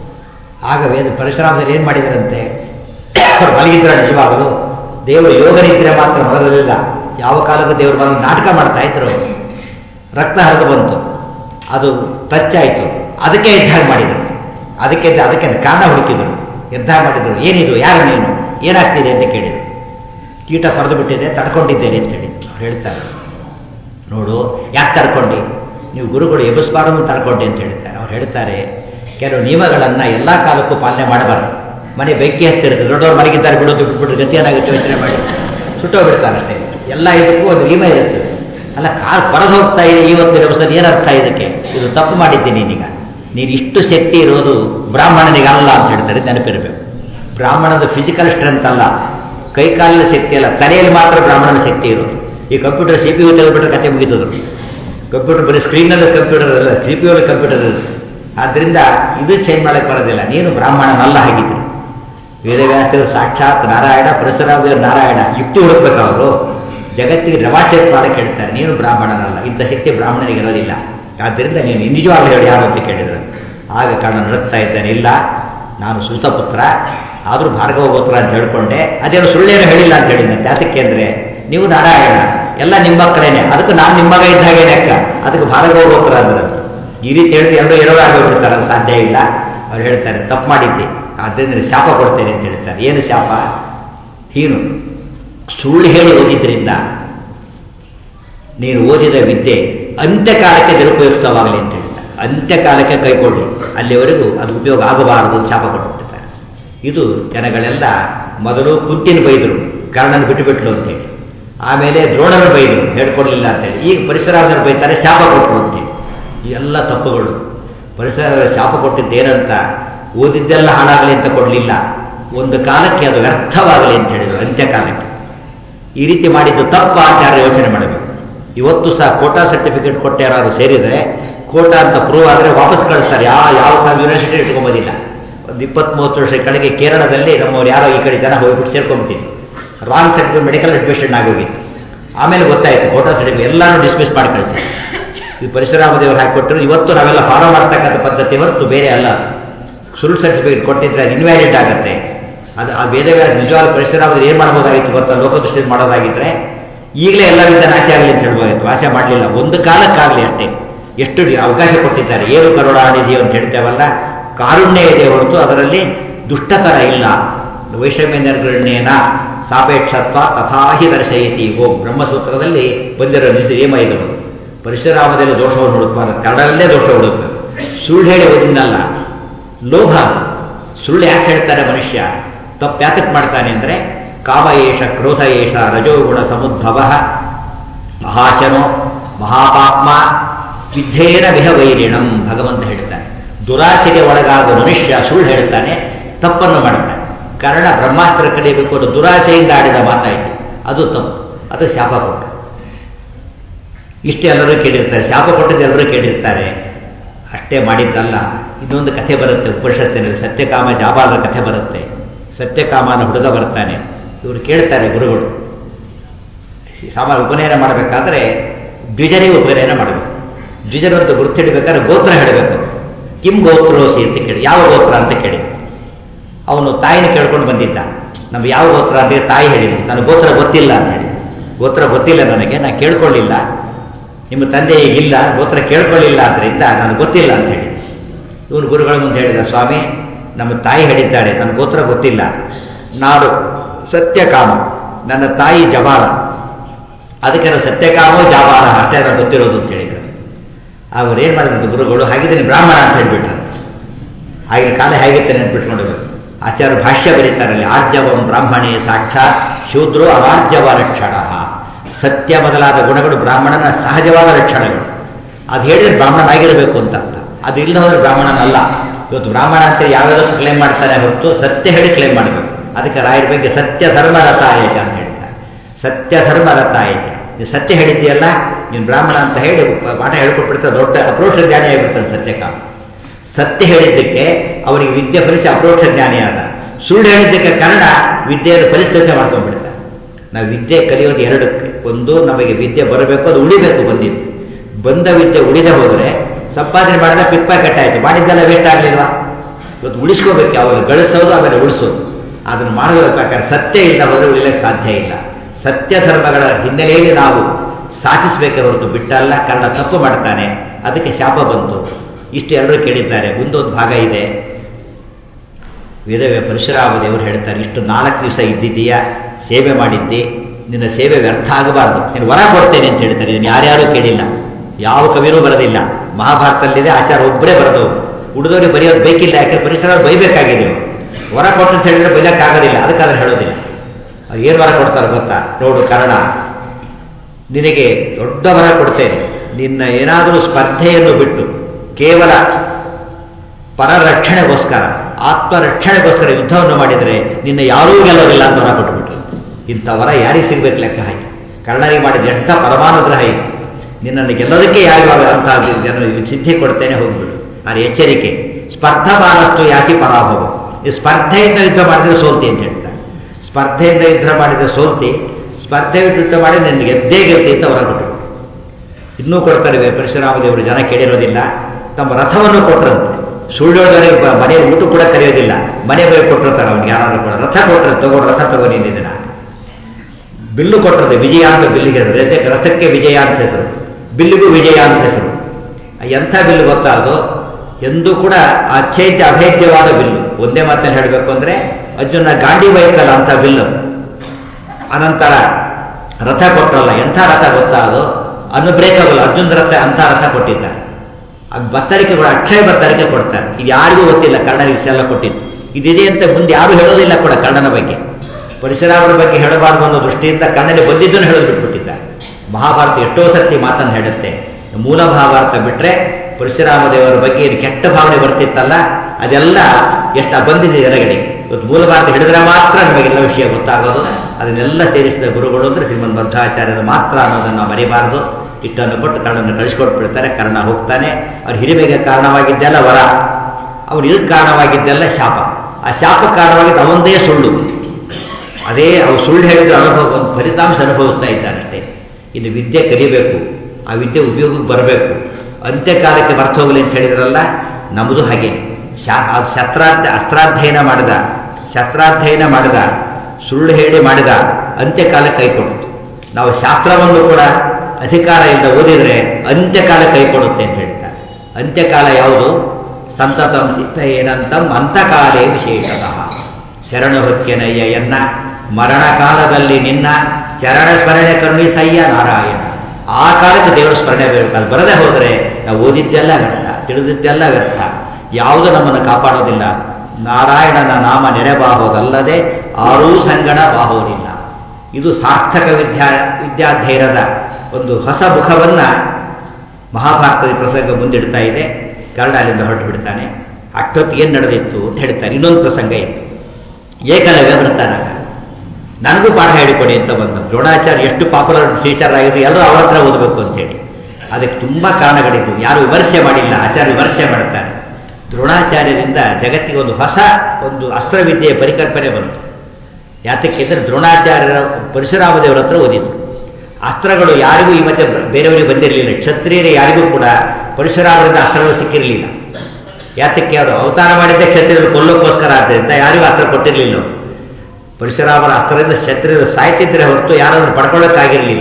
ಆಗ ವೇದ ಪರಶುರಾಮದಲ್ಲಿ ಏನು ಮಾಡಿದರಂತೆ ಅವ್ರು ಮಲಗಿದ್ರ ನಿಜವಾಗಲು ದೇವರು ಯೋಗನಿದ್ರೆ ಮಾತ್ರ ಮಲಗಲಿಲ್ಲ ಯಾವ ಕಾಲಕ್ಕೂ ದೇವರು ಬಂದು ನಾಟಕ ಮಾಡ್ತಾ ಇದ್ರು ರಕ್ತ ಹರಿದು ಬಂತು ಅದು ಟಚ್ ಆಯಿತು ಅದಕ್ಕೆ ಯುದ್ಧ ಮಾಡಿದರು ಅದಕ್ಕೆ ಅದಕ್ಕೆ ಕಾರಣ ಹುಡುಕಿದರು ಯುದ್ಧ ಮಾಡಿದರು ಏನಿದು ಯಾರು ನೀನು ಏನಾಗ್ತಿದೆ ಅಂತ ಕೇಳಿದರು ಕೀಟ ಹೊರದು ಬಿಟ್ಟಿದೆ ತಡ್ಕೊಂಡಿದ್ದೇನೆ ಅಂತ ಹೇಳಿ ಅವ್ರು ಹೇಳ್ತಾರೆ ನೋಡು ಯಾಕೆ ತಡ್ಕೊಂಡಿ ನೀವು ಗುರುಗಳು ಎಬ್ಬಿಸಬಾರದು ತಡ್ಕೊಂಡೆ ಅಂತ ಹೇಳ್ತಾರೆ ಅವ್ರು ಹೇಳ್ತಾರೆ ಕೆಲವು ನಿಯಮಗಳನ್ನು ಎಲ್ಲ ಕಾಲಕ್ಕೂ ಪಾಲನೆ ಮಾಡಬಾರ್ದು ಮನೆ ಬೆಂಕಿ ಹತ್ತಿರುತ್ತೆ ದೊಡ್ಡವ್ರು ಮನೆಗಿದ್ದಾರೆ ಬಿಡೋದು ಬಿಟ್ಬಿಟ್ರೆ ಗತಿ ಏನಾಗುತ್ತೆ ಯೋಚನೆ ಮಾಡಿ ಸುಟ್ಟೋಗ್ಬಿಡ್ತಾರೆ ಅಷ್ಟೇ ಎಲ್ಲ ಇದಕ್ಕೂ ಒಂದು ನಿಯಮ ಇರುತ್ತೆ ಅಲ್ಲ ಕಾರ್ ಹೊರಗೆ ಹೋಗ್ತಾ ಇದೆ ಇವತ್ತಿನ ದಿವಸ ಏನು ಅರ್ಥ ಇದಕ್ಕೆ ಇದು ತಪ್ಪು ಮಾಡಿದ್ದೀನಿ ನೀನೀಗ ನೀನು ಇಷ್ಟು ಶಕ್ತಿ ಇರೋದು ಬ್ರಾಹ್ಮಣನಿಗೆ ಅಲ್ಲ ಅಂತ ಹೇಳ್ತಾರೆ ನೆನಪಿರಬೇಕು ಬ್ರಾಹ್ಮಣದ ಫಿಸಿಕಲ್ ಸ್ಟ್ರೆಂತ್ ಅಲ್ಲ ಕೈಕಾಲಿನ ಶಕ್ತಿ ಅಲ್ಲ ತಲೆಯಲ್ಲಿ ಮಾತ್ರ ಬ್ರಾಹ್ಮಣನ ಶಕ್ತಿ ಇರೋದು ಈ ಕಂಪ್ಯೂಟರ್ ಸಿ ಪಿ ಯು ತೆಗೆದುಬಿಟ್ರೆ ಕತೆ ಮುಗಿತದ್ರು ಕಂಪ್ಯೂಟರ್ ಬರೀ ಸ್ಕ್ರೀನಲ್ಲಿ ಕಂಪ್ಯೂಟರ್ ಅಲ್ಲ ಸಿ ಪಿ ಯು ಕಂಪ್ಯೂಟರ್ ಇರುತ್ತೆ ಆದ್ದರಿಂದ ಇದು ಚೇಂಜ್ ಮಾಡಕ್ಕೆ ಬರೋದಿಲ್ಲ ನೀನು ಬ್ರಾಹ್ಮಣನಲ್ಲ ಹಾಗಿದ್ರು ವೇದವ್ಯಾಸರು ಸಾಕ್ಷಾತ್ ನಾರಾಯಣ ಪರಶುರಾಮದೇವರು ನಾರಾಯಣ ಯುಕ್ತಿ ಹುಡುಕ್ಬೇಕು ಅವರು ಜಗತ್ತಿಗೆ ಡೆಮಾಸ್ಟ್ರೇಟ್ ಮಾಡಕ್ಕೆ ಹೇಳ್ತಾರೆ ನೀನು ಬ್ರಾಹ್ಮಣನಲ್ಲ ಇಂಥ ಶಕ್ತಿ ಬ್ರಾಹ್ಮಣನಿಗೆ ಇರೋದಿಲ್ಲ ಆದ್ದರಿಂದ ನೀನು ನಿಜವಾಗ್ಲೂ ಹೇಳಿ ಯಾರು ಅಂತ ಕೇಳಿದ್ರು ಆಗ ಕರ್ಣ ನಡುತ್ತಾ ಇದ್ದಾನೆ ಇಲ್ಲ ನಾನು ಸೂತಪುತ್ರ ಆದರೂ ಭಾರ್ಗವ ಗೋತ್ರ ಅಂತ ಹೇಳ್ಕೊಂಡೆ ಅದೇನು ಸುಳ್ಳೇನು ಹೇಳಿಲ್ಲ ಅಂತ ಹೇಳಿದಂತೆ ಅದಕ್ಕೆ ಅಂದರೆ ನೀವು ನಾರಾಯಣ ಎಲ್ಲ ನಿಮ್ಮ ಮಕ್ಕಳೇನೆ ಅದಕ್ಕೆ ನಾನು ನಿಮ್ಮ ಮಗ ಇದ್ದ ಹಾಗೇನೆ ಅಕ್ಕ ಅದಕ್ಕೆ ಭಾರ್ಗವ ಗೋತ್ರ ಅಂದ್ರೆ ಈ ರೀತಿ ಹೇಳಿದ್ರೆ ಎಲ್ಲರೂ ಇರೋರಾಗೋಗ್ಬಿಡ್ತಾರೆ ಅದು ಸಾಧ್ಯ ಇಲ್ಲ ಅವ್ರು ಹೇಳ್ತಾರೆ ತಪ್ಪು ಮಾಡಿದ್ದೆ ಆದ್ದರಿಂದ ಶಾಪ ಕೊಡ್ತೇನೆ ಅಂತ ಹೇಳ್ತಾರೆ ಏನು ಶಾಪ ನೀನು ಸುಳ್ಳು ಹೇಳಿ ಓದಿದ್ರಿಂದ ನೀನು ಓದಿದ ವಿದ್ಯೆ ಅಂತ್ಯಕಾಲಕ್ಕೆ ನಿರುಪಯುಕ್ತವಾಗಲಿ ಅಂತ ಹೇಳ್ತಾರೆ ಅಂತ್ಯಕಾಲಕ್ಕೆ ಕೈಕೊಳ್ಳಿ ಅಲ್ಲಿವರೆಗೂ ಅದು ಉಪಯೋಗ ಆಗಬಾರದು ಅಂತ ಶಾಪ ಕೊಟ್ಟುಬಿಡ್ತಾರೆ ಇದು ಜನಗಳೆಲ್ಲ ಮೊದಲು ಕುಂತಿನ ಬೈದರು ಕರ್ಣನ ಬಿಟ್ಟುಬಿಟ್ಲು ಅಂತೇಳಿ ಆಮೇಲೆ ದ್ರೋಣರು ಬೈದರು ಹೇಳ್ಕೊಡ್ಲಿಲ್ಲ ಅಂತೇಳಿ ಈಗ ಪರಿಸರವನ್ನು ಬೈತಾರೆ ಶಾಪ ಕೊಟ್ಟರು ಅಂತೇಳಿ ಈ ಎಲ್ಲ ತಪ್ಪುಗಳು ಪರಿಸರ ಶಾಪ ಕೊಟ್ಟಿದ್ದೇನಂತ ಓದಿದ್ದೆಲ್ಲ ಹಾಳಾಗಲಿ ಅಂತ ಕೊಡಲಿಲ್ಲ ಒಂದು ಕಾಲಕ್ಕೆ ಅದು ವ್ಯರ್ಥವಾಗಲಿ ಅಂತ ಹೇಳಿದರು ಅಂತ್ಯಕಾಲಕ್ಕೆ ಈ ರೀತಿ ಮಾಡಿದ್ದು ತಪ್ಪ ಅಂತ ಯಾರು ಯೋಚನೆ ಮಾಡಬೇಕು ಇವತ್ತು ಸಹ ಕೋಟಾ ಸರ್ಟಿಫಿಕೇಟ್ ಕೊಟ್ಟು ಯಾರು ಸೇರಿದರೆ ಕೋಟಾ ಅಂತ ಪ್ರೂವ್ ಆದರೆ ವಾಪಸ್ ಕಳಿಸ್ತಾರೆ ಯಾವ ಯಾವ ಸಹ ಯೂನಿವರ್ಸಿಟಿ ಇಟ್ಕೊಂಬೋದಿಲ್ಲ ಒಂದು ಇಪ್ಪತ್ತ್ ಮೂವತ್ತು ವರ್ಷ ಕೆಳಗೆ ಕೇರಳದಲ್ಲಿ ನಮ್ಮವ್ರು ಯಾರೋ ಈ ಕಡೆ ಜನ ಹೋಗ್ಬಿಟ್ಟು ಸೇರ್ಕೊಂಡ್ಬಿಟ್ಟಿದ್ರು ರಾಂಗ್ ಸರ್ಟಿಫಿಕೇಟ್ ಮೆಡಿಕಲ್ ಅಡ್ಮಿಷನ್ ಆಗೋಗಿತ್ತು ಆಮೇಲೆ ಗೊತ್ತಾಯಿತು ಕೋಟಾ ಸರ್ಟಿಫಿಕೇಟ್ ಎಲ್ಲರೂ ಡಿಸ್ಮಿಸ್ ಮಾಡಿ ಕಳಿಸಿ ಈ ಪರಶುರಾಮದೇವರು ಹಾಕಿಕೊಟ್ಟರು ಇವತ್ತು ನಾವೆಲ್ಲ ಫಾಲೋ ಮಾಡ್ತಕ್ಕಂಥ ಪದ್ಧತಿ ಹೊರತು ಬೇರೆ ಅಲ್ಲ ಸುಳ್ಳು ಸರ್ಟಿಫಿಕೇಟ್ ಕೊಟ್ಟಿದ್ರೆ ಅದು ಇನ್ವ್ಯಾಲಿಡ್ ಆಗುತ್ತೆ ಅದು ಆ ಬೇರೆ ಬೇರೆ ನಿಜವಾದ ಪರಶುರಾಮದೇವರು ಏನು ಮಾಡ್ಬೋದಾಗಿತ್ತು ಗೊತ್ತಾ ಲೋಕದೃಷ್ಟಿಯಲ್ಲಿ ಮಾಡೋದಾಗಿದ್ರೆ ಈಗಲೇ ಎಲ್ಲ ವಿಧ ನಾಶ ಆಗಲಿ ಅಂತ ಹೇಳ್ಬೋದಾಗಿತ್ತು ನಾಶ ಮಾಡಲಿಲ್ಲ ಒಂದು ಕಾಲಕ್ಕಾಗಲಿ ಅಷ್ಟೇ ಎಷ್ಟು ಅವಕಾಶ ಕೊಟ್ಟಿದ್ದಾರೆ ಏನು ಕರುಣಾನಿಧಿ ಅಂತ ಹೇಳ್ತೇವಲ್ಲ ಕಾರುಣ್ಯ ಇದೆ ಹೊರತು ಅದರಲ್ಲಿ ದುಷ್ಟತನ ಇಲ್ಲ ವೈಷಮ್ಯ ನಿರ್ಗಣ್ಯೇನ ಸಾಪೇಕ್ಷತ್ವ ತಥಾಹಿ ದರ್ಶಯತಿ ಓ ಬ್ರಹ್ಮಸೂತ್ರದಲ್ಲಿ ಬಂದಿರೋ ನಿಯಮ ಇದು ಪರಶುರಾಮದಲ್ಲಿ ದೋಷವನ್ನು ಹುಡುಕ್ಬಾರ್ದು ಕನ್ನಡದಲ್ಲೇ ದೋಷ ಹುಡುಕ್ಬೇಕು ಸುಳ್ಳು ಹೇಳಿ ಓದಿನಲ್ಲ ಲೋಭ ಸುಳ್ಳು ಯಾಕೆ ಹೇಳ್ತಾರೆ ಮನುಷ್ಯ ತಪ್ಪು ಯಾತಕ್ಕೆ ಮಾಡ್ತಾನೆ ಅಂದರೆ ಕಾಮ ಏಷ ಕ್ರೋಧ ಏಷ ರಜೋಗುಣ ಸಮುದ್ಭವ ಮಹಾಶನೋ ಮಹಾಪಾತ್ಮ ವಿದ್ಯೇನ ವಿಹ ವೈರಿಣಂ ಭಗವಂತ ಹೇಳ್ತಾನೆ ದುರಾಸೆಗೆ ಒಳಗಾದ ಮನುಷ್ಯ ಸುಳ್ಳು ಹೇಳ್ತಾನೆ ತಪ್ಪನ್ನು ಮಾಡ್ತಾನೆ ಕಾರಣ ಬ್ರಹ್ಮಾಸ್ತ್ರ ಕಲಿಯಬೇಕು ಅನ್ನೋ ದುರಾಸೆಯಿಂದ ಆಡಿದ ಮಾತಾಯಿತು ಅದು ತಪ್ಪು ಅದು ಶಾಪ ಕೊಟ್ಟು ಇಷ್ಟೇ ಎಲ್ಲರೂ ಕೇಳಿರ್ತಾರೆ ಶಾಪ ಕೊಟ್ಟದ್ದು ಎಲ್ಲರೂ ಕೇಳಿರ್ತಾರೆ ಅಷ್ಟೇ ಮಾಡಿದ್ದಲ್ಲ ಇನ್ನೊಂದು ಕಥೆ ಬರುತ್ತೆ ಉಪನಿಷತ್ತಿನಲ್ಲಿ ಸತ್ಯಕಾಮ ಜಾಬಾಲರ ಕಥೆ ಬರುತ್ತೆ ಸತ್ಯಕಾಮನ ಹುಡುಗ ಬರ್ತಾನೆ ಇವರು ಕೇಳ್ತಾರೆ ಗುರುಗಳು ಸಾಮಾನ್ಯ ಉಪನಯನ ಮಾಡಬೇಕಾದ್ರೆ ದ್ವಿಜನಿಗೆ ಉಪನಯನ ಮಾಡಬೇಕು ದ್ವಿಜನಂತ ಗುರುತಿಡ್ಬೇಕಾದ್ರೆ ಗೋತ್ರ ಹೇಳಬೇಕು ಕಿಂ ಗೋತ್ರೋಸಿ ಅಂತ ಕೇಳಿ ಯಾವ ಗೋತ್ರ ಅಂತ ಕೇಳಿ ಅವನು ತಾಯಿನ ಕೇಳ್ಕೊಂಡು ಬಂದಿದ್ದ ನಮ್ಗೆ ಯಾವ ಗೋತ್ರ ಅಂದರೆ ತಾಯಿ ಹೇಳಿಲ್ಲ ನನಗೆ ಗೋತ್ರ ಗೊತ್ತಿಲ್ಲ ಅಂತ ಹೇಳಿ ಗೋತ್ರ ಗೊತ್ತಿಲ್ಲ ನನಗೆ ನಾನು ಕೇಳ್ಕೊಳ್ಳಿಲ್ಲ ನಿಮ್ಮ ತಂದೆ ಈಗಿಲ್ಲ ಗೋತ್ರ ಕೇಳ್ಕೊಳ್ಳಿಲ್ಲ ಆದ್ದರಿಂದ ನನಗೆ ಗೊತ್ತಿಲ್ಲ ಅಂತ ಹೇಳಿ ಇವನು ಗುರುಗಳ ಮುಂದೆ ಹೇಳಿದ ಸ್ವಾಮಿ ನಮ್ಮ ತಾಯಿ ಹೇಳಿದ್ದಾಳೆ ನನ್ನ ಗೋತ್ರ ಗೊತ್ತಿಲ್ಲ ನಾಡು ಸತ್ಯಕಾಮ ನನ್ನ ತಾಯಿ ಜಬಾಲ ಅದಕ್ಕೆ ನಾನು ಸತ್ಯಕಾಮೋ ಜಾಬಾಲ ಅಷ್ಟೇ ನಾನು ಗೊತ್ತಿರೋದು ಅಂತ ಹೇಳಿದ್ರು ಅವ್ರು ಏನು ಮಾಡಿದ್ರು ಗುರುಗಳು ಹಾಗಿದ್ರೆ ಬ್ರಾಹ್ಮಣ ಅಂತ ಹೇಳಿಬಿಟ್ರು ಆಗಿನ ಕಾಲ ಹೇಗಿತ್ತು ನೆನ್ಪಿಟ್ಕೊಂಡಿರ್ಬೇಕು ಆಚಾರ್ಯ ಭಾಷ್ಯ ಬರೀತಾರಲ್ಲಿ ಆರ್ಜವಂ ಬ್ರಾಹ್ಮಣೇ ಸಾಕ್ಷಾತ್ ಶೂದ್ರೋ ಅವಾರ್ಜವ ಲಕ್ಷಣ ಸತ್ಯ ಮೊದಲಾದ ಗುಣಗಳು ಬ್ರಾಹ್ಮಣನ ಸಹಜವಾದ ಲಕ್ಷಣಗಳು ಅದು ಹೇಳಿದ್ರೆ ಬ್ರಾಹ್ಮಣನಾಗಿರಬೇಕು ಅಂತ ಅರ್ಥ ಅದು ಇಲ್ಲ ಹೋದ್ರೆ ಬ್ರಾಹ್ಮಣನಲ್ಲ ಇವತ್ತು ಬ್ರಾಹ್ಮಣ ಅಂತ ಯಾವ್ಯಾವ ಕ್ಲೇಮ್ ಮಾಡ್ತಾನೆ ಹೊರತು ಸತ್ಯ ಹೇಳಿ ಕ್ಲೇಮ್ ಮಾಡಬೇಕು ಅದಕ್ಕೆ ರಾಯರ ಬಗ್ಗೆ ಸತ್ಯ ಧರ್ಮ ರಥಾಯಚ ಅಂತ ಹೇಳ್ತಾರೆ ಸತ್ಯ ಧರ್ಮ ರಥಾಯಚ ನೀವು ಸತ್ಯ ಹೇಳಿದ್ದೀಯಲ್ಲ ನೀನು ಬ್ರಾಹ್ಮಣ ಅಂತ ಹೇಳಿ ಪಾಠ ಹೇಳ್ಕೊಟ್ಬಿಡ್ತಾರೆ ದೊಡ್ಡ ಅಪ್ರೋಕ್ಷ ಜ್ಞಾನಿ ಆಗಿಬಿಡ್ತಾನೆ ಸತ್ಯಕಾಮ ಸತ್ಯ ಹೇಳಿದ್ದಕ್ಕೆ ಅವರಿಗೆ ವಿದ್ಯೆ ಫಲಿಸಿ ಅಪ್ರೋಕ್ಷ ಜ್ಞಾನಿ ಆದ ಸುಳ್ಳು ಹೇಳಿದ್ದಕ್ಕೆ ಕಾರಣ ವಿದ್ಯೆಯನ್ನು ಪರಿಸ್ಥಿತಿ ಮಾಡ್ಕೊಂಡ್ಬಿಡ್ತಾರೆ ನಾವು ವಿದ್ಯೆ ಕಲಿಯೋದು ಎರಡಕ್ಕೆ ಒಂದು ನಮಗೆ ವಿದ್ಯೆ ಬರಬೇಕು ಅದು ಉಳಿಬೇಕು ಬಂದಿದ್ದು ಬಂದ ವಿದ್ಯೆ ಉಳಿದೇ ಹೋದರೆ ಸಂಪಾದನೆ ಮಾಡಿದ್ರೆ ಪಿಕ್ ಪ್ಯಾಕೆಟ್ ಆಯಿತು ಮಾಡಿದ್ದೆಲ್ಲ ವೇಸ್ಟ್ ಆಗಲಿಲ್ವಾ ಇವತ್ತು ಉಳಿಸ್ಕೋಬೇಕು ಯಾವಾಗ ಗಳಿಸೋದು ಆಮೇಲೆ ಉಳಿಸೋದು ಅದನ್ನು ಮಾಡಬೇಕಾದ್ರೆ ಸತ್ಯ ಇಲ್ಲ ಹೋದರೆ ಉಳಿಲಿಕ್ಕೆ ಸಾಧ್ಯ ಇಲ್ಲ ಸತ್ಯ ಧರ್ಮಗಳ ಹಿನ್ನೆಲೆಯಲ್ಲಿ ನಾವು ಸಾಧಿಸಬೇಕೆ ಹೊರತು ಬಿಟ್ಟಲ್ಲ ಕನ್ನಡ ತಪ್ಪು ಮಾಡ್ತಾನೆ ಅದಕ್ಕೆ ಶಾಪ ಬಂತು ಇಷ್ಟು ಎಲ್ಲರೂ ಕೇಳಿದ್ದಾರೆ ಮುಂದೊಂದು ಭಾಗ ಇದೆ ವೇದವೇ ಪರಶುರಾಮ ದೇವರು ಹೇಳ್ತಾರೆ ಇಷ್ಟು ನಾಲ್ಕು ದಿವಸ ಇದ್ದಿದ್ದೀಯಾ ಸೇವೆ ಮಾಡಿದ್ದಿ ನಿನ್ನ ಸೇವೆ ವ್ಯರ್ಥ ಆಗಬಾರ್ದು ನೀನು ವರ ಕೊಡ್ತೇನೆ ಅಂತ ಹೇಳ್ತಾರೆ ಇದನ್ನು ಯಾರ್ಯಾರೂ ಕೇಳಿಲ್ಲ ಯಾವ ಕವಿನೂ ಬರೋದಿಲ್ಲ ಮಹಾಭಾರತದಲ್ಲಿದೆ ಆಚಾರ ಒಬ್ಬರೇ ಬರೆದವರು ಉಳಿದವ್ರಿಗೆ ಬರೆಯೋದು ಬೇಕಿಲ್ಲ ಯಾಕೆ ಪರಿಸರ ಬೈಬೇಕಾಗಿದೆ ಇವರು. ವರ ಕೊಟ್ಟು ಅಂತ ಹೇಳಿದ್ರೆ ಬೈಲಕ್ಕಾಗೋದಿಲ್ಲ ಅದಕ್ಕಾದ್ರೆ ಹೇಳೋದಿಲ್ಲ ಅವ್ರು ಏನು ವರ ಕೊಡ್ತಾರೆ ಗೊತ್ತಾ ನೋಡು ಕಾರಣ ನಿನಗೆ ದೊಡ್ಡ ವರ ಕೊಡ್ತೇನೆ ನಿನ್ನ ಏನಾದರೂ ಸ್ಪರ್ಧೆಯನ್ನು ಬಿಟ್ಟು ಕೇವಲ ಪರರಕ್ಷಣೆಗೋಸ್ಕರ ಆತ್ಮರಕ್ಷಣೆಗೋಸ್ಕರ ಯುದ್ಧವನ್ನು ಮಾಡಿದರೆ ನಿನ್ನ ಯಾರೂ ಗೆಲ್ಲೋದಿಲ್ಲ ಅಂತ ವರ ಕೊಟ್ಟುಬಿಟ್ರು ಇಂಥ ವರ ಯಾರಿಗೆ ಸಿಗ್ಬೇಕು ಲೆಕ್ಕ ಹಾಕಿ ಕರ್ಣರಿಗೆ ಮಾಡಿದ ಎಂಥ ಪರಮಾನುಗ್ರಹ ಇದು ನಿನ್ನನ್ನು ಗೆಲ್ಲೋದಕ್ಕೆ ಯಾರಿಗೂ ಅಂತಹ ಜನ ಸಿದ್ಧಿ ಕೊಡ್ತೇನೆ ಹೋಗ್ಬಿಡು ಆದರೆ ಎಚ್ಚರಿಕೆ ಸ್ಪರ್ಧಮಾನಸ್ತು ಯಾಸಿ ಪರಾಭವ ಈ ಸ್ಪರ್ಧೆಯಿಂದ ಯುದ್ಧ ಮಾಡಿದ್ರೆ ಸೋಲ್ತಿ ಅಂತ ಹೇಳ್ತಾರೆ ಸ್ಪರ್ಧೆಯಿಂದ ಯುದ್ಧ ಮಾಡಿದ್ರೆ ಸೋಲ್ತಿ ಸ್ಪರ್ಧೆ ಬಿಟ್ಟು ಯುದ್ಧ ಮಾಡಿ ನಿನ್ಗೆ ಗೆದ್ದೇ ಗೆಲ್ತಿ ಅಂತ ಹೊರ ಕೊಟ್ಟರು ಇನ್ನೂ ಕೊಡ್ತಾರೆ ಪರಶುರಾಮ ದೇವರು ಜನ ಕೇಳಿರೋದಿಲ್ಲ ತಮ್ಮ ರಥವನ್ನು ಕೊಟ್ಟರಂತೆ ಸುಳ್ಳೋದವರಿಗೆ ಮನೆಯ ಊಟ ಕೂಡ ಕರೆಯೋದಿಲ್ಲ ಮನೆ ಬೈ ಕೊಟ್ಟಿರ್ತಾರೆ ಅವ್ನಿಗೆ ಯಾರಾದ್ರೂ ಕೂಡ ರಥ ಕೊಟ್ಟರೆ ತಗೊಂಡು ರಥ ತಗೊಂಡು ನಿನ್ನ ಬಿಲ್ಲು ಕೊಟ್ಟರೆ ವಿಜಯ ಅಂತ ಬಿಲ್ಲಿಗೆ ರಥಕ್ಕೆ ರಥಕ್ಕೆ ವಿಜಯ ಅಂತ ಹೆಸರು ಬಿಲ್ಲಿಗೂ ವಿಜಯ ಅಂತ ಹೆಸರು ಎಂಥ ಬಿಲ್ಲು ಗೊತ್ತಾ ಅದು ಎಂದೂ ಕೂಡ ಅಚ್ಛೇದ್ಯ ಅಭೇದ್ಯವಾದ ಬಿಲ್ಲು ಒಂದೇ ಮಾತನ್ನು ಹೇಳಬೇಕು ಅಂದರೆ ಅರ್ಜುನ ಗಾಂಡಿ ಬೈಕಲ್ಲ ಅಂತ ಬಿಲ್ಲು ಅದು ಅನಂತರ ರಥ ಕೊಟ್ಟರಲ್ಲ ಎಂಥ ರಥ ಗೊತ್ತಾ ಅದು ಅನ್ಬ್ರೇಕಬಲ್ ಅರ್ಜುನ್ ರಥ ಅಂಥ ರಥ ಕೊಟ್ಟಿದ್ದಾರೆ ಅದು ಬತ್ತರಿಕೆ ಕೂಡ ಅಕ್ಷಯ ಬತ್ತರಿಕೆ ಕೊಡ್ತಾರೆ ಇದು ಯಾರಿಗೂ ಗೊತ್ತಿಲ್ಲ ಕರ್ಣನಿಗೆ ಇಷ್ಟೆಲ್ಲ ಕೊಟ್ಟಿದ್ದು ಇದಿದೆ ಅಂತ ಮುಂದೆ ಯಾರು ಹೇಳೋದಿಲ್ಲ ಕೂಡ ಕರ್ಣನ ಬಗ್ಗೆ ಪರಶುರಾಮನ ಬಗ್ಗೆ ಹೇಳಬಾರ್ದು ಅನ್ನೋ ದೃಷ್ಟಿಯಿಂದ ಕರ್ಣನಿಗೆ ಬಂದಿದ್ದನ್ನು ಹೇಳೋದು ಬಿಟ್ಬಿಟ್ಟಿದ್ದಾರೆ ಮಹಾಭಾರತ ಎಷ್ಟೋ ಸರ್ತಿ ಮಾತನ್ನು ಹೇಳುತ್ತೆ ಮೂಲ ಮಹಾಭಾರತ ಬಿಟ್ಟರೆ ಪರಶುರಾಮ ದೇವರ ಬಗ್ಗೆ ಇದು ಕೆಟ್ಟ ಭಾವನೆ ಬರ್ತಿತ್ತಲ್ಲ ಅದೆಲ್ಲ ಎಷ್ಟು ಬಂದಿದೆ ಜನಗಳಿಗೆ ಇವತ್ತು ಮೂಲ ಭಾರತ ಹಿಡಿದ್ರೆ ಮಾತ್ರ ನಮಗೆಲ್ಲ ವಿಷಯ ಗೊತ್ತಾಗೋದು ಅದನ್ನೆಲ್ಲ ಸೇರಿಸಿದ ಗುರುಗಳು ಅಂದರೆ ಶ್ರೀಮನ್ ಬದ್ಧಾಚಾರ್ಯರು ಮಾತ್ರ ಅನ್ನೋದನ್ನು ನಾವು ಮರಿಬಾರದು ಇಟ್ಟನ್ನು ಕೊಟ್ಟು ಕರ್ಣನ ಕಳಿಸ್ಕೊಟ್ಬಿಡ್ತಾರೆ ಕರ್ಣ ಹೋಗ್ತಾನೆ ಅವ್ರ ಹಿರಿಮೆಗೆ ಕಾರಣವಾಗಿದ್ದೆಲ್ಲ ವರ ಅವ್ರು ಇದಕ್ಕೆ ಕಾರಣವಾಗಿದ್ದೆಲ್ಲ ಶಾಪ ಆ ಶಾಪ ಕಾರಣವಾಗಿದ್ದು ಅವನದೇ ಸುಳ್ಳು ಅದೇ ಅವ್ರು ಸುಳ್ಳು ಹೇಳಿದ್ರೆ ಅನುಭವ ಒಂದು ಫಲಿತಾಂಶ ಅನುಭವಿಸ್ತಾ ಇದ್ದಾನಷ್ಟೇ ಇನ್ನು ವಿದ್ಯೆ ಕಲಿಬೇಕು ಆ ವಿದ್ಯೆ ಉಪಯೋಗಕ್ಕೆ ಬರಬೇಕು ಅಂತ್ಯಕಾಲಕ್ಕೆ ಬರ್ತ ಹೋಗಲಿ ಅಂತ ಹೇಳಿದ್ರಲ್ಲ ನಮ್ಮದು ಹಾಗೆ ಶಾ ಅದು ಶಸ್ತ್ರಾಧ್ಯ ಅಸ್ತ್ರಾಧ್ಯಯನ ಮಾಡಿದ ಶಸ್ತ್ರಾಧ್ಯಯನ ಮಾಡಿದ ಸುಳ್ಳು ಹೇಳಿ ಮಾಡಿದ ಅಂತ್ಯಕಾಲಕ್ಕೆ ಕೈ ಕೊಡುತ್ತೆ ನಾವು ಶಾಸ್ತ್ರವನ್ನು ಕೂಡ ಅಧಿಕಾರ ಇಲ್ಲದ ಓದಿದರೆ ಅಂತ್ಯಕಾಲ ಕೈ ಕೊಡುತ್ತೆ ಅಂತ ಹೇಳ್ತಾರೆ ಅಂತ್ಯಕಾಲ ಯಾವುದು ಸಂತತಂ ಚಿತ್ತ ಏನಂತಂ ಅಂತಕಾಲೇ ವಿಶೇಷತಃ ಶರಣು ಹೊಕ್ಕೆನಯ್ಯ ಎನ್ನ ಮರಣಕಾಲದಲ್ಲಿ ನಿನ್ನ ಚರಣ ಸ್ಮರಣೆ ಕರುಣಿಸಯ್ಯ ನಾರಾಯಣ ಆ ಕಾಲಕ್ಕೆ ದೇವರ ಸ್ಮರಣೆ ಬೇಕು ಅದು ಬರದೇ ಹೋದರೆ ನಾವು ಓದಿದ್ದೆಲ್ಲ ವ್ಯರ್ಥ ತಿಳಿದಿದ್ದೆಲ್ಲ ವ್ಯರ್ಥ ಯಾವುದು ನಮ್ಮನ್ನು ಕಾಪಾಡೋದಿಲ್ಲ ನಾರಾಯಣನ ನಾಮ ನೆರೆಬಾಹುದಲ್ಲದೆ ಆರೂ ಸಂಗಣ ಬಾಹುವುದಿಲ್ಲ ಇದು ಸಾರ್ಥಕ ವಿದ್ಯಾ ವಿದ್ಯಾಧ್ಯಯನದ ಒಂದು ಹೊಸ ಮುಖವನ್ನು ಮಹಾಭಾರತದ ಪ್ರಸಂಗ ಮುಂದಿಡ್ತಾ ಇದೆ ಕರ್ಣ ಅಲ್ಲಿಂದ ಹೊರಟು ಬಿಡ್ತಾನೆ ಅಷ್ಟೊತ್ತಿಗೆ ಏನು ನಡೆದಿತ್ತು ಅಂತ ಹೇಳ್ತಾನೆ ಇನ್ನೊಂದು ಪ್ರಸಂಗ ಇದೆ ಏಕಲವ್ಯ ಬರ್ತಾನಾಗ ನನಗೂ ಪಾಠ ಹೇಳಿಕೊಡಿ ಅಂತ ಬಂದ ದ್ರೋಣಾಚಾರ್ಯ ಎಷ್ಟು ಪಾಪ್ಯುಲರ್ ಟೀಚರ್ ಆಗಿದ್ರು ಎಲ್ಲರೂ ಅವರ ಹತ್ರ ಓದಬೇಕು ಅಂತೇಳಿ ಅದಕ್ಕೆ ತುಂಬ ಕಾರಣಗಳಿದ್ದು ಯಾರು ವಿಮರ್ಶೆ ಮಾಡಿಲ್ಲ ಆಚಾರ್ಯ ವಿಮರ್ಶೆ ಮಾಡ್ತಾರೆ ದ್ರೋಣಾಚಾರ್ಯರಿಂದ ಜಗತ್ತಿಗೆ ಒಂದು ಹೊಸ ಒಂದು ಅಸ್ತ್ರವಿದ್ಯೆಯ ಪರಿಕಲ್ಪನೆ ಬಂತು ಯಾತಕ್ಕೆಂದರೆ ದ್ರೋಣಾಚಾರ್ಯರ ಪರಶುರಾಮದೇವರ ಹತ್ರ ಓದಿದ್ರು ಅಸ್ತ್ರಗಳು ಯಾರಿಗೂ ಈ ಮಧ್ಯೆ ಬೇರೆಯವರಿಗೆ ಬಂದಿರಲಿಲ್ಲ ಕ್ಷತ್ರಿಯರೇ ಯಾರಿಗೂ ಕೂಡ ಪರಶುರಾಮರಿಂದ ಅಸ್ತ್ರಗಳು ಸಿಕ್ಕಿರಲಿಲ್ಲ ಯಾತಕ್ಕೆ ಅವರು ಅವತಾರ ಮಾಡಿದ್ದೆ ಕ್ಷತ್ರಿಯರು ಕೊಲ್ಲೋಕ್ಕೋಸ್ಕರ ಆದ್ದರಿಂದ ಯಾರಿಗೂ ಅಸ್ತ್ರ ಕೊಟ್ಟಿರಲಿಲ್ಲ ಅವರು ಪರಶುರಾಮರ ಅಸ್ತ್ರದಿಂದ ಕ್ಷತ್ರಿಯರು ಸಾಯ್ತಿದ್ರೆ ಹೊರತು ಯಾರಾದ್ರೂ ಪಡ್ಕೊಳ್ಳೋಕ್ಕಾಗಿರಲಿಲ್ಲ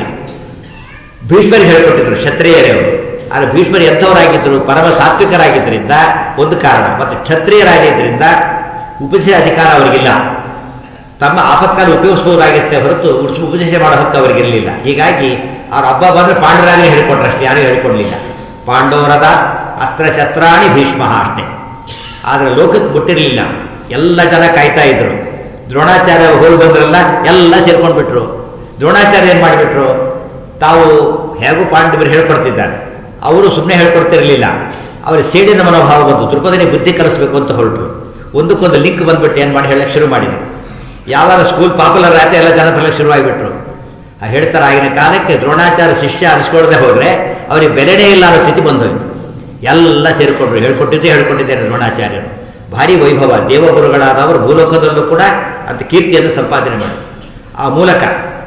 ಭೀಷ್ಮರಿಗೆ ಹೇಳ್ಕೊಟ್ಟಿದ್ರು ಕ್ಷತ್ರಿಯರೇ ಅವರು ಆದರೆ ಭೀಷ್ಮರು ಎಂಥವರಾಗಿದ್ದರು ಪರಮ ಸಾತ್ವಿಕರಾಗಿದ್ದರಿಂದ ಒಂದು ಕಾರಣ ಮತ್ತು ಕ್ಷತ್ರಿಯರಾಗಿದ್ದರಿಂದ ಉಪದೇಶ ಅಧಿಕಾರ ಅವರಿಗಿಲ್ಲ ತಮ್ಮ ಆಪತ್ಕಾಲ ಉಪಯೋಗಿಸಬಹುದಾಗಿತ್ತೆ ಹೊರತು ಉಳಿಸ್ ಉಪದೇಶ ಮಾಡೋ ಹಕ್ಕು ಅವರಿಗಿರಲಿಲ್ಲ ಹೀಗಾಗಿ ಅವ್ರ ಹಬ್ಬ ಬಂದರೆ ಪಾಂಡವರಾಗಲೇ ಹೇಳ್ಕೊಟ್ರು ಅಷ್ಟೇ ಯಾರಿಗೂ ಹೇಳ್ಕೊಡ್ಲಿಲ್ಲ ಪಾಂಡವರದ ಅಸ್ತ್ರಶಸ್ತ್ರಾಣಿ ಭೀಷ್ಮ ಅಷ್ಟೇ ಆದರೆ ಲೋಕಕ್ಕೆ ಬಿಟ್ಟಿರಲಿಲ್ಲ ಎಲ್ಲ ಜನ ಕಾಯ್ತಾ ಇದ್ರು ದ್ರೋಣಾಚಾರ್ಯ ಹೋಗಿ ಬಂದ್ರಲ್ಲ ಎಲ್ಲ ಸೇರ್ಕೊಂಡ್ಬಿಟ್ರು ದ್ರೋಣಾಚಾರ್ಯ ಏನು ಮಾಡಿಬಿಟ್ರು ತಾವು ಹೇಗೂ ಪಾಂಡವರು ಹೇಳ್ಕೊಡ್ತಿದ್ದಾರೆ ಅವರು ಸುಮ್ಮನೆ ಹೇಳ್ಕೊಡ್ತಿರಲಿಲ್ಲ ಅವರ ಸೇಡಿನ ಮನೋಭಾವ ಬಂತು ದ್ರುಪದಿನಿ ಬುದ್ಧಿ ಕಲಿಸ್ಬೇಕು ಅಂತ ಹೊರಟರು ಒಂದಕ್ಕೊಂದು ಲಿಂಕ್ ಬಂದ್ಬಿಟ್ಟು ಏನು ಮಾಡಿ ಹೇಳಕ್ಕೆ ಶುರು ಮಾಡಿದ್ರು ಯಾವಾಗ ಸ್ಕೂಲ್ ಪಾಪ್ಯುಲರ್ ಆಯ್ತು ಎಲ್ಲ ಜನ ಬರಲಿಕ್ಕೆ ಶುರುವಾಗಿಬಿಟ್ರು ಆ ಹೇಳ್ತಾರೆ ಆಗಿನ ಕಾಲಕ್ಕೆ ದ್ರೋಣಾಚಾರ್ಯ ಶಿಷ್ಯ ಅನಿಸ್ಕೊಳ್ದೆ ಹೋದರೆ ಅವರಿಗೆ ಬೆಲೆನೇ ಇಲ್ಲ ಅನ್ನೋ ಸ್ಥಿತಿ ಬಂದೋಯ್ತು ಎಲ್ಲ ಸೇರಿಕೊಂಡ್ರು ಹೇಳ್ಕೊಟ್ಟಿದ್ದೇ ಹೇಳ್ಕೊಂಡಿದ್ದಾರೆ ದ್ರೋಣಾಚಾರ್ಯರು ಭಾರಿ ವೈಭವ ದೇವಗುರುಗಳಾದವರು ಭೂಲೋಕದಲ್ಲೂ ಕೂಡ ಅಂತ ಕೀರ್ತಿಯನ್ನು ಸಂಪಾದನೆ ಮಾಡಿ ಆ ಮೂಲಕ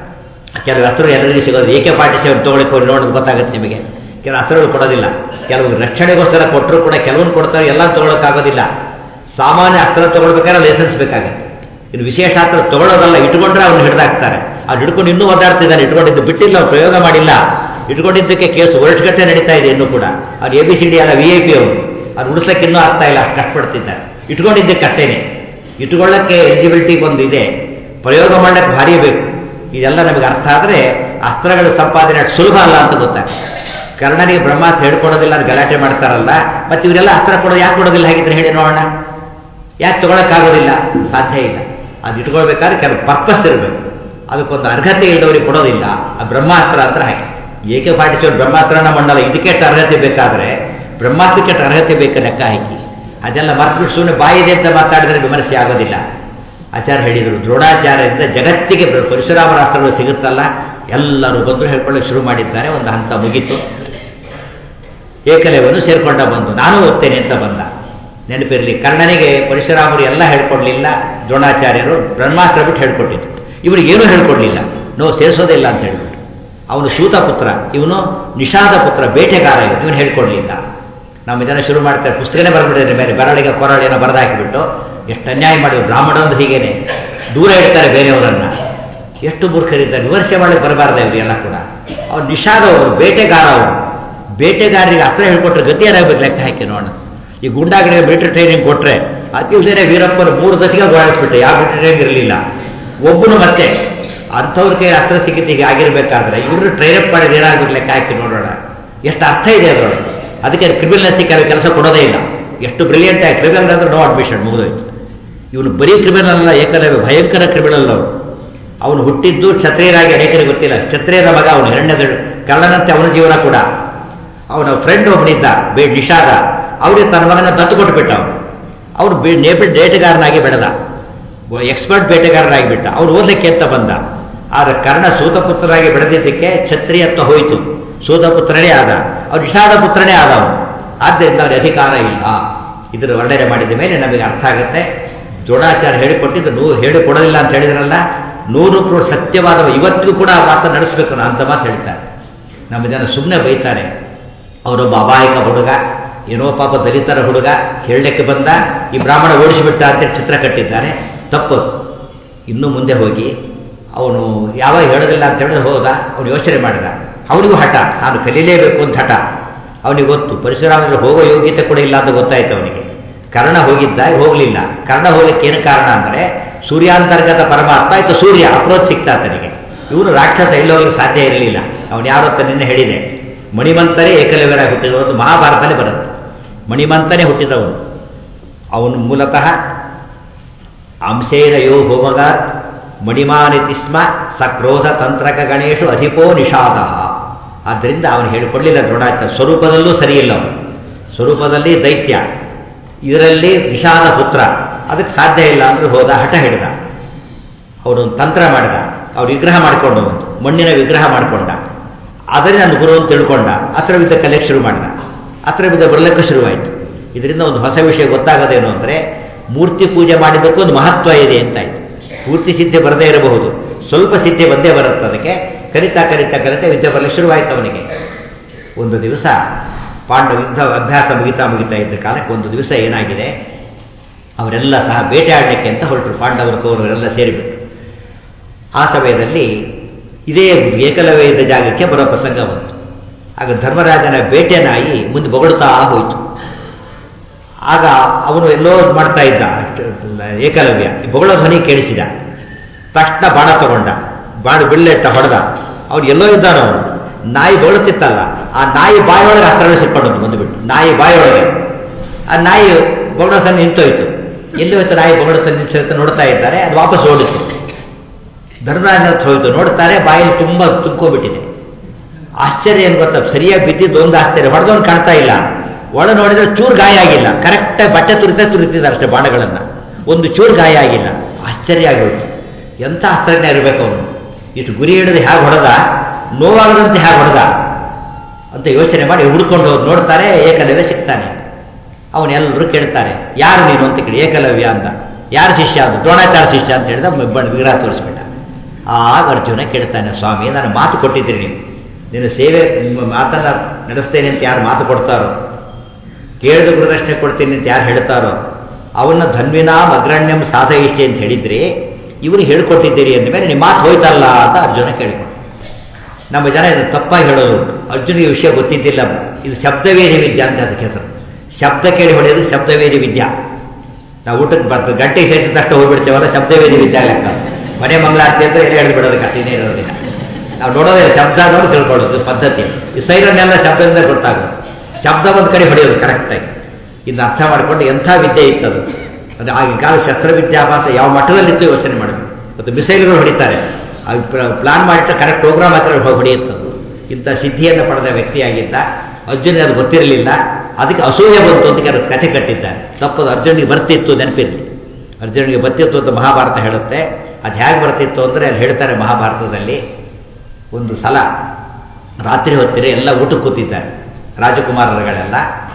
ಕೆಲವು ಅಸ್ತ್ರಗಳು ಎಲ್ಲರಿಗೂ ಸಿಗೋದು ಏಕೆ ಪಾಠಶೆ ತೊಗೊಳಕ್ಕೆ ಹೋಗಿ ನೋಡೋದು ಗೊತ್ತಾಗುತ್ತೆ ನಿಮಗೆ ಕೆಲವು ಅಸ್ತ್ರಗಳು ಕೊಡೋದಿಲ್ಲ ಕೆಲವು ರಕ್ಷಣೆಗೋಸ್ಕರ ಕೊಟ್ಟರು ಕೂಡ ಕೆಲವೊಂದು ಕೊಡ್ತಾರೆ ಎಲ್ಲ ತೊಗೊಳಕ್ಕಾಗೋದಿಲ್ಲ ಸಾಮಾನ್ಯ ಅಸ್ತ್ರ ತೊಗೊಳ್ಬೇಕಾದ್ರೆ ಲೈಸೆನ್ಸ್ ಬೇಕಾಗುತ್ತೆ ಇನ್ನು ವಿಶೇಷ ಅಸ್ತ್ರ ತೊಗೊಳೋದಲ್ಲ ಇಟ್ಕೊಂಡ್ರೆ ಅವ್ನು ಹಿಡಿದಾಕ್ತಾರೆ ಅವ್ನು ಹಿಡ್ಕೊಂಡು ಇನ್ನೂ ಒದ್ದಾಡ್ತಿದ್ದಾನೆ ಇಟ್ಕೊಂಡಿದ್ದು ಬಿಟ್ಟಿಲ್ಲ ಅವ್ನು ಪ್ರಯೋಗ ಮಾಡಿಲ್ಲ ಇಟ್ಕೊಂಡಿದ್ದಕ್ಕೆ ಕೇಸು ವರ್ಷಗಟ್ಟೆ ನಡೀತಾ ಇದೆ ಇನ್ನೂ ಕೂಡ ಅವ್ರು ಎ ಬಿ ಸಿ ಡಿ ಅಲ್ಲ ವಿ ಐ ಪಿ ಅವರು ಅವ್ರು ಉಳಿಸ್ಲಿಕ್ಕೆ ಇನ್ನೂ ಆಗ್ತಾ ಇಲ್ಲ ಅಷ್ಟು ಕಷ್ಟಪಡ್ತಿದ್ದಾರೆ ಇಟ್ಕೊಂಡಿದ್ದೆ ಕಟ್ಟೇನೆ ಇಟ್ಕೊಳ್ಳೋಕ್ಕೆ ಎಲಿಜಿಬಿಲಿಟಿ ಒಂದು ಇದೆ ಪ್ರಯೋಗ ಮಾಡಕ್ಕೆ ಭಾರಿ ಬೇಕು ಇದೆಲ್ಲ ನಮಗೆ ಅರ್ಥ ಆದರೆ ಅಸ್ತ್ರಗಳ ಸಂಪಾದನೆ ಅಷ್ಟು ಸುಲಭ ಅಲ್ಲ ಅಂತ ಗೊತ್ತಾಗ್ತದೆ ಕರ್ಣನಿಗೆ ಬ್ರಹ್ಮಾಸ್ತ್ರ ಹೇಳ್ಕೊಡೋದಿಲ್ಲ ಅದು ಗಲಾಟೆ ಮಾಡ್ತಾರಲ್ಲ ಮತ್ತೆ ಇವರೆಲ್ಲ ಅಸ್ತ್ರ ಕೊಡೋದು ಯಾಕೆ ಕೊಡೋದಿಲ್ಲ ಹಾಗಿದ್ರೆ ಹೇಳಿ ನೋಡೋಣ ಯಾಕೆ ತೊಗೊಳಕ್ಕಾಗೋದಿಲ್ಲ ಸಾಧ್ಯ ಇಲ್ಲ ಅದು ಇಟ್ಕೊಳ್ಬೇಕಾದ್ರೆ ಕೆಲವು ಪರ್ಪಸ್ ಇರಬೇಕು ಅದಕ್ಕೊಂದು ಅರ್ಹತೆ ಇಲ್ಲದವ್ರಿಗೆ ಕೊಡೋದಿಲ್ಲ ಆ ಬ್ರಹ್ಮಾಸ್ತ್ರ ಅಂತ ಹಾಗೆ ಏಕೆ ಪಾಟಿಸೋರು ಬ್ರಹ್ಮಾಸ್ತ್ರನ ಮಂಡಲ ಇದಕ್ಕೆ ಅರ್ಹತೆ ಬೇಕಾದರೆ ಬ್ರಹ್ಮಾಸ್ತ್ರಕ್ಕೆ ಅರ್ಹತೆ ಬೇಕು ಲೆಕ್ಕ ಹಾಕಿ ಅದೆಲ್ಲ ಮರ್ತ್ಬಿಟ್ಟು ಸುಮ್ಮನೆ ಬಾಯಿದೆ ಅಂತ ಮಾತಾಡಿದರೆ ವಿಮರ್ಶೆ ಆಗೋದಿಲ್ಲ ಆಚಾರ್ಯ ಹೇಳಿದರು ದ್ರೋಣಾಚಾರ್ಯರಿಂದ ಜಗತ್ತಿಗೆ ಪರಶುರಾಮರ ಅಸ್ತ್ರಗಳು ಸಿಗುತ್ತಲ್ಲ ಎಲ್ಲರೂ ಬಂದು ಹೇಳ್ಕೊಳ್ಳೋಕೆ ಶುರು ಮಾಡಿದ್ದಾರೆ ಒಂದು ಹಂತ ಮುಗೀತು ಏಕಲೇವನ್ನು ಸೇರ್ಕೊಂಡ ಬಂದು ನಾನು ಓದ್ತೇನೆ ಅಂತ ಬಂದ ನೆನಪಿರಲಿ ಕರ್ಣನಿಗೆ ಪರಶುರಾಮರು ಎಲ್ಲ ಹೇಳ್ಕೊಡ್ಲಿಲ್ಲ ದ್ರೋಣಾಚಾರ್ಯರು ಬ್ರಹ್ಮಾಸ್ತ್ರ ಬಿಟ್ಟು ಹೇಳ್ಕೊಟ್ಟಿದ್ರು ಇವರಿಗೆ ಏನೂ ಹೇಳ್ಕೊಡ್ಲಿಲ್ಲ ನೋ ಸೇರಿಸೋದಿಲ್ಲ ಅಂತ ಹೇಳ್ಬಿಟ್ಟು ಅವನು ಸೂತ ಪುತ್ರ ಇವನು ನಿಷಾದ ಪುತ್ರ ಬೇಟೆಗಾರ ಇವನು ಇವನು ಹೇಳ್ಕೊಡ್ಲಿಲ್ಲ ನಮ್ಮ ಜನ ಶುರು ಮಾಡ್ತಾರೆ ಪುಸ್ತಕನೇ ಬರ್ಬಿಟ್ಟಿದ್ರೆ ಮೇಲೆ ಬೆರಳಿಗೆ ಕೊರಳೇನೋ ಬರೆದಾಕಿಬಿಟ್ಟು ಎಷ್ಟು ಅನ್ಯಾಯ ಮಾಡಿದ್ರು ಬ್ರಾಹ್ಮಣಂದು ಹೀಗೇನೆ ದೂರ ಇಡ್ತಾರೆ ಬೇರೆಯವರನ್ನ ಎಷ್ಟು ಮೂರ್ಖರಿದ್ದಾರೆ ವಿಮರ್ಶೆ ಮಾಡಲಿಕ್ಕೆ ಬರಬಾರ್ದು ಇವರು ಎಲ್ಲ ಕೂಡ ಅವ್ರು ನಿಷಾದ ಅವರು ಬೇಟೆಗಾರ ಅವರು ಬೇಟೆಗಾರರಿಗೆ ಅಸ್ತ್ರ ಹೇಳ್ಕೊಟ್ರೆ ಗತಿ ಏನಾಗಬೇಕು ಲೆಕ್ಕ ಹಾಕಿ ನೋಡೋಣ ಈ ಗುಂಡಾಗರಿಗೆ ಮಿಲಿಟರಿ ಟ್ರೈನಿಂಗ್ ಕೊಟ್ಟರೆ ಅತಿ ಉದಯನೇ ವೀರಪ್ಪನ ಮೂರು ದಶಕ ಗೋಳಿಸ್ಬಿಟ್ಟೆ ಯಾವ ಮಿಲಿಟರಿ ಟ್ರೈನಿಂಗ್ ಇರಲಿಲ್ಲ ಒಬ್ಬನು ಮತ್ತೆ ಅಂಥವ್ರಿಗೆ ಅಸ್ತ್ರ ಸಿಗಿತಿಗೆ ಆಗಿರಬೇಕಾದ್ರೆ ಇವರು ಟ್ರೈನಪ್ ಮಾಡಿದ ಏನಾಗಬೇಕು ಲೆಕ್ಕ ಹಾಕಿ ನೋಡೋಣ ಎಷ್ಟು ಅರ್ಥ ಇದೆ ಅದರೊಳಗೆ ಅದಕ್ಕೆ ಕ್ರಿಮಿನಲ್ಸಿ ಕೆಲವು ಕೆಲಸ ಕೊಡೋದೇ ಇಲ್ಲ ಎಷ್ಟು ಬ್ರಿಲಿಯಂಟ್ ಆಗಿ ಕ್ರಿಮಿನಲ್ ಅಂದ್ರೆ ನೋ ಅಡ್ಮಿಷನ್ ಮುಗಿದೋಯ್ತು ಇವನು ಬರೀ ಕ್ರಿಮಿನಲ್ ಅಲ್ಲ ಏಕಲವ್ಯ ಭಯಂಕರ ಕ್ರಿಮಿನಲ್ ಅವರು ಅವನು ಹುಟ್ಟಿದ್ದು ಕ್ಷತ್ರಿಯರಾಗಿ ಅನೇಕರಿಗೆ ಗೊತ್ತಿಲ್ಲ ಕ್ಷತ್ರಿಯರ ಮಗ ಅವನು ಎರಡನೇದು ಕಳ್ಳನಂತೆ ಅವನ ಜೀವನ ಕೂಡ ಅವನ ಫ್ರೆಂಡ್ ಒಬ್ಬನಿದ್ದ ಬೇ ನಿಷಾದ ಅವನಿಗೆ ತನ್ನ ಮಗನ ದತ್ತು ಕೊಟ್ಟುಬಿಟ್ಟ ಅವನು ಅವ್ರು ಬೆ ನೇಪಿಡ್ ಬೇಟೆಗಾರನಾಗಿ ಬೆಳೆದ ಎಕ್ಸ್ಪರ್ಟ್ ಬೇಟೆಗಾರನಾಗಿ ಬಿಟ್ಟ ಅವ್ರು ಓದಲಿಕ್ಕೆ ಅಂತ ಬಂದ ಆದರೆ ಕರ್ಣ ಸೂತಪುತ್ರರಾಗಿ ಬೆಳೆದಿದ್ದಕ್ಕೆ ಛತ್ರಿಯತ್ವ ಹೋಯಿತು ಸೂತಪುತ್ರನೇ ಆದ ಅವ್ರು ಇಷಾದ ಪುತ್ರನೇ ಆದ ಅವನು ಆದ್ದರಿಂದ ಅವ್ರಿಗೆ ಅಧಿಕಾರ ಇಲ್ಲ ಇದರ ವರ್ಣನೆ ಮಾಡಿದ ಮೇಲೆ ನಮಗೆ ಅರ್ಥ ಆಗುತ್ತೆ ದ್ರೋಣಾಚಾರ್ಯ ಹೇಳಿಕೊಟ್ಟಿದ್ದು ನೂ ಹೇಳಿಕೊಡೋದಿಲ್ಲ ಅಂತ ಹೇಳಿದ್ರಲ್ಲ ನೂರು ನೂರು ಸತ್ಯವಾದ ಇವತ್ತಿಗೂ ಕೂಡ ಆ ಮಾತನ್ನು ನಡೆಸಬೇಕು ನಾ ಅಂತ ಮಾತು ಹೇಳ್ತಾರೆ ನಮ್ಮ ಜನ ಸುಮ್ಮನೆ ಬೈತಾರೆ ಅವರೊಬ್ಬ ಅಮಾಯಕ ಹುಡುಗ ಏನೋ ಪಾಪ ದಲಿತರ ಹುಡುಗ ಕೇಳಲಿಕ್ಕೆ ಬಂದ ಈ ಬ್ರಾಹ್ಮಣ ಓಡಿಸಿಬಿಟ್ಟ ಅಂತ ಚಿತ್ರ ಕಟ್ಟಿದ್ದಾನೆ ತಪ್ಪದು ಇನ್ನೂ ಮುಂದೆ ಹೋಗಿ ಅವನು ಯಾವಾಗ ಹೇಳೋದಿಲ್ಲ ಅಂತ ಹೇಳಿದ್ರೆ ಹೋದ ಅವನು ಯೋಚನೆ ಮಾಡಿದ ಅವನಿಗೂ ಹಠ ನಾನು ಕಲೀಲೇಬೇಕು ಅಂತ ಹಠ ಅವನಿಗೆ ಗೊತ್ತು ಪರಶುರಾಮರು ಹೋಗೋ ಯೋಗ್ಯತೆ ಕೂಡ ಇಲ್ಲ ಅಂತ ಗೊತ್ತಾಯ್ತು ಅವನಿಗೆ ಕರ್ಣ ಹೋಗಿದ್ದ ಹೋಗಲಿಲ್ಲ ಕರ್ಣ ಹೋಗ್ಲಿಕ್ಕೆ ಏನು ಕಾರಣ ಅಂದರೆ ಸೂರ್ಯಾಂತರ್ಗತ ಪರಮಾತ್ಮ ಆಯ್ತು ಸೂರ್ಯ ಅಪ್ರೋಚ್ ಸಿಗ್ತಾ ಆತನಿಗೆ ಇವನು ರಾಕ್ಷಸ ಎಲ್ಲಿ ಹೋಗ್ಲಿಕ್ಕೆ ಸಾಧ್ಯ ಇರಲಿಲ್ಲ ಅವನು ಯಾರು ಅಂತ ನಿನ್ನೆ ಹೇಳಿದೆ ಮಣಿಮಂತನೇ ಏಕಲವ್ಯರಾಗಿ ಹುಟ್ಟಿದವನು ಮಹಾಭಾರತನೇ ಬರುತ್ತೆ ಮಣಿಮಂತನೇ ಹುಟ್ಟಿದವನು ಅವನು ಮೂಲತಃ ಅಂಶೇನ ಯೋ ಹೋಮಗಾತ್ ಮಣಿಮಾನಿತಿ ಸ್ಮ ಸಕ್ರೋಧ ತಂತ್ರಕ ಗಣೇಶು ಅಧಿಪೋ ನಿಷಾದ ಆದ್ದರಿಂದ ಅವನು ಹೇಳಿಕೊಳ್ಳಿಲ್ಲ ದ್ರೋಣಾಚಾರ್ಯ ಸ್ವರೂಪದಲ್ಲೂ ಸರಿಯಿಲ್ಲ ಅವನು ಸ್ವರೂಪದಲ್ಲಿ ದೈತ್ಯ ಇದರಲ್ಲಿ ವಿಷಾದ ಪುತ್ರ ಅದಕ್ಕೆ ಸಾಧ್ಯ ಇಲ್ಲ ಅಂದ್ರೆ ಹೋದ ಹಠ ಹಿಡಿದ ಅವನು ತಂತ್ರ ಮಾಡಿದ ಅವ್ರು ವಿಗ್ರಹ ಮಾಡಿಕೊಂಡು ಮಣ್ಣಿನ ವಿಗ್ರಹ ಮಾಡಿಕೊಂಡ ಆದರೆ ನಾನು ಗುರು ಅಂತ ತಿಳ್ಕೊಂಡ ಅತ್ರವಿದ್ದ ಕಲಿಯಕ್ಕೆ ಶುರು ಮಾಡಿದ ಅತ್ರವಿದ್ದ ಬರಲಿಕ್ಕೆ ಶುರುವಾಯಿತು ಇದರಿಂದ ಒಂದು ಹೊಸ ವಿಷಯ ಗೊತ್ತಾಗೋದೇನು ಅಂದರೆ ಮೂರ್ತಿ ಪೂಜೆ ಮಾಡಿದ್ದಕ್ಕೂ ಒಂದು ಮಹತ್ವ ಇದೆ ಅಂತಾಯಿತು ಪೂರ್ತಿ ಸಿದ್ಧಿ ಬರದೇ ಇರಬಹುದು ಸ್ವಲ್ಪ ಸಿದ್ಧಿ ಬಂದೇ ಬರುತ್ತೆ ಅದಕ್ಕೆ ಕಲಿತಾ ಕಲಿತಾ ಕಲಿತಾ ವಿದ್ಯೆ ಬರಲಿಕ್ಕೆ ಶುರುವಾಯಿತು ಅವನಿಗೆ ಒಂದು ದಿವಸ ಪಾಂಡವ ಯುದ್ಧ ಅಭ್ಯಾಸ ಮುಗಿತಾ ಮುಗಿತಾ ಇದ್ದ ಕಾಲಕ್ಕೆ ಒಂದು ದಿವಸ ಏನಾಗಿದೆ ಅವರೆಲ್ಲ ಸಹ ಬೇಟೆ ಆಡಲಿಕ್ಕೆ ಅಂತ ಹೊರಟರು ಪಾಂಡವರು ಕೌರವರೆಲ್ಲ ಸೇರಿಬಿಟ್ರು ಆ ಸಮಯದಲ್ಲಿ ಇದೇ ಏಕಲವ್ಯ ಇದ್ದ ಜಾಗಕ್ಕೆ ಬರೋ ಪ್ರಸಂಗ ಬಂತು ಆಗ ಧರ್ಮರಾಜನ ಬೇಟೆ ನಾಯಿ ಮುಂದೆ ಬೊಗಳ್ತಾ ಹೋಯಿತು ಆಗ ಅವನು ಎಲ್ಲೋ ಮಾಡ್ತಾ ಇದ್ದ ಏಕಲವ್ಯ ಬೊಗಳ ಧ್ವನಿ ಕೇಳಿಸಿದ ತಕ್ಷಣ ಬಾಣ ತಗೊಂಡ ಬಾಣ ಬಿಳ್ಳೆಟ್ಟ ಹೊಡೆದ ಅವ್ನು ಎಲ್ಲೋ ಇದ್ದಾನೋ ಅವನು ನಾಯಿ ಬೊಗಳುತ್ತಿತ್ತಲ್ಲ ಆ ನಾಯಿ ಬಾಯೊಳಗೆ ಹತ್ರ ಸಿಕ್ಕೊಂಡು ಬಂದುಬಿಟ್ಟು ನಾಯಿ ಬಾಯೊಳಗೆ ಆ ನಾಯಿ ಬೊಗಳಸನ್ನು ನಿಂತೋಯ್ತು ಎಲ್ಲಿ ಹೋಯ್ತು ನಾಯಿ ಬೊಗಳಸನ್ನು ನಿಲ್ಸಿರುತ್ತೆ ನೋಡ್ತಾ ಇದ್ದಾರೆ ಅದು ವಾಪಸ್ ಓಡಿತು ಧರ್ಮರಾಜನ ಹತ್ರ ಹೋಯ್ತು ನೋಡ್ತಾರೆ ಬಾಯಲ್ಲಿ ತುಂಬ ತುಂಬ್ಕೋಬಿಟ್ಟಿದೆ ಆಶ್ಚರ್ಯ ಏನು ಗೊತ್ತಾ ಸರಿಯಾಗಿ ಬಿದ್ದಿದ್ದು ಒಂದು ಆಶ್ಚರ್ಯ ಹೊಡೆದವನು ಕಾಣ್ತಾ ಇಲ್ಲ ಒಳ ನೋಡಿದ್ರೆ ಚೂರು ಗಾಯ ಆಗಿಲ್ಲ ಕರೆಕ್ಟಾಗಿ ಬಟ್ಟೆ ತುರಿತಾ ತುರಿತಿದ್ದಾರೆ ಅಷ್ಟೇ ಬಾಣಗಳನ್ನು ಒಂದು ಚೂರು ಗಾಯ ಆಗಿಲ್ಲ ಆಶ್ಚರ್ಯ ಆಗೋಯ್ತು ಎಂಥ ಆಶ್ಚರ್ಯ ಇರಬೇಕು ಅವನು ಇಷ್ಟು ಗುರಿ ಹಿಡಿದು ಹೇಗೆ ಹೊಡೆದ ನೋವಾಗದಂತೆ ಹೇಗೆ ಹೊಡೆದ ಅಂತ ಯೋಚನೆ ಮಾಡಿ ಹುಡ್ಕೊಂಡು ಹೋಗಿ ನೋಡ್ತಾರೆ ಏಕಲವ್ಯ ಸಿಗ್ತಾನೆ ಅವನೆಲ್ಲರೂ ಕೇಳ್ತಾರೆ ಯಾರು ನೀನು ಅಂತ ಕೇಳಿ ಏಕಲವ್ಯ ಅಂತ ಯಾರು ಶಿಷ್ಯ ಅಂತ ದ್ರೋಣಾಚಾರ್ಯ ಶಿಷ್ಯ ಅಂತ ಹೇಳಿದ ವಿಗ್ರಹ ತೋರಿಸ್ಬಿಟ್ಟ ಆಗ ಅರ್ಜುನ ಕೇಳ್ತಾನೆ ಸ್ವಾಮಿ ನಾನು ಮಾತು ಕೊಟ್ಟಿದ್ದೀನಿ ನೀವು ನಿನ್ನ ಸೇವೆ ನಿಮ್ಮ ಮಾತನ್ನು ನಡೆಸ್ತೇನೆ ಅಂತ ಯಾರು ಮಾತು ಕೊಡ್ತಾರೋ ಕೇಳಿದ ಗುರುದಕ್ಷಿಣೆ ಕೊಡ್ತೀನಿ ಅಂತ ಯಾರು ಹೇಳ್ತಾರೋ ಅವನ್ನ ಧನ್ವಿನಾಂ ಅಗ್ರಣ್ಯಂ ಸಾಧಯಿಷ್ಠೆ ಅಂತ ಹೇಳಿದ್ರಿ ಇವರು ಹೇಳ್ಕೊಟ್ಟಿದ್ದೀರಿ ಅಂದಮೇಲೆ ನಿಮ್ಮ ಮಾತು ಹೋಯ್ತಲ್ಲ ಅಂತ ಅರ್ಜುನ ಕೇಳಿಕೊಂಡು ನಮ್ಮ ಜನ ಇದು ತಪ್ಪಾಗಿ ಹೇಳೋದು ಅರ್ಜುನಿಗೆ ವಿಷಯ ಗೊತ್ತಿದ್ದಿಲ್ಲ ಇದು ಶಬ್ದವೇದಿ ವಿದ್ಯಾ ಅಂತ ಅದಕ್ಕೆ ಹೆಸರು ಶಬ್ದ ಕೇಳಿ ಹೊಡೆಯೋದು ಶಬ್ದವೇದಿ ವಿದ್ಯಾ ನಾವು ಊಟಕ್ಕೆ ಬರ್ತದೆ ಗಂಟೆ ಸೇರಿದ ತಕ್ಷಣ ಹೋಗ್ಬಿಡ್ತೇವಲ್ಲ ಶಬ್ದವೇದಿ ವಿದ್ಯಾ ಲೆಕ್ಕ ಮನೆ ಮಂಗಳಾರತಿ ಅಂತ ಎಲ್ಲ ಹೇಳಿ ಬಿಡೋದು ಕಷ್ಟ ಇನ್ನೇ ಇರೋದಿಲ್ಲ ನಾವು ನೋಡೋದೇ ಶಬ್ದ ನೋಡಿ ತಿಳ್ಕೊಳ್ಳೋದು ಪದ್ಧತಿ ಈ ಸೈರನ್ ಎಲ್ಲ ಶಬ್ದದಿಂದ ಗೊತ್ತಾಗೋದು ಶಬ್ದ ಒಂದು ಕಡೆ ಹೊಡೆಯೋದು ಕರೆಕ್ಟಾಗಿ ಇದನ್ನ ಅರ್ಥ ಮಾಡಿಕೊಂಡು ಎಂಥ ವಿದ್ಯೆ ಇತ್ತದು ಅದು ಆಗಿನ ಕಾಲ ಶಸ್ತ್ರವಿದ್ಯಾಭ್ಯಾಸ ಯಾವ ಮಟ್ಟದಲ್ಲಿತ್ತು ಯೋಚನೆ ಮಾಡಬೇಕು ಮತ್ತು ಮಿಸೈಲ್ಗಳು ಹೊಡಿತಾರೆ ಅದು ಪ್ಲಾನ್ ಮಾಡಿಟ್ಟು ಕರೆಕ್ಟ್ ಪ್ರೋಗ್ರಾಮ್ ಹತ್ರ ಹೊಡೆಯುತ್ತದು ಇಂಥ ಸಿದ್ಧಿಯನ್ನು ಪಡೆದ ವ್ಯಕ್ತಿಯಾಗಿದ್ದ ಅರ್ಜುನಿಗೆ ಅದು ಗೊತ್ತಿರಲಿಲ್ಲ ಅದಕ್ಕೆ ಅಸೂಯೆ ಬಂತು ಅಂತ ಕೆಲವು ಕಥೆ ಕಟ್ಟಿದ್ದಾರೆ ತಪ್ಪದು ಅರ್ಜುನಿಗೆ ಬರ್ತಿತ್ತು ನೆನಪಿರಲಿ ಅರ್ಜುನಿಗೆ ಬರ್ತಿತ್ತು ಅಂತ ಮಹಾಭಾರತ ಹೇಳುತ್ತೆ ಅದು ಹೇಗೆ ಬರ್ತಿತ್ತು ಅಂದರೆ ಅಲ್ಲಿ ಹೇಳ್ತಾರೆ ಮಹಾಭಾರತದಲ್ಲಿ ಒಂದು ಸಲ ರಾತ್ರಿ ಹೊತ್ತಿರ ಎಲ್ಲ ಊಟಕ್ಕೆ ಕೂತಿದ್ದಾರೆ ರಾಜಕುಮಾರರುಗಳೆಲ್ಲ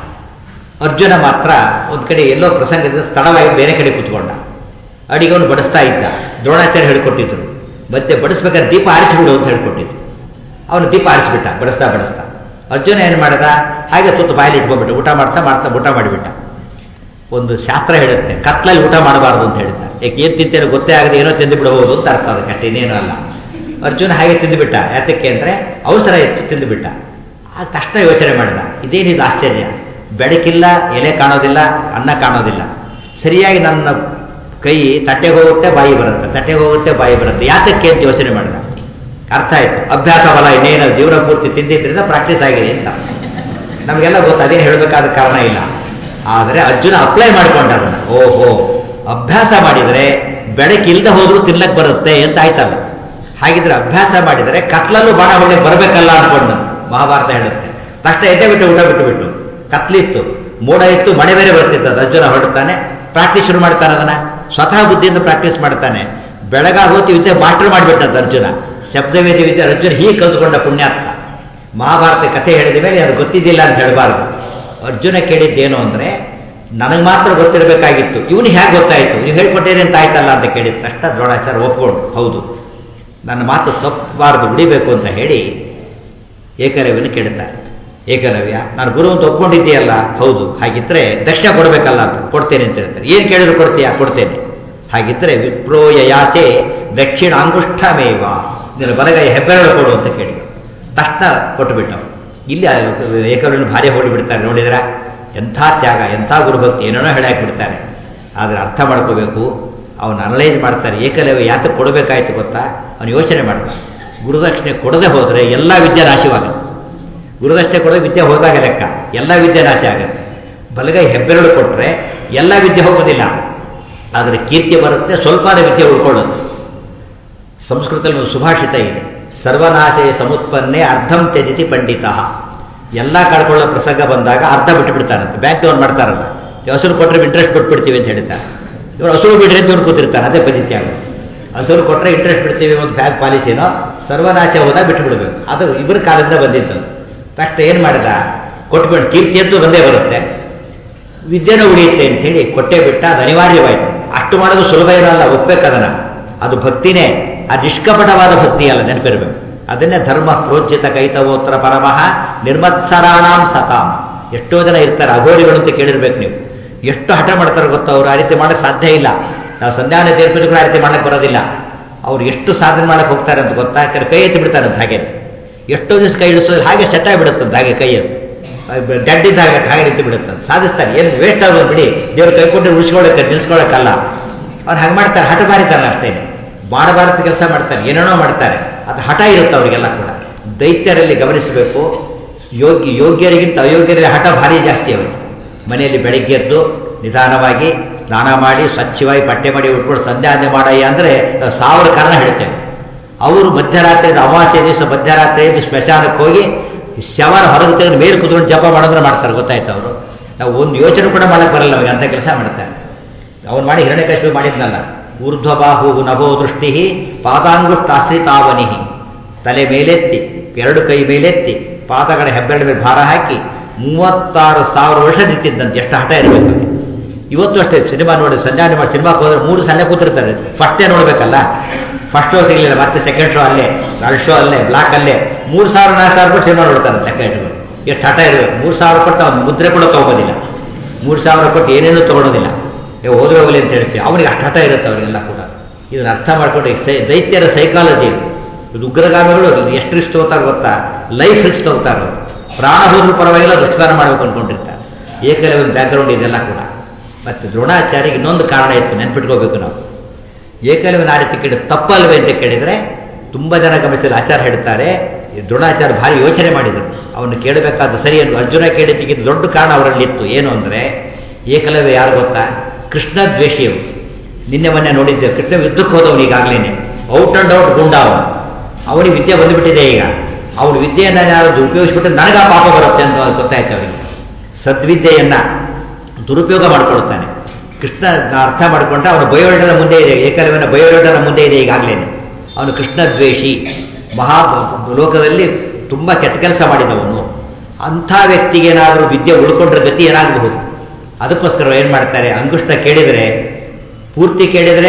ಅರ್ಜುನ ಮಾತ್ರ ಒಂದು ಕಡೆ ಎಲ್ಲೋ ಪ್ರಸಂಗದಿಂದ ಸ್ಥಳವಾಗಿ ಬೇರೆ ಕಡೆ ಕೂತ್ಕೊಂಡ ಅಡಿಗೆವನು ಬಡಿಸ್ತಾ ಇದ್ದ ದ್ರೋಣಾಚಾರ್ಯ ಹೇಳ್ಕೊಟ್ಟಿದ್ರು ಮತ್ತೆ ಬಡಿಸ್ಬೇಕಾದ್ರೆ ದೀಪ ಆರಿಸಿಬಿಡು ಅಂತ ಹೇಳ್ಕೊಟ್ಟಿದ್ರು ಅವನು ದೀಪ ಆರಿಸಿಬಿಟ್ಟ ಬಡಿಸ್ತಾ ಬಡಿಸ್ತಾ ಅರ್ಜುನ ಏನು ಮಾಡಿದ ಹಾಗೆ ತುತ್ತು ಬಾಯಲ್ಲಿ ಇಟ್ಕೊಂಡ್ಬಿಟ್ಟು ಊಟ ಮಾಡ್ತಾ ಮಾಡ್ತಾ ಊಟ ಮಾಡಿಬಿಟ್ಟ ಒಂದು ಶಾಸ್ತ್ರ ಹೇಳುತ್ತೆ ಕತ್ಲಲ್ಲಿ ಊಟ ಮಾಡಬಾರ್ದು ಅಂತ ಹೇಳ್ತಾರೆ ಯಾಕೆ ಏನು ತಿಂತೇನೋ ಗೊತ್ತೇ ಆಗದೆ ಏನೋ ತಿಂದು ಬಿಡಬಹುದು ಅಂತ ಅರ್ಥ ಅದಕ್ಕೆ ಅಷ್ಟೇ ಇನ್ನೇನು ಅಲ್ಲ ಅರ್ಜುನ ಹಾಗೆ ತಿಂದುಬಿಟ್ಟ ಯಾತಕ್ಕೆ ಅಂದರೆ ಅವಸರ ಇತ್ತು ತಿಂದುಬಿಟ್ಟ ಆ ತಕ್ಷಣ ಯೋಚನೆ ಮಾಡಿದ ಇದೇನಿದು ಆಶ್ಚರ್ಯ ಬೆಳಕಿಲ್ಲ ಎಲೆ ಕಾಣೋದಿಲ್ಲ ಅನ್ನ ಕಾಣೋದಿಲ್ಲ ಸರಿಯಾಗಿ ನನ್ನ ಕೈ ತಟ್ಟೆಗೆ ಹೋಗುತ್ತೆ ಬಾಯಿ ಬರುತ್ತೆ ತಟ್ಟೆಗೆ ಹೋಗುತ್ತೆ ಬಾಯಿ ಬರುತ್ತೆ ಯಾತಕ್ಕೆ ಅಂತ ಯೋಚನೆ ಮಾಡಿದ ಅರ್ಥ ಆಯ್ತು ಅಭ್ಯಾಸ ಬಲ ಇನ್ನೇನು ಜೀವನ ಪೂರ್ತಿ ತಿಂದಿದ್ದರಿಂದ ಪ್ರಾಕ್ಟೀಸ್ ಆಗಿದೆ ಅಂತ ನಮಗೆಲ್ಲ ಗೊತ್ತು ಅದೇನು ಹೇಳಬೇಕಾದ ಕಾರಣ ಇಲ್ಲ ಆದರೆ ಅರ್ಜುನ ಅಪ್ಲೈ ಮಾಡ್ಕೊಂಡ ಅದನ್ನು ಓಹೋ ಅಭ್ಯಾಸ ಮಾಡಿದರೆ ಬೆಳಕಿಲ್ಲದೆ ಹೋದ್ರೂ ತಿನ್ಲಕ್ಕೆ ಬರುತ್ತೆ ಅಂತ ಆಯ್ತಲ್ಲ ಹಾಗಿದ್ರೆ ಅಭ್ಯಾಸ ಮಾಡಿದರೆ ಕತ್ಲಲ್ಲೂ ಬಾಣ ಹೊಡೆಗೆ ಬರಬೇಕಲ್ಲ ಅನ್ಕೊಂಡು ಮಹಾಭಾರತ ಹೇಳುತ್ತೆ ತಕ್ಷಣ ಎದ್ದೆ ಬಿಟ್ಟು ಊಟ ಬಿಟ್ಟು ಬಿಟ್ಟು ಕತ್ಲಿತ್ತು ಮೋಡ ಇತ್ತು ಮಳೆ ಬೇರೆ ಬರ್ತಿತ್ತು ಅದು ಅರ್ಜುನ ಹೊರಡ್ತಾನೆ ಪ್ರಾಕ್ಟೀಸ್ ಶುರು ಮಾಡ್ತಾನೆ ಅದನ್ನ ಸ್ವತಃ ಬುದ್ಧಿಯಿಂದ ಪ್ರಾಕ್ಟೀಸ್ ಮಾಡ್ತಾನೆ ಬೆಳಗಾಗ ಹೋತಿ ವಿದ್ಯೆ ಮಾಸ್ಟರ್ ಮಾಡಿಬಿಟ್ಟಂತ ಅರ್ಜುನ ಶಬ್ದವೇದಿ ವಿದ್ಯೆ ಅರ್ಜುನ ಹೀಗೆ ಕಲ್ತ್ಕೊಂಡ ಪುಣ್ಯಾತ್ಮ ಮಹಾಭಾರತ ಕಥೆ ಹೇಳಿದ ಮೇಲೆ ಅದು ಗೊತ್ತಿದ್ದಿಲ್ಲ ಅಂತ ಹೇಳಬಾರ್ದು ಅರ್ಜುನ ಕೇಳಿದ್ದೇನು ಅಂದರೆ ನನಗೆ ಮಾತ್ರ ಗೊತ್ತಿರಬೇಕಾಗಿತ್ತು ಇವನು ಹೇಗೆ ಗೊತ್ತಾಯಿತು ನೀವು ಹೇಳ್ಕೊಟ್ಟಿರಿ ಅಂತ ಆಯ್ತಲ್ಲ ಅಂತ ಕೇಳಿದ ತಕ್ಷಣ ದ್ರೋಣಾಚಾರ್ಯ ಒಪ್ಕೊಂಡು ಹೌದು ನನ್ನ ಮಾತು ತಪ್ಪಬಾರದು ಬಿಡಿಬೇಕು ಅಂತ ಹೇಳಿ ಏಕಲವ್ಯನ ಕೇಳ್ತಾರೆ ಏಕಲವ್ಯ ನಾನು ಗುರು ಅಂತ ಒಪ್ಕೊಂಡಿದ್ದೀಯಲ್ಲ ಹೌದು ಹಾಗಿದ್ರೆ ದಕ್ಷಿಣ ಕೊಡಬೇಕಲ್ಲ ಅಂತ ಕೊಡ್ತೇನೆ ಅಂತ ಹೇಳ್ತಾರೆ ಏನು ಕೇಳಿದ್ರು ಕೊಡ್ತೀಯಾ ಕೊಡ್ತೇನೆ ಹಾಗಿದ್ರೆ ವಿಪ್ರೋಯ ಯಾಚೆ ದಕ್ಷಿಣ ಅಂಗುಷ್ಠಮೇವ ನಿನ್ನ ಬಲಗೈ ಹೆಬ್ಬೆರಳು ಕೊಡು ಅಂತ ಕೇಳಿ ತಕ್ಷಣ ಕೊಟ್ಟುಬಿಟ್ಟು ಇಲ್ಲಿ ಏಕಲವ್ಯನ ಭಾರಿ ಹೊಡಿಬಿಡ್ತಾರೆ ನೋಡಿದ್ರ ಎಂಥ ತ್ಯಾಗ ಎಂಥ ಗುರುಭಕ್ತಿ ಏನೇನೋ ಹೇಳಾಕ್ಬಿಡ್ತಾರೆ ಆದರೆ ಅರ್ಥ ಮಾಡ್ಕೋಬೇಕು ಅವನು ಅನಲೈಸ್ ಮಾಡ್ತಾರೆ ಏಕಲವ್ಯ ಯಾತಕ್ಕೆ ಕೊಡಬೇಕಾಯ್ತು ಗೊತ್ತಾ ಅವನು ಯೋಚನೆ ಮಾಡ್ತಾನೆ ಗುರುದಕ್ಷಿಣೆ ಕೊಡದೆ ಹೋದರೆ ಎಲ್ಲ ವಿದ್ಯೆ ನಾಶವಾಗುತ್ತೆ ಗುರುದಕ್ಷಿಣೆ ಕೊಡದೆ ವಿದ್ಯೆ ಹೋದಾಗ ಲೆಕ್ಕ ಎಲ್ಲ ವಿದ್ಯೆ ನಾಶ ಆಗುತ್ತೆ ಬಲಗೈ ಹೆಬ್ಬೆರಳು ಕೊಟ್ಟರೆ ಎಲ್ಲ ವಿದ್ಯೆ ಹೋಗೋದಿಲ್ಲ ಆದರೆ ಕೀರ್ತಿ ಬರುತ್ತೆ ಸ್ವಲ್ಪನೇ ವಿದ್ಯೆ ಉಳ್ಕೊಳ್ಳುತ್ತೆ ಸಂಸ್ಕೃತದಲ್ಲಿ ಒಂದು ಸುಭಾಷಿತ ಇದೆ ಸರ್ವನಾಶೆ ಸಮುತ್ಪನ್ನೆ ಅರ್ಧಂ ತ್ಯಜಿತಿ ಪಂಡಿತ ಎಲ್ಲ ಕಳ್ಕೊಳ್ಳೋ ಪ್ರಸಂಗ ಬಂದಾಗ ಅರ್ಧ ಬಿಟ್ಟು ಬಿಡ್ತಾರಂತೆ ಬ್ಯಾಂಕ್ನವ್ರು ಮಾಡ್ತಾರಲ್ಲ ಹಸುರು ಕೊಟ್ಟರೆ ಇಂಟ್ರೆಸ್ಟ್ ಕೊಟ್ಬಿಡ್ತೀವಿ ಅಂತ ಹೇಳ್ತಾರೆ ಇವರು ಹಸುರು ಬಿಡ್ರಿ ಅಂತ ಇವ್ರು ಕೂತಿರ್ತಾರೆ ಅದೇ ಪದ್ಧತಿ ಆಗುತ್ತೆ ಹಸುರು ಕೊಟ್ಟರೆ ಇಂಟ್ರೆಸ್ಟ್ ಬಿಡ್ತೀವಿ ಒಂದು ಬ್ಯಾಂಕ್ ಪಾಲಿಸಿನೋ ಸರ್ವನಾಶ ಹೋದಾಗ ಬಿಟ್ಟು ಬಿಡಬೇಕು ಅದು ಇಬ್ಬರ ಕಾಲದಿಂದ ಬಂದಿತ್ತು ತಕ್ಷಣ ಏನು ಮಾಡಿದ ಕೊಟ್ಬಿಟ್ಟು ಕೀರ್ತಿ ಅಂತೂ ಬಂದೇ ಬರುತ್ತೆ ವಿದ್ಯೆನೂ ಉಳಿಯುತ್ತೆ ಅಂತೇಳಿ ಕೊಟ್ಟೆ ಬಿಟ್ಟ ಅದು ಅನಿವಾರ್ಯವಾಯಿತು ಅಷ್ಟು ಮಾಡೋದು ಸುಲಭ ಇರಲ್ಲ ಒಪ್ಪಬೇಕದನ್ನ ಅದು ಭಕ್ತಿನೇ ಆ ನಿಷ್ಕಪಟವಾದ ಭಕ್ತಿ ಅಲ್ಲ ನೆನಪಿರಬೇಕು ಅದನ್ನೇ ಧರ್ಮ ಪ್ರೋಜ್ಜಿತ ಕೈತವೋತ್ತರ ಪರಮಃ ನಿರ್ಮತ್ಸರಾಣಾಂ ಸತಾಂ ಎಷ್ಟೋ ಜನ ಇರ್ತಾರೆ ಅಘೋರಿಗಳು ಅಂತ ಕೇಳಿರ್ಬೇಕು ನೀವು ಎಷ್ಟು ಹಠ ಮಾಡ್ತಾರೆ ಗೊತ್ತಾ ಅವರು ಆ ರೀತಿ ಮಾಡೋಕ್ಕೆ ಸಾಧ್ಯ ಇಲ್ಲ ನಾವು ಸಂಧ್ಯಾನ ದೇರ್ಪಿದ್ರು ಆ ರೀತಿ ಮಾಡಕ್ಕೆ ಬರೋದಿಲ್ಲ ಅವ್ರು ಎಷ್ಟು ಸಾಧನೆ ಮಾಡಕ್ಕೆ ಹೋಗ್ತಾರೆ ಅಂತ ಗೊತ್ತಾ ಯಾಕಂದ್ರೆ ಕೈ ಎತ್ತಿ ಬಿಡ್ತಾರೆ ಅಂತ ಹಾಗೆ ಎಷ್ಟೋ ದಿವಸ ಕೈ ಇಳಿಸೋದು ಹಾಗೆ ಸೆಟ್ ಆಗಿಬಿಡುತ್ತಂತ ಹಾಗೆ ಕೈಯಲ್ಲಿ ಡೆಡ್ಡಿದ್ದಾಗ ಹಾಗೆ ನಿಂತು ಬಿಡುತ್ತಂತ ಸಾಧಿಸ್ತಾರೆ ಏನು ವೇಸ್ಟ್ ಆಗೋದು ಬಿಡಿ ದೇವ್ರು ಕೈ ಕೊಟ್ಟು ಉಳಿಸ್ಕೊಳ್ಳೋಕೆ ನಿಲ್ಸ್ಕೊಳ್ಳೋಕ್ಕಲ್ಲ ಅವ್ರು ಹಾಗೆ ಮಾಡ್ತಾರೆ ಹಠ ಬಾರಿತಾರಲ್ಲ ಅಷ್ಟೇ ಮಾಡಬಾರದು ಕೆಲಸ ಮಾಡ್ತಾರೆ ಏನೇನೋ ಮಾಡ್ತಾರೆ ಅದು ಹಠ ಇರುತ್ತೆ ಅವರಿಗೆಲ್ಲ ಕೂಡ ದೈತ್ಯರಲ್ಲಿ ಗಮನಿಸಬೇಕು ಯೋಗ್ಯ ಯೋಗ್ಯರಿಗಿಂತ ಅಯೋಗ್ಯರಲ್ಲಿ ಹಠ ಭಾರಿ ಜಾಸ್ತಿ ಅವರಿಗೆ ಮನೆಯಲ್ಲಿ ಬೆಳಿಗ್ಗೆ ಎದ್ದು ನಿಧಾನವಾಗಿ ಸ್ನಾನ ಮಾಡಿ ಸ್ವಚ್ಛವಾಗಿ ಬಟ್ಟೆ ಮಾಡಿ ಉಟ್ಕೊಂಡು ಸಂಧ್ಯಾನೆ ಮಾಡಯ್ಯ ಅಂದರೆ ಸಾವಿರ ಕಾರಣ ಹೇಳ್ತೇವೆ ಅವರು ಮಧ್ಯರಾತ್ರಿ ಅಮಾವಾಸ್ಯ ದಿವಸ ಮಧ್ಯರಾತ್ರಿಯಲ್ಲಿ ಸ್ಮಶಾನಕ್ಕೆ ಹೋಗಿ ಶವನ ಹೊರಗೆ ತೆಗೆದು ಮೇಲೆ ಕುತ್ಕೊಂಡು ಜಪ ಮಾಡೋದ್ರೆ ಮಾಡ್ತಾರೆ ಗೊತ್ತಾಯ್ತು ಅವರು ನಾವು ಒಂದು ಯೋಚನೆ ಕೂಡ ಮಾಡಕ್ಕೆ ಬರಲ್ಲ ನಮಗೆ ಅಂಥ ಕೆಲಸ ಮಾಡ್ತಾರೆ ಅವನು ಮಾಡಿ ಹಿರಣ್ಯಕಶ್ಯಪ ಮಾಡಿದ್ನಲ್ಲ ಊರ್ಧ್ವಬಾಹು ನಭೋ ದೃಷ್ಟಿ ಪಾದಾಂಗುಷ್ಟಾಶ್ರಿತಾವನಿ ತಲೆ ಮೇಲೆತ್ತಿ ಎರಡು ಕೈ ಮೇಲೆತ್ತಿ ಪಾದಗಳ ಹೆಬ್ಬೆರಡು ಮೇಲೆ ಭಾರ ಹಾಕಿ ಮೂವತ್ತಾರು ಸಾವಿರ ವರ್ಷ ನಿಂತಿದ್ದಂತೆ ಎಷ್ಟು ಹಠ ಇರಬೇಕು ಇವತ್ತು ಅಷ್ಟೇ ಸಿನಿಮಾ ನೋಡಿ ಸಂಜಾನೆ ಮಾಡಿ ಸಿನಿಮಾಕ್ಕೆ ಹೋದ್ರೆ ಮೂರು ಸನ್ನೆ ಕೂತಿರ್ತಾರೆ ಫಸ್ಟ್ ಡೇ ನೋಡ್ಬೇಕಲ್ಲ ಫಸ್ಟ್ ಶೋ ಸಿಗಲಿಲ್ಲ ಮತ್ತೆ ಸೆಕೆಂಡ್ ಶೋ ಅಲ್ಲೇ ಥರ್ಡ್ ಶೋ ಅಲ್ಲೇ ಬ್ಲಾಕ್ ಅಲ್ಲೇ ಮೂರು ಸಾವಿರ ನಾಲ್ಕು ಸಾವಿರ ರೂಪಾಯಿ ಸಿನಿಮಾ ನೋಡ್ತಾರೆ ಲೆಕ್ಕ ಇಟ್ಕೊಂಡು ಎಷ್ಟು ಹಠ ಇರಬೇಕು ಮೂರು ಸಾವಿರ ಕೊಟ್ಟು ಅವ್ನು ಮುದ್ರೆ ಕೂಡ ತೊಗೊಬೋದಿಲ್ಲ ಮೂರು ಸಾವಿರ ಕೊಟ್ಟು ಏನೇನೂ ತೊಗೊಳೋದಿಲ್ಲ ಏ ಹೋದ್ರೆ ಹೋಗಲಿ ಅಂತ ಹೇಳ್ತೀವಿ ಅವನಿಗೆ ಅಷ್ಟು ಹಠ ಇರುತ್ತೆ ಅವರಿಗೆಲ್ಲ ಕೂಡ ಇದನ್ನು ಅರ್ಥ ಮಾಡ್ಕೊಂಡು ಸೈ ದೈತ್ಯರ ಸೈಕಾಲಜಿ ಇದು ಇದು ಉಗ್ರಗಾಮಿಗಳು ಎಷ್ಟು ರಿಸ್ಕ್ ತಗೋತಾರೆ ಗೊತ್ತಾ ಲೈಫ್ ರಿಸ್ಕ್ ತಗೋತಾರೆ ಅವರು ಪ್ರಾಣ ಹೋದ್ರೂ ಪರವಾಗಿಲ್ಲ ರಕ್ತದಾನ ಮಾಡಬೇಕು ಅಂದ್ಕೊಂಡಿರ್ತಾರೆ ಏಕಲವ್ಯನ ಬ್ಯಾಕ್ಗ್ರೌಂಡ್ ಇದೆಲ್ಲ ಕೂಡ ಮತ್ತು ದ್ರೋಣಾಚಾರ್ಯಗೆ ಇನ್ನೊಂದು ಕಾರಣ ಇತ್ತು ನೆನ್ಪಿಟ್ಕೋಬೇಕು ನಾವು ಏಕಲವ್ಯನ ಆ ರೀತಿ ಕೇಳಿ ತಪ್ಪಲ್ವೇ ಅಂತ ಕೇಳಿದರೆ ತುಂಬ ಜನ ಗಮನಿಸಿದ ಆಚಾರ ಹೇಳ್ತಾರೆ ಈ ದ್ರೋಣಾಚಾರ್ಯ ಭಾರಿ ಯೋಚನೆ ಮಾಡಿದರು ಅವನು ಕೇಳಬೇಕಾದ ಸರಿ ಎಂದು ಅರ್ಜುನ ಕೇಳಿದ್ದಕ್ಕಿಂತ ದೊಡ್ಡ ಕಾರಣ ಅವರಲ್ಲಿತ್ತು ಏನು ಅಂದರೆ ಏಕಲವ್ಯ ಯಾರು ಗೊತ್ತಾ ಕೃಷ್ಣ ದ್ವೇಷಿಯವರು ನಿನ್ನೆ ಮೊನ್ನೆ ನೋಡಿದ್ದೆ ಕೃಷ್ಣ ಯುದ್ಧಕ್ಕೆ ಹೋದವನು ಈಗಾಗಲೇ ಔಟ್ ಅಂಡ್ ಔಟ್ ಗುಂಡ ಅವನು ಅವನಿಗೆ ವಿದ್ಯೆ ಬಂದುಬಿಟ್ಟಿದೆ ಈಗ ಅವನು ವಿದ್ಯೆಯನ್ನು ಯಾರು ಉಪಯೋಗಿಸ್ಬಿಟ್ರೆ ನನಗ ಪಾಪ ಬರುತ್ತೆ ಅಂತ ಗೊತ್ತಾಯ್ತು ಅವರಿಗೆ ಸದ್ವಿದ್ಯೆಯನ್ನ ದುರುಪಯೋಗ ಮಾಡ್ಕೊಳ್ತಾನೆ ಕೃಷ್ಣ ಅರ್ಥ ಮಾಡಿಕೊಂಡ ಅವನ ಬಯೋಡನ ಮುಂದೆ ಇದೆ ಏಕಲವ್ಯನ ಬಯೋಡನ ಮುಂದೆ ಇದೆ ಈಗಾಗಲೇ ಅವನು ಕೃಷ್ಣ ದ್ವೇಷಿ ಮಹಾ ಲೋಕದಲ್ಲಿ ತುಂಬ ಕೆಟ್ಟ ಕೆಲಸ ಮಾಡಿದವನು ಅಂಥ ವ್ಯಕ್ತಿಗೇನಾದರೂ ವಿದ್ಯೆ ಉಳ್ಕೊಂಡ್ರೆ ಗತಿ ಏನಾಗಬಹುದು ಅದಕ್ಕೋಸ್ಕರ ಏನು ಮಾಡ್ತಾರೆ ಅಂಗುಷ್ಟ ಕೇಳಿದರೆ ಪೂರ್ತಿ ಕೇಳಿದರೆ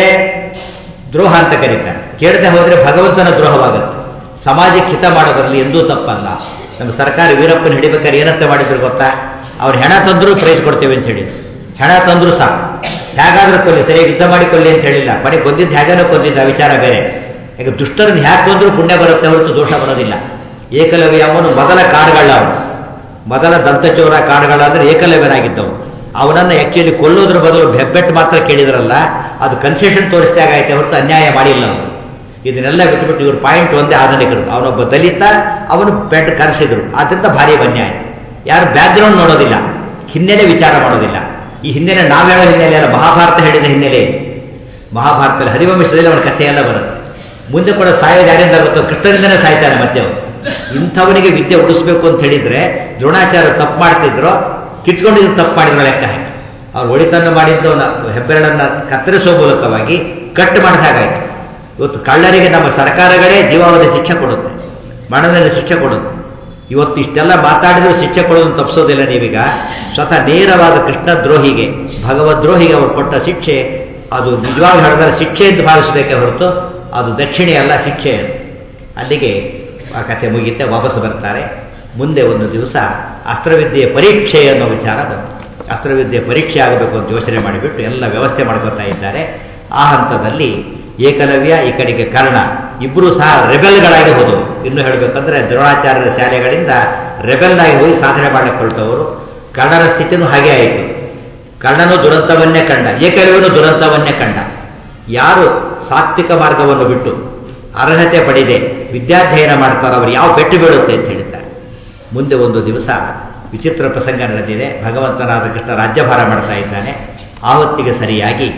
ದ್ರೋಹ ಅಂತ ಕರೀತಾರೆ ಕೇಳದೆ ಹೋದರೆ ಭಗವಂತನ ದ್ರೋಹವಾಗುತ್ತೆ ಸಮಾಜಕ್ಕೆ ಹಿತ ಮಾಡೋದ್ರಲ್ಲಿ ಎಂದೂ ತಪ್ಪಲ್ಲ ನಮ್ಮ ಸರ್ಕಾರ ವೀರಪ್ಪನ ಹಿಡಿಬೇಕಾದ್ರೆ ಏನಂತ ಮಾಡಿದ್ರು ಗೊತ್ತಾ ಅವ್ರು ಹೆಣ ತಂದರೂ ಪ್ರೈಸ್ ಕೊಡ್ತೇವೆ ಅಂತ ಹೇಳಿದ್ರು ಹೆಣ ತಂದ್ರು ಸಾಕು ಹೇಗಾದ್ರೂ ಕೊಲ್ಲಿ ಸರಿಯಾಗಿ ಯುದ್ಧ ಮಾಡಿ ಕೊಲ್ಲಿ ಅಂತ ಹೇಳಿಲ್ಲ ಬರೀ ಕೊಂದಿದ್ದು ಹೇಗೇನೋ ಕೊಂದಿದ್ದ ಆ ವಿಚಾರ ಬೇರೆ ಈಗ ದುಷ್ಟರನ್ನು ಹ್ಯಾಕೆ ಕೊಂದರೂ ಪುಣ್ಯ ಬರುತ್ತೆ ಹೊರತು ದೋಷ ಬರೋದಿಲ್ಲ ಏಕಲವ್ಯ ಅವನು ಮೊದಲ ಕಾಡುಗಳ ಅವನು ಮೊದಲ ದಂತಚೋರ ಕಾಡುಗಳ ಅಂದರೆ ಏಕಲವ್ಯನಾಗಿದ್ದವನು ಅವನನ್ನು ಆ್ಯಕ್ಚುಲಿ ಕೊಲ್ಲೋದ್ರ ಬದಲು ಹೆಬ್ಬೆಟ್ಟು ಮಾತ್ರ ಕೇಳಿದ್ರಲ್ಲ ಅದು ಕನ್ಸೆಷನ್ ತೋರಿಸಿದಾಗ ಆಯ್ತು ಹೊರತು ಅನ್ಯಾಯ ಮಾಡಿಲ್ಲ ಅವನು ಇದನ್ನೆಲ್ಲ ಬಿಟ್ಟುಬಿಟ್ಟು ಇವರು ಪಾಯಿಂಟ್ ಒಂದೇ ಆಧುನಿಕರು ಅವನೊಬ್ಬ ದಲಿತ ಅವನು ಬೆಡ್ ಕರೆಸಿದ್ರು ಆದ್ದರಿಂದ ಭಾರಿ ಅನ್ಯಾಯ ಯಾರು ಬ್ಯಾಕ್ಗ್ರೌಂಡ್ ನೋಡೋದಿಲ್ಲ ಹಿನ್ನೆಲೆ ವಿಚಾರ ಮಾಡೋದಿಲ್ಲ ಈ ಹಿನ್ನೆಲೆ ನಾವೇಳೋ ಹಿನ್ನೆಲೆ ಅಲ್ಲ ಮಹಾಭಾರತ ಹೇಳಿದ ಹಿನ್ನೆಲೆ ಇದು ಮಹಾಭಾರತದಲ್ಲಿ ಹರಿವಂಶದಲ್ಲಿ ಅವನ ಕಥೆ ಎಲ್ಲ ಬರುತ್ತೆ ಮುಂದೆ ಕೂಡ ಸಾಯೋದು ಯಾರಿಂದ ಬರುತ್ತೋ ಕೃಷ್ಣರಿಂದನೇ ಸಾಯ್ತಾನೆ ಮತ್ತೆ ಅವನು ಇಂಥವನಿಗೆ ವಿದ್ಯೆ ಉಳಿಸ್ಬೇಕು ಅಂತ ಹೇಳಿದ್ರೆ ದ್ರೋಣಾಚಾರ್ಯ ತಪ್ಪು ಮಾಡ್ತಿದ್ರು ಕಿಟ್ಕೊಂಡಿದ್ದು ತಪ್ಪು ಮಾಡಿದ್ರು ಲೆಕ್ಕ ಹಾಕಿ ಅವ್ರು ಒಳಿತನ್ನು ಮಾಡಿದ್ದವನ ಹೆಬ್ಬೆರಳನ್ನು ಕತ್ತರಿಸುವ ಮೂಲಕವಾಗಿ ಕಟ್ ಮಾಡಿದ ಹಾಗಾಯಿತು ಇವತ್ತು ಕಳ್ಳರಿಗೆ ನಮ್ಮ ಸರ್ಕಾರಗಳೇ ಜೀವಾವಧಿ ಶಿಕ್ಷೆ ಕೊಡುತ್ತೆ ಮರಣದಲ್ಲಿ ಶಿಕ್ಷೆ ಕೊಡುತ್ತೆ ಇವತ್ತು ಇಷ್ಟೆಲ್ಲ ಮಾತಾಡಿದ್ರು ಶಿಕ್ಷೆ ಕೊಡೋದನ್ನು ತಪ್ಪಿಸೋದಿಲ್ಲ ನೀವೀಗ ಸ್ವತಃ ನೇರವಾದ ಕೃಷ್ಣ ದ್ರೋಹಿಗೆ ಭಗವದ್ರೋಹಿಗೆ ಅವರು ಕೊಟ್ಟ ಶಿಕ್ಷೆ ಅದು ನಿಜವಾಗಿ ಹೇಳಿದ್ರೆ ಶಿಕ್ಷೆ ಎಂದು ಭಾವಿಸಬೇಕೇ ಹೊರತು ಅದು ದಕ್ಷಿಣೆ ಅಲ್ಲ ಶಿಕ್ಷೆ ಅಲ್ಲಿಗೆ ಆ ಕಥೆ ಮುಗಿಯುತ್ತೆ ವಾಪಸ್ ಬರ್ತಾರೆ ಮುಂದೆ ಒಂದು ದಿವಸ ಅಸ್ತ್ರವಿದ್ಯೆಯ ಪರೀಕ್ಷೆ ಅನ್ನೋ ವಿಚಾರ ಬಂತು ಅಸ್ತ್ರವಿದ್ಯೆ ಪರೀಕ್ಷೆ ಆಗಬೇಕು ಅಂತ ಯೋಚನೆ ಮಾಡಿಬಿಟ್ಟು ಎಲ್ಲ ವ್ಯವಸ್ಥೆ ಮಾಡ್ಕೊತಾ ಇದ್ದಾರೆ ಆ ಹಂತದಲ್ಲಿ ಏಕಲವ್ಯ ಈ ಕಡೆಗೆ ಕರ್ಣ ಇಬ್ಬರು ಸಹ ರೆಬೆಲ್ಗಳಾಗಿ ಹೋದವು ಇನ್ನು ಹೇಳಬೇಕಂದ್ರೆ ದ್ರೋಣಾಚಾರ್ಯರ ಶಾಲೆಗಳಿಂದ ರೆಬೆಲ್ ಆಗಿ ಹೋಗಿ ಸಾಧನೆ ಮಾಡಲಿಕ್ಕೆ ಹೊರಟವರು ಕರ್ಣನ ಸ್ಥಿತಿನೂ ಹಾಗೆ ಆಯಿತು ಕರ್ಣನು ದುರಂತವನ್ನೇ ಕಂಡ ಏಕಲವ್ಯನು ದುರಂತವನ್ನೇ ಕಂಡ ಯಾರು ಸಾತ್ವಿಕ ಮಾರ್ಗವನ್ನು ಬಿಟ್ಟು ಅರ್ಹತೆ ಪಡೆದೆ ವಿದ್ಯಾಧ್ಯಯನ ಮಾಡ್ತಾರೋ ಅವರು ಯಾವ ಪೆಟ್ಟು ಬೀಳುತ್ತೆ ಅಂತ ಹೇಳ್ತಾರೆ ಮುಂದೆ ಒಂದು ದಿವಸ ವಿಚಿತ್ರ ಪ್ರಸಂಗ ನಡೆದಿದೆ ಭಗವಂತನಾದ ಕೃಷ್ಣ ರಾಜ್ಯಭಾರ ಮಾಡ್ತಾ ಇದ್ದಾನೆ ಆವತ್ತಿಗೆ ಸರಿಯಾಗಿ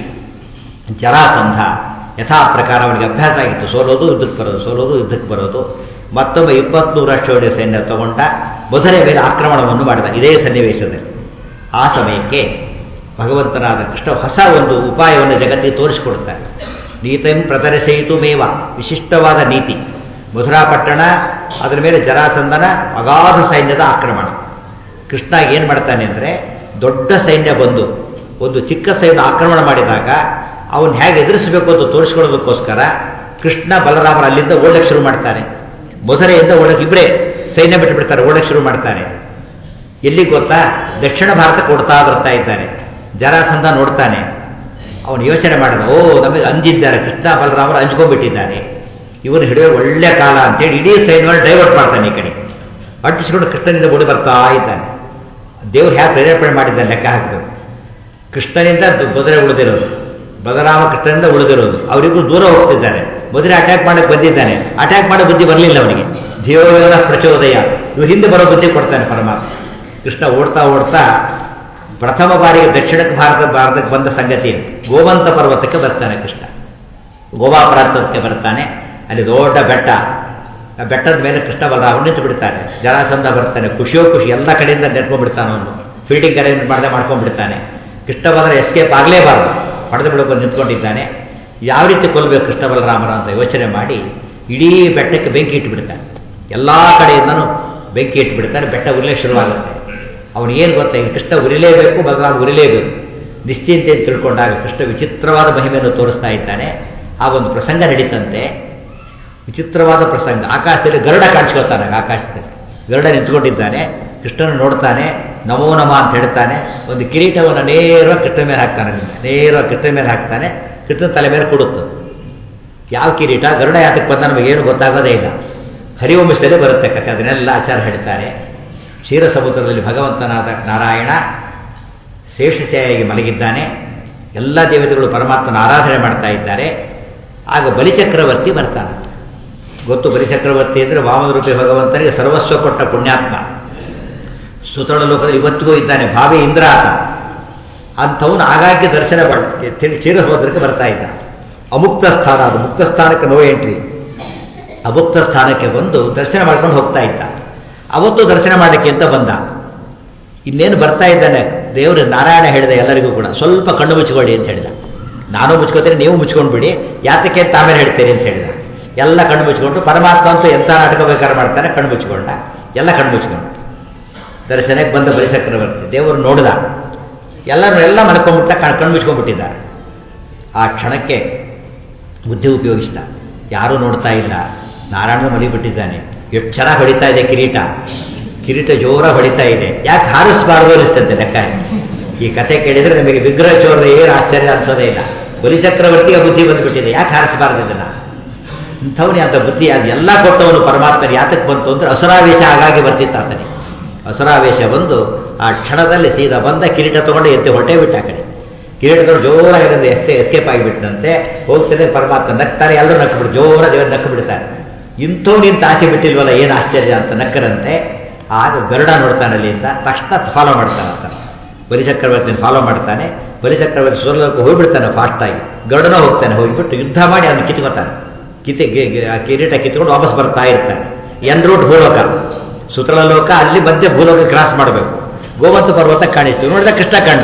ಜರಾಸಂಧ ಯಥಾ ಪ್ರಕಾರ ಅವನಿಗೆ ಅಭ್ಯಾಸ ಆಗಿತ್ತು ಸೋಲೋದು ಯುದ್ಧಕ್ಕೆ ಬರೋದು ಸೋಲೋದು ಯುದ್ಧಕ್ಕೆ ಬರೋದು ಮತ್ತೊಮ್ಮೆ ಇಪ್ಪತ್ತ್ಮೂರು ಅಷ್ಟೋಡೆ ಸೈನ್ಯ ತಗೊಂಡ ಮೊದಲೇ ಮೇಲೆ ಆಕ್ರಮಣವನ್ನು ಮಾಡಿದ ಇದೇ ಸನ್ನಿವೇಶದಲ್ಲಿ ಆ ಸಮಯಕ್ಕೆ ಭಗವಂತನಾದ ಕೃಷ್ಣ ಹೊಸ ಒಂದು ಉಪಾಯವನ್ನು ಜಗತ್ತಿಗೆ ತೋರಿಸಿಕೊಡ್ತಾರೆ ನೀತಿಂ ಪ್ರದರ್ಶಯಿತು ಮೇವ ವಿಶಿಷ್ಟವಾದ ನೀತಿ ಮಧುರಾಪಟ್ಟಣ ಅದರ ಮೇಲೆ ಜರಾಸಂಧನ ಅಗಾಧ ಸೈನ್ಯದ ಆಕ್ರಮಣ ಕೃಷ್ಣ ಏನು ಮಾಡ್ತಾನೆ ಅಂದರೆ ದೊಡ್ಡ ಸೈನ್ಯ ಬಂದು ಒಂದು ಚಿಕ್ಕ ಸೈನ್ಯ ಆಕ್ರಮಣ ಮಾಡಿದಾಗ ಅವನು ಹೇಗೆ ಎದುರಿಸಬೇಕು ಅಂತ ತೋರಿಸ್ಕೊಳ್ಳೋದಕ್ಕೋಸ್ಕರ ಕೃಷ್ಣ ಬಲರಾಮರ ಅಲ್ಲಿಂದ ಓಡಕ್ಕೆ ಶುರು ಮಾಡ್ತಾನೆ ಮಧುರೆಯಿಂದ ಓಡಕ್ಕೆ ಇಬ್ಬರೇ ಸೈನ್ಯ ಬಿಟ್ಟುಬಿಡ್ತಾರೆ ಓಡಕ್ಕೆ ಶುರು ಮಾಡ್ತಾನೆ ಎಲ್ಲಿ ಗೊತ್ತಾ ದಕ್ಷಿಣ ಭಾರತಕ್ಕೆ ಓಡ್ತಾ ಬರ್ತಾ ಇದ್ದಾನೆ ಜರಾಸಂಧ ನೋಡ್ತಾನೆ ಅವನು ಯೋಚನೆ ಮಾಡಿದ ಓ ನಮಗೆ ಅಂಜಿದ್ದಾರೆ ಕೃಷ್ಣ ಬಲರಾಮರು ಅಂಜ್ಕೊಂಡ್ಬಿಟ್ಟಿದ್ದಾರೆ ಇವನು ಹಿಡಿಯೋ ಒಳ್ಳೆ ಕಾಲ ಅಂತೇಳಿ ಇಡೀ ಸೈನ್ಯವನ್ನು ಡೈವರ್ಟ್ ಮಾಡ್ತಾನೆ ಈ ಕಡೆ ಅಟ್ಟಿಸಿಕೊಂಡು ಕೃಷ್ಣನಿಂದ ಓಡಿ ಬರ್ತಾ ಇದ್ದಾನೆ ದೇವ್ರು ಹ್ಯಾ ಪ್ರೇರೇಪಣೆ ಮಾಡಿದ್ದಾನೆ ಲೆಕ್ಕ ಹಾಕಬೇಕು ಕೃಷ್ಣನಿಂದ ಮೊದಲೇ ಉಳಿದಿರೋದು ಬಲರಾಮ ಕೃಷ್ಣನಿಂದ ಉಳಿದಿರೋದು ಅವರಿಗೂ ದೂರ ಹೋಗ್ತಿದ್ದಾರೆ ಮೊದಲೇ ಅಟ್ಯಾಕ್ ಮಾಡಕ್ಕೆ ಬಂದಿದ್ದಾನೆ ಅಟ್ಯಾಕ್ ಮಾಡೋ ಬುದ್ಧಿ ಬರಲಿಲ್ಲ ಅವನಿಗೆ ಧಿಯೋಯೋನ ಪ್ರಚೋದಯ ಇವ್ರು ಹಿಂದೆ ಬರೋ ಬುದ್ಧಿ ಕೊಡ್ತಾನೆ ಪರಮಾತ್ಮ ಕೃಷ್ಣ ಓಡ್ತಾ ಓಡ್ತಾ ಪ್ರಥಮ ಬಾರಿಗೆ ದಕ್ಷಿಣಕ್ಕೆ ಭಾರತ ಭಾರತಕ್ಕೆ ಬಂದ ಸಂಗತಿ ಗೋವಂತ ಪರ್ವತಕ್ಕೆ ಬರ್ತಾನೆ ಕೃಷ್ಣ ಗೋವಾ ಪ್ರಾಂತಕ್ಕೆ ಬರ್ತಾನೆ ಅಲ್ಲಿ ದೊಡ್ಡ ಬೆಟ್ಟ ಆ ಬೆಟ್ಟದ ಮೇಲೆ ಕೃಷ್ಣ ಬಲರಾಮ ನಿಂತು ಬಿಡ್ತಾನೆ ಜರಾಸಂಧ ಬರ್ತಾನೆ ಖುಷಿಯೋ ಖುಷಿ ಎಲ್ಲ ಕಡೆಯಿಂದ ನೆಟ್ಕೊಂಡ್ಬಿಡ್ತಾನೆ ಅವನು ಫೀಲ್ಡಿಂಗ್ ಅರೇಂಜ್ ಮಾಡದೆ ಮಾಡ್ಕೊಂಡ್ಬಿಡ್ತಾನೆ ಕೃಷ್ಣ ಬಲರ ಎಸ್ಕೇಪ್ ಆಗಲೇಬಾರದು ಹೊಡೆದು ಬಿಡೋಕೆ ನಿಂತ್ಕೊಂಡಿದ್ದಾನೆ ಯಾವ ರೀತಿ ಕೊಲ್ಲಬೇಕು ಕೃಷ್ಣ ಬಲರಾಮರ ಅಂತ ಯೋಚನೆ ಮಾಡಿ ಇಡೀ ಬೆಟ್ಟಕ್ಕೆ ಬೆಂಕಿ ಇಟ್ಬಿಡ್ತಾನೆ ಎಲ್ಲ ಕಡೆಯಿಂದನೂ ಬೆಂಕಿ ಇಟ್ಬಿಡ್ತಾನೆ ಬೆಟ್ಟ ಉರಿಲಿಕ್ಕೆ ಶುರುವಾಗುತ್ತೆ ಅವನು ಏನು ಗೊತ್ತಾ ಈಗ ಕೃಷ್ಣ ಉರಿಲೇಬೇಕು ಬಲರಾಮ ಉರಿಲೇಬೇಕು ನಿಶ್ಚಿಂತೆ ಅಂತ ತಿಳ್ಕೊಂಡಾಗ ಕೃಷ್ಣ ವಿಚಿತ್ರವಾದ ಮಹಿಮೆಯನ್ನು ತೋರಿಸ್ತಾ ಇದ್ದಾನೆ ಆ ಒಂದು ಪ್ರಸಂಗ ನಡೀತಂತೆ ವಿಚಿತ್ರವಾದ ಪ್ರಸಂಗ ಆಕಾಶದಲ್ಲಿ ಗರುಡ ಕಾಣಿಸ್ಕೊಳ್ತಾನೆ ಆಕಾಶದಲ್ಲಿ ಗರುಡ ನಿಂತ್ಕೊಂಡಿದ್ದಾನೆ ಕೃಷ್ಣನ ನೋಡ್ತಾನೆ ನಮೋ ನಮ ಅಂತ ಹೇಳ್ತಾನೆ ಒಂದು ಕಿರೀಟವನ್ನು ನೇರವಾಗಿ ಕೃಷ್ಣ ಮೇಲೆ ಹಾಕ್ತಾನೆ ನೇರವಾಗಿ ಕೃಷ್ಣ ಮೇಲೆ ಹಾಕ್ತಾನೆ ಕೃಷ್ಣನ ತಲೆ ಮೇಲೆ ಕೊಡುತ್ತೆ ಯಾವ ಕಿರೀಟ ಗರುಡ ಯಾತಕ್ಕೆ ಬಂದ ನಮಗೇನು ಗೊತ್ತಾಗೋದೇ ಇಲ್ಲ ಹರಿವಂಶದಲ್ಲಿ ಬರುತ್ತೆ ಕಥೆ ಅದನ್ನೆಲ್ಲ ಆಚಾರ ಹೇಳ್ತಾರೆ ಕ್ಷೀರ ಸಮುದ್ರದಲ್ಲಿ ಭಗವಂತನಾದ ನಾರಾಯಣ ಶೇಷಶಾಯಾಗಿ ಮಲಗಿದ್ದಾನೆ ಎಲ್ಲ ದೇವತೆಗಳು ಪರಮಾತ್ಮನ ಆರಾಧನೆ ಮಾಡ್ತಾ ಇದ್ದಾರೆ ಆಗ ಬಲಿಚಕ್ರವರ್ತಿ ಬರ್ತಾನೆ ಗೊತ್ತು ಬಲಿಚಕ್ರವರ್ತಿ ಅಂದರೆ ವಾಮನ ರೂಪಿ ಭಗವಂತನಿಗೆ ಸರ್ವಸ್ವ ಕೊಟ್ಟ ಪುಣ್ಯಾತ್ಮ ಸುತಳ ಲೋಕದಲ್ಲಿ ಇವತ್ತಿಗೂ ಇದ್ದಾನೆ ಭಾವಿ ಇಂದ್ರ ಆತ ಅಂಥವನು ಆಗಾಗ್ಗೆ ದರ್ಶನ ಕ್ಷೀರ ಸಮುದ್ರಕ್ಕೆ ಬರ್ತಾ ಇದ್ದ ಅಮುಕ್ತ ಸ್ಥಾನ ಅದು ಮುಕ್ತ ಸ್ಥಾನಕ್ಕೆ ನೋ ಎಂಟ್ರಿ ಅಮುಕ್ತ ಸ್ಥಾನಕ್ಕೆ ಬಂದು ದರ್ಶನ ಮಾಡ್ಕೊಂಡು ಹೋಗ್ತಾ ಇದ್ದ ಅವತ್ತು ದರ್ಶನ ಮಾಡಲಿಕ್ಕೆ ಅಂತ ಬಂದ ಇನ್ನೇನು ಬರ್ತಾ ಇದ್ದಾನೆ ದೇವರು ನಾರಾಯಣ ಹೇಳಿದ ಎಲ್ಲರಿಗೂ ಕೂಡ ಸ್ವಲ್ಪ ಕಣ್ಣು ಮುಚ್ಕೊಳ್ಳಿ ಅಂತ ಹೇಳಿದ ನಾನು ಮುಚ್ಕೋತೀನಿ ನೀವು ಮುಚ್ಕೊಂಡು ಬಿಡಿ ಯಾತಕ್ಕೆ ಅಂತ ಆಮೇಲೆ ಹೇಳ್ತೇನೆ ಅಂತ ಹೇಳಿದ ಎಲ್ಲ ಕಣ್ಣು ಮುಚ್ಕೊಂಡು ಪರಮಾತ್ಮ ಅಂತೂ ಎಂಥ ನಾಟಕ ಬೇಕಾದ್ರೆ ಮಾಡ್ತಾನೆ ಕಣ್ಣು ಮುಚ್ಕೊಂಡ ಎಲ್ಲ ಕಣ್ಣು ಮುಚ್ಕೊಂಡು ದರ್ಶನಕ್ಕೆ ಬಂದ ಬಲಿಚಕ್ರವರ್ತಿ ದೇವರು ನೋಡಿದ ಎಲ್ಲರೂ ಎಲ್ಲ ಮಲ್ಕೊಂಡ್ಬಿಟ್ಟ ಕಣ್ಣು ಮುಚ್ಕೊಂಡ್ಬಿಟ್ಟಿದ್ದಾರೆ ಆ ಕ್ಷಣಕ್ಕೆ ಬುದ್ಧಿ ಉಪಯೋಗಿಸಿದ ಯಾರೂ ನೋಡ್ತಾ ಇಲ್ಲ ನಾರಾಯಣ ಮಲಿಬಿಟ್ಟಿದ್ದಾನೆ ಎಷ್ಟು ಚೆನ್ನಾಗಿ ಹೊಡಿತಾ ಇದೆ ಕಿರೀಟ ಕಿರೀಟ ಜೋರ ಹೊಡಿತಾ ಇದೆ ಯಾಕೆ ಹಾರಿಸಬಾರ್ದು ಅನಿಸ್ತಂತೆ ಲೆಕ್ಕ ಈ ಕಥೆ ಕೇಳಿದರೆ ನಮಗೆ ವಿಗ್ರಹ ಚೋರ ಏನು ಆಶ್ಚರ್ಯ ಅನ್ಸೋದೇ ಇಲ್ಲ ಬಲಿಚಕ್ರವರ್ತಿಗೆ ಬುದ್ಧಿ ಬಂದುಬಿಟ್ಟಿದೆ ಯಾಕೆ ಹಾರಿಸಬಾರ್ದು ಇದನ್ನ ಇಂಥವನೇ ಅಂತ ಬುದ್ಧಿ ಅದು ಎಲ್ಲ ಕೊಟ್ಟವನು ಪರಮಾತ್ಮನ ಯಾತಕ್ಕೆ ಬಂತು ಅಂದರೆ ಅಸುರಾವೇಶ ಹಾಗಾಗಿ ಬರ್ತಿತ್ತು ಆತನಿಗೆ ಅಸುರಾವೇಶ ಬಂದು ಆ ಕ್ಷಣದಲ್ಲಿ ಸೀದಾ ಬಂದ ಕಿರೀಟ ತಗೊಂಡು ಎತ್ತಿ ಹೊಟ್ಟೆ ಬಿಟ್ಟ ಆ ಕಡೆ ಕಿರೀಟದವ್ರು ಜೋರಾಗಿ ಎಸ್ಕೆ ಎಸ್ಕೇಪ್ ಆಗಿಬಿಟ್ಟಂತೆ ಹೋಗ್ತದೆ ಪರಮಾತ್ಮ ನಗ್ತಾರೆ ಎಲ್ಲರೂ ನಕ್ಬಿಟ್ಟು ಜೋರ ದೇವರು ನಕ್ಕು ಬಿಡ್ತಾರೆ ಇಂಥವ್ನು ಇಂಥ ಆಸೆ ಬಿಟ್ಟಿಲ್ವಲ್ಲ ಏನು ಆಶ್ಚರ್ಯ ಅಂತ ನಕ್ಕರಂತೆ ಆಗ ಗರುಡ ನೋಡ್ತಾನಲ್ಲಿ ಅಂತ ತಕ್ಷಣ ಫಾಲೋ ಮಾಡ್ತಾನೆ ಅಂತ ಬಲಿಚಕ್ರವರ್ತಿನ ಫಾಲೋ ಮಾಡ್ತಾನೆ ಬಲಿಚಕ್ರವರ್ತಿ ಸೋಲಕ್ಕೆ ಹೋಗ್ಬಿಡ್ತಾನೆ ಫಾಸ್ಟಾಗಿ ಗರುಡನ ಹೋಗ್ತಾನೆ ಹೋಗಿಬಿಟ್ಟು ಯುದ್ಧ ಮಾಡಿ ಅವನು ಕಿತ್ಕೋತಾನೆ ಕಿತಿ ಆ ಕಿರೀಟ ಕಿತ್ಕೊಂಡು ವಾಪಸ್ ಬರ್ತಾ ಇರ್ತಾನೆ ಎನ್ ರೂಟ್ ಭೂಲೋಕ ಸುತಳ ಲೋಕ ಅಲ್ಲಿ ಮಧ್ಯೆ ಭೂಲೋಕ ಕ್ರಾಸ್ ಮಾಡಬೇಕು ಗೋವಂತ ಪರ್ವತ ಕಾಣಿಸ್ತು ನೋಡಿದ ಕೃಷ್ಣ ಕಂಡ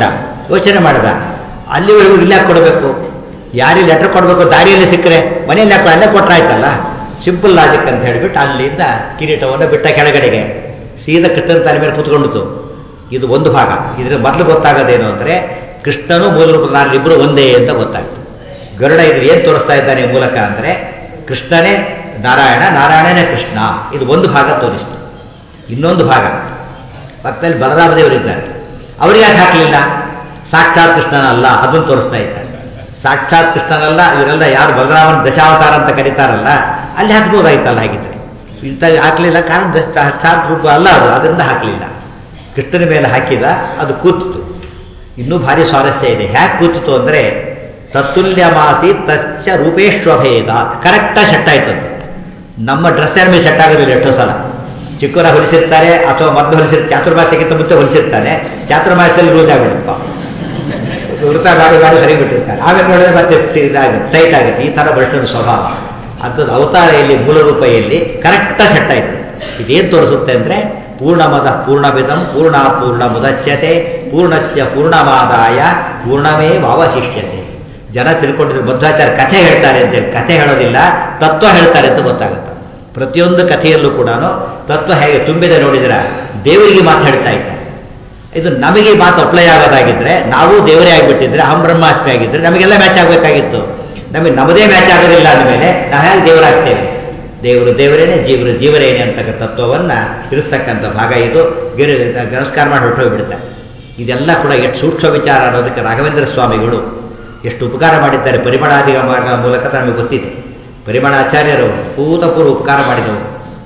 ಯೋಚನೆ ಮಾಡ್ದ ಅಲ್ಲಿವರೆಗೂ ಇಲ್ಲ ಕೊಡಬೇಕು ಯಾರಿಗೆ ಲೆಟರ್ ಕೊಡಬೇಕು ದಾರಿಯಲ್ಲಿ ಸಿಕ್ಕರೆ ಮನೆಯಲ್ಲಿ ಯಾಕೆ ಅಲ್ಲೇ ಕೊಟ್ರಾಯ್ತಲ್ಲ ಸಿಂಪಲ್ ಲಾಜಿಕ್ ಅಂತ ಹೇಳಿಬಿಟ್ಟು ಅಲ್ಲಿಂದ ಕಿರೀಟವನ್ನು ಬಿಟ್ಟ ಕೆಳಗಡೆಗೆ ಸೀದಾ ಕೃಷ್ಣನ ತಲೆ ಮೇಲೆ ಕೂತ್ಕೊಂಡಿತು ಇದು ಒಂದು ಭಾಗ ಇದ್ರ ಮೊದಲು ಗೊತ್ತಾಗೋದೇನು ಅಂದರೆ ಕೃಷ್ಣನು ಮೂಲ ರೂಪದ ಇಬ್ಬರು ಒಂದೇ ಅಂತ ಗೊತ್ತಾಗ್ತದೆ ಗರುಡ ಇದ್ರೆ ಏನು ತೋರಿಸ್ತಾ ಇದ್ದಾನೆ ಈ ಮೂಲಕ ಅಂದರೆ ಕೃಷ್ಣನೇ ನಾರಾಯಣ ನಾರಾಯಣನೇ ಕೃಷ್ಣ ಇದು ಒಂದು ಭಾಗ ತೋರಿಸ್ತು ಇನ್ನೊಂದು ಭಾಗ ಪಕ್ಕದಲ್ಲಿ ಬಲರಾಮದೇವರಿದ್ದಾರೆ ಅವ್ರಿಗೆ ಯಾಕೆ ಹಾಕಲಿಲ್ಲ ಸಾಕ್ಷಾತ್ ಕೃಷ್ಣನಲ್ಲ ಅದನ್ನು ತೋರಿಸ್ತಾ ಇದ್ದಾರೆ ಸಾಕ್ಷಾತ್ ಕೃಷ್ಣನಲ್ಲ ಇವರೆಲ್ಲ ಯಾರು ಬಲರಾಮನ ದಶಾವತಾರ ಅಂತ ಕರೀತಾರಲ್ಲ ಅಲ್ಲಿ ಹಾಕ್ಬೋದಾಯ್ತಲ್ಲ ಹಾಗಿದ್ರೆ ಇಂಥ ಹಾಕಲಿಲ್ಲ ಕಾರಣ ದಶ ಸಾಕ್ಷಾತ್ ರೂಪ ಅಲ್ಲ ಅದು ಅದರಿಂದ ಹಾಕಲಿಲ್ಲ ಕೃಷ್ಣನ ಮೇಲೆ ಹಾಕಿದ ಅದು ಕೂತಿತು ಇನ್ನೂ ಭಾರಿ ಸ್ವಾರಸ್ಯ ಇದೆ ಹ್ಯಾಕ್ ಕೂತಿತು ಅಂದರೆ ತತ್ತುಲ್ಯಮಾಸಿ ತಚ್ಚ ರೂಪೇಶ್ವಭೇದ ಕರೆಕ್ಟಾಗಿ ಸೆಟ್ ಆಯ್ತಂತೆ ನಮ್ಮ ಡ್ರೆಸ್ ಮೇಲೆ ಸೆಟ್ ಆಗೋದಿಲ್ಲ ಎಷ್ಟೋ ಸಲ ಚಿಕ್ಕವರ ಹೊಲಿಸಿರ್ತಾರೆ ಅಥವಾ ಮೊದಲು ಹೊಲಿಸಿರ್ ಚಾತುರ್ಮಾಸಕ್ಕಿಂತ ಮುಂಚೆ ಹೊಲಿಸಿರ್ತಾನೆ ಚಾತುರ್ಮಾಸದಲ್ಲಿ ಲೂಸ್ ಆಗಿಬಿಡುತ್ತ ವೃತ್ತ ಮಾಡಿ ಮಾಡಿ ಸರಿ ಬಿಟ್ಟಿರ್ತಾರೆ ಆಮೇಲೆ ನೋಡಿದ್ರೆ ಮತ್ತೆ ಇದಾಗುತ್ತೆ ಟೈಟ್ ಆಗುತ್ತೆ ಈ ಥರ ಭ್ರಷ್ಟನ ಸ್ವಭಾವ ಅಂಥದ್ದು ಅವತಾರೆಯಲ್ಲಿ ಮೂಲ ರೂಪೆಯಲ್ಲಿ ಕರೆಕ್ಟಾಗಿ ಸೆಟ್ ಆಯ್ತು ಇದೇನು ತೋರಿಸುತ್ತೆ ಅಂದರೆ ಪೂರ್ಣಮದ ಪೂರ್ಣವಿದಂ ಪೂರ್ಣ ಪೂರ್ಣ ಮುದಚ್ಯತೆ ಪೂರ್ಣಸ್ಯ ಪೂರ್ಣವಾದಾಯ ಪೂರ್ಣವೇ ಭಾವಶಿಷ್ಯತೆ ಜನ ತಿಳ್ಕೊಂಡಿದ್ರು ಮಧ್ವಾಚಾರ್ಯ ಕಥೆ ಹೇಳ್ತಾರೆ ಅಂತೇಳಿ ಕಥೆ ಹೇಳೋದಿಲ್ಲ ತತ್ವ ಹೇಳ್ತಾರೆ ಅಂತ ಗೊತ್ತಾಗುತ್ತೆ ಪ್ರತಿಯೊಂದು ಕಥೆಯಲ್ಲೂ ಕೂಡ ತತ್ವ ಹೇಗೆ ತುಂಬಿದೆ ನೋಡಿದ್ರ ದೇವರಿಗೆ ಮಾತು ಹೇಳ್ತಾ ಇದ್ದಾರೆ ಇದು ನಮಗೆ ಮಾತು ಅಪ್ಲೈ ಆಗೋದಾಗಿದ್ರೆ ನಾವು ದೇವರೇ ಆಗಿಬಿಟ್ಟಿದ್ರೆ ಅಹಂ ಬ್ರಹ್ಮಾಸ್ಮಿ ಆಗಿದ್ರೆ ನಮಗೆಲ್ಲ ಮ್ಯಾಚ್ ಆಗಬೇಕಾಗಿತ್ತು ನಮಗೆ ನಮ್ಮದೇ ಮ್ಯಾಚ್ ಆಗೋದಿಲ್ಲ ಅಂದಮೇಲೆ ನಾವು ಹೇಗೆ ದೇವರಾಗ್ತೇವೆ ದೇವರು ದೇವರೇನೆ ಜೀವರು ಜೀವರೇನೆ ಅಂತಕ್ಕ ತತ್ವವನ್ನು ತಿಳಿಸ್ತಕ್ಕಂಥ ಭಾಗ ಇದು ಗಿರಿ ನಮಸ್ಕಾರ ಮಾಡಿ ಹೊರಟೋಗ್ಬಿಡ್ತಾರೆ ಇದೆಲ್ಲ ಕೂಡ ಎಷ್ಟು ಸೂಕ್ಷ್ಮ ವಿಚಾರ ಅನ್ನೋದಕ್ಕೆ ರಾಘವೇಂದ್ರ ಸ್ವಾಮಿಗಳು ಎಷ್ಟು ಉಪಕಾರ ಮಾಡಿದ್ದಾರೆ ಪರಿಮಳಾದಿಗ ಮಾರ್ಗ ಮೂಲಕ ನಮಗೆ ಗೊತ್ತಿದೆ ಪರಿಮಳಾಚಾರ್ಯರು ಭೂತಪೂರ್ವ ಉಪಕಾರ ಮಾಡಿದವರು